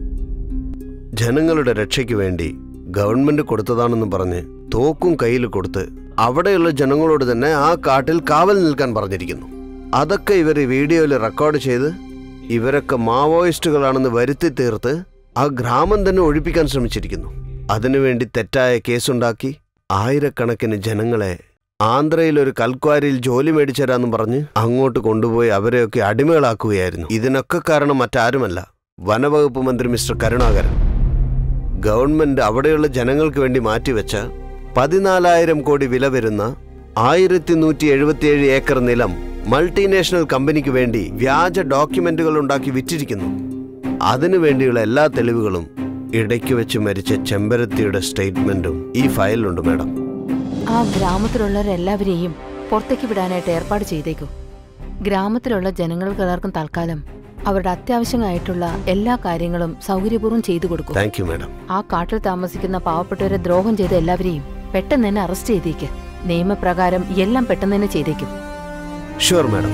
ജനങ്ങളുടെ രക്ഷയ്ക്ക് വേണ്ടി ഗവൺമെന്റ് കൊടുത്തതാണെന്ന് പറഞ്ഞ് തോക്കും കയ്യിൽ കൊടുത്ത് അവിടെയുള്ള ജനങ്ങളോട് തന്നെ ആ കാട്ടിൽ കാവൽ നിൽക്കാൻ പറഞ്ഞിരിക്കുന്നു അതൊക്കെ ഇവർ വീഡിയോയിൽ റെക്കോർഡ് ചെയ്ത് ഇവരൊക്കെ മാവോയിസ്റ്റുകളാണെന്ന് വരുത്തി തീർത്ത് ആ ഗ്രാമം തന്നെ ഒഴിപ്പിക്കാൻ ശ്രമിച്ചിരിക്കുന്നു അതിനുവേണ്ടി തെറ്റായ കേസുണ്ടാക്കി ആയിരക്കണക്കിന് ജനങ്ങളെ ആന്ധ്രയിൽ ഒരു കൽക്വാരിയിൽ ജോലി മേടിച്ചു തരാമെന്ന് പറഞ്ഞ് അങ്ങോട്ട് കൊണ്ടുപോയി അവരെയൊക്കെ അടിമകളാക്കുകയായിരുന്നു ഇതിനൊക്കെ കാരണം മറ്റാരുമല്ല വനവകുപ്പ് മന്ത്രി മിസ്റ്റർ കരുണാകരൻ ഗവൺമെന്റ് അവിടെയുള്ള ജനങ്ങൾക്ക് വേണ്ടി മാറ്റിവെച്ച പതിനാലായിരം കോടി വില വരുന്ന ആയിരത്തി നൂറ്റി എഴുപത്തിയേഴ് ഏക്കർ നിലം മൾട്ടിനാഷണൽ കമ്പനിക്ക് വേണ്ടി വ്യാജ ഡോക്യുമെന്റുകൾ ഉണ്ടാക്കി വിറ്റിരിക്കുന്നു അതിനു വേണ്ടിയുള്ള എല്ലാ തെളിവുകളും ഇടയ്ക്ക് വെച്ച് മരിച്ച ചെമ്പരത്തിയുടെ സ്റ്റേറ്റ്മെന്റും ഈ ഫയലിലുണ്ട് മാഡം ആ ഗ്രാമത്തിലുള്ളവരെല്ലാവരെയും പുറത്തേക്ക് വിടാനായിട്ട് ഏർപ്പാട് ചെയ്തേക്കൂ ഗ്രാമത്തിലുള്ള ജനങ്ങൾക്ക് എല്ലാവർക്കും തൽക്കാലം അവരുടെ അത്യാവശ്യമായിട്ടുള്ള എല്ലാ കാര്യങ്ങളും സൗകര്യപൂർവ്വം ചെയ്തു കൊടുക്കും താങ്ക് യു മാഡം ആ കാട്ടിൽ താമസിക്കുന്ന പാവപ്പെട്ടവരെ ദ്രോഹം ചെയ്ത എല്ലാവരെയും പെട്ടെന്ന് തന്നെ അറസ്റ്റ് ചെയ്തേക്ക് നിയമപ്രകാരം എല്ലാം പെട്ടെന്ന് തന്നെ ചെയ്തേക്കും ഷുവർ മാഡം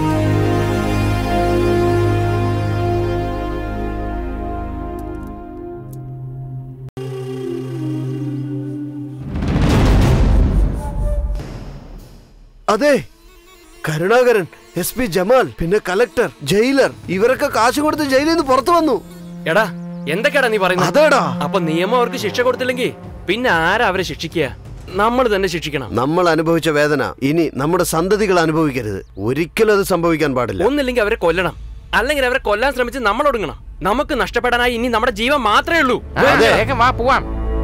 അതെ കരുണാകരൻ എസ് പി ജമാൽ പിന്നെ കലക്ടർ ജയിലർ ഇവരൊക്കെ കാശ് കൊടുത്ത് ജയിലിൽ നിന്ന് പുറത്തു വന്നു എടാ എന്തൊക്കെയാടാ നീ പറയുന്നത് അതേടാ അപ്പൊ നിയമം അവർക്ക് ശിക്ഷ കൊടുത്തില്ലെങ്കിൽ പിന്നെ ആരാ അവരെ ശിക്ഷിക്കുക നമ്മൾ തന്നെ ശിക്ഷിക്കണം നമ്മൾ അനുഭവിച്ച വേദന ഇനി നമ്മുടെ സന്തതികൾ അനുഭവിക്കരുത് ഒരിക്കലും അത് സംഭവിക്കാൻ പാടില്ല ഒന്നില്ലെങ്കിൽ അവരെ കൊല്ലണം അല്ലെങ്കിൽ അവരെ കൊല്ലാൻ ശ്രമിച്ച് നമ്മൾ ഒടുങ്ങണം നമുക്ക് നഷ്ടപ്പെടാനായി ഇനി നമ്മുടെ ജീവൻ മാത്രമേ ഉള്ളൂ ആ, വേഗം വാ പോവാം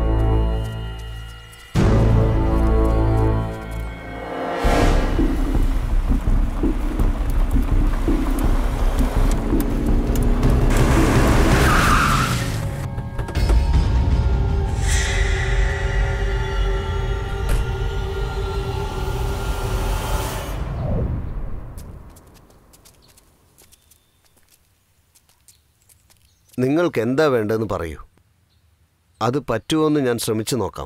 നിങ്ങൾക്ക് എന്താ വേണ്ടതെന്ന് പറയൂ അത് പറ്റുമോന്ന് ഞാൻ ശ്രമിച്ചു നോക്കാം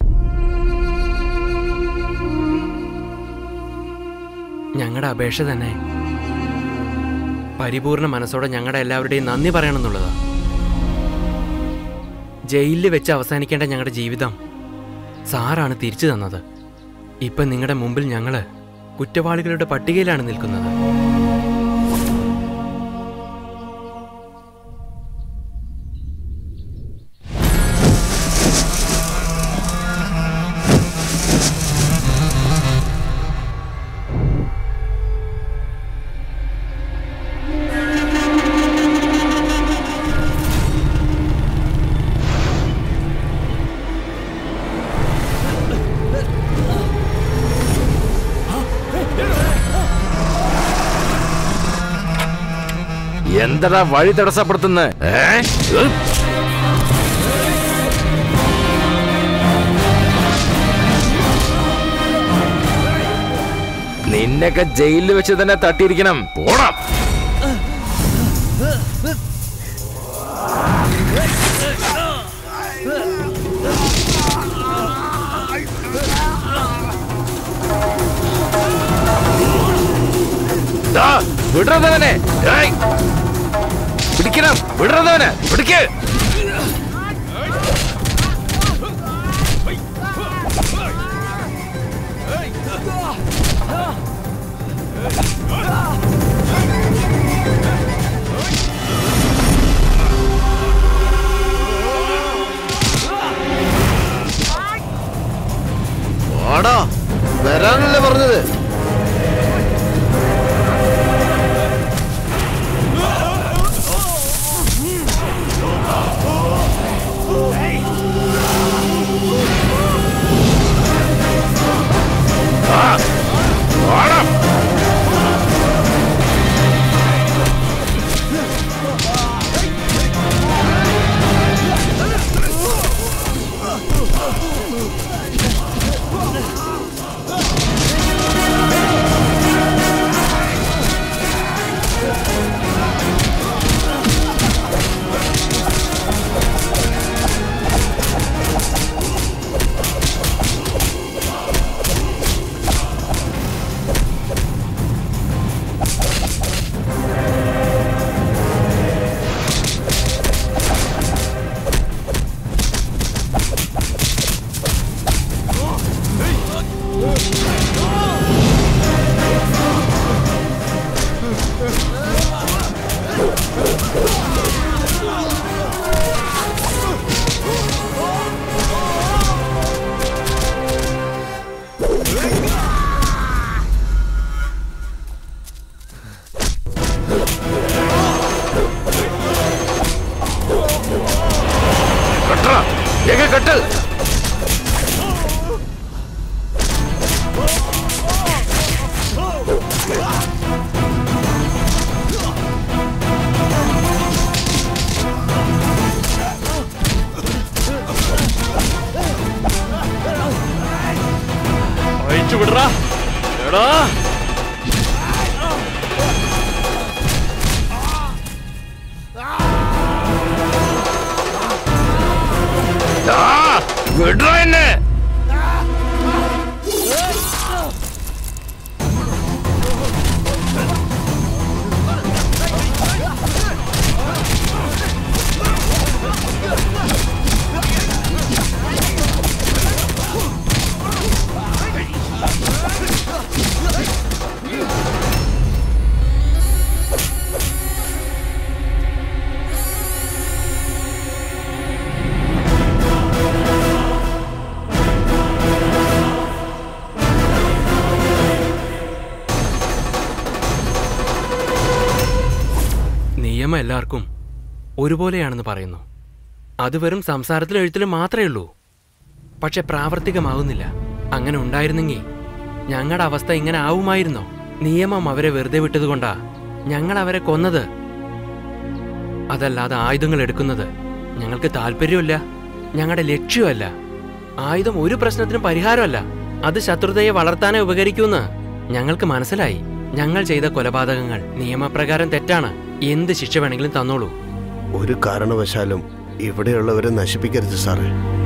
ഞങ്ങളുടെ അപേക്ഷ തന്നെ പരിപൂർണ മനസ്സോടെ ഞങ്ങളുടെ എല്ലാവരുടെയും നന്ദി പറയണമെന്നുള്ളതാ ജയിലിൽ വെച്ച് അവസാനിക്കേണ്ട ഞങ്ങളുടെ ജീവിതം സാറാണ് തിരിച്ചു തന്നത് ഇപ്പൊ നിങ്ങളുടെ മുമ്പിൽ ഞങ്ങള് കുറ്റവാളികളുടെ പട്ടികയിലാണ് നിൽക്കുന്നത് എന്തടാ വഴി തടസ്സപ്പെടുത്തുന്നത് നിന്നൊക്കെ ജയിലിൽ വെച്ച് തന്നെ തട്ടിയിരിക്കണം പോണം ദാ, വിടരുതവനെ ഏയ്! പിടിക്കണം വിടരുതവനെ പിടിക്ക് വാടാ വരാനല്ലേ പറഞ്ഞത് കെട്ടറ വേഗം കെട്ട് അയച്ചു വിടറാ എടാ ദാ, വിടറ എന്നെ എല്ലാവർക്കും ഒരുപോലെയാണെന്ന് പറയുന്നു അത് വെറും സംസാരത്തിലും എഴുത്തിലും മാത്രമേ ഉള്ളൂ പക്ഷെ പ്രാവർത്തികമാവുന്നില്ല അങ്ങനെ ഉണ്ടായിരുന്നെങ്കിൽ ഞങ്ങളുടെ അവസ്ഥ ഇങ്ങനെ ആവുമായിരുന്നോ നിയമം അവരെ വെറുതെ വിട്ടതുകൊണ്ടാ ഞങ്ങൾ അവരെ കൊന്നത് അതല്ലാതെ ആയുധങ്ങൾ എടുക്കുന്നത് ഞങ്ങൾക്ക് താല്പര്യമല്ല ഞങ്ങളുടെ ലക്ഷ്യമല്ല ആയുധം ഒരു പ്രശ്നത്തിനും പരിഹാരമല്ല അത് ശത്രുതയെ വളർത്താനേ ഉപകരിക്കൂന്ന് ഞങ്ങൾക്ക് മനസ്സിലായി ഞങ്ങൾ ചെയ്ത കൊലപാതകങ്ങൾ നിയമപ്രകാരം തെറ്റാണ് എന്ത് ശിക്ഷ വേണമെങ്കിലും തന്നോളൂ ഒരു കാരണവശാലും ഇവിടെയുള്ളവരെ നശിപ്പിക്കരുത് സാറേ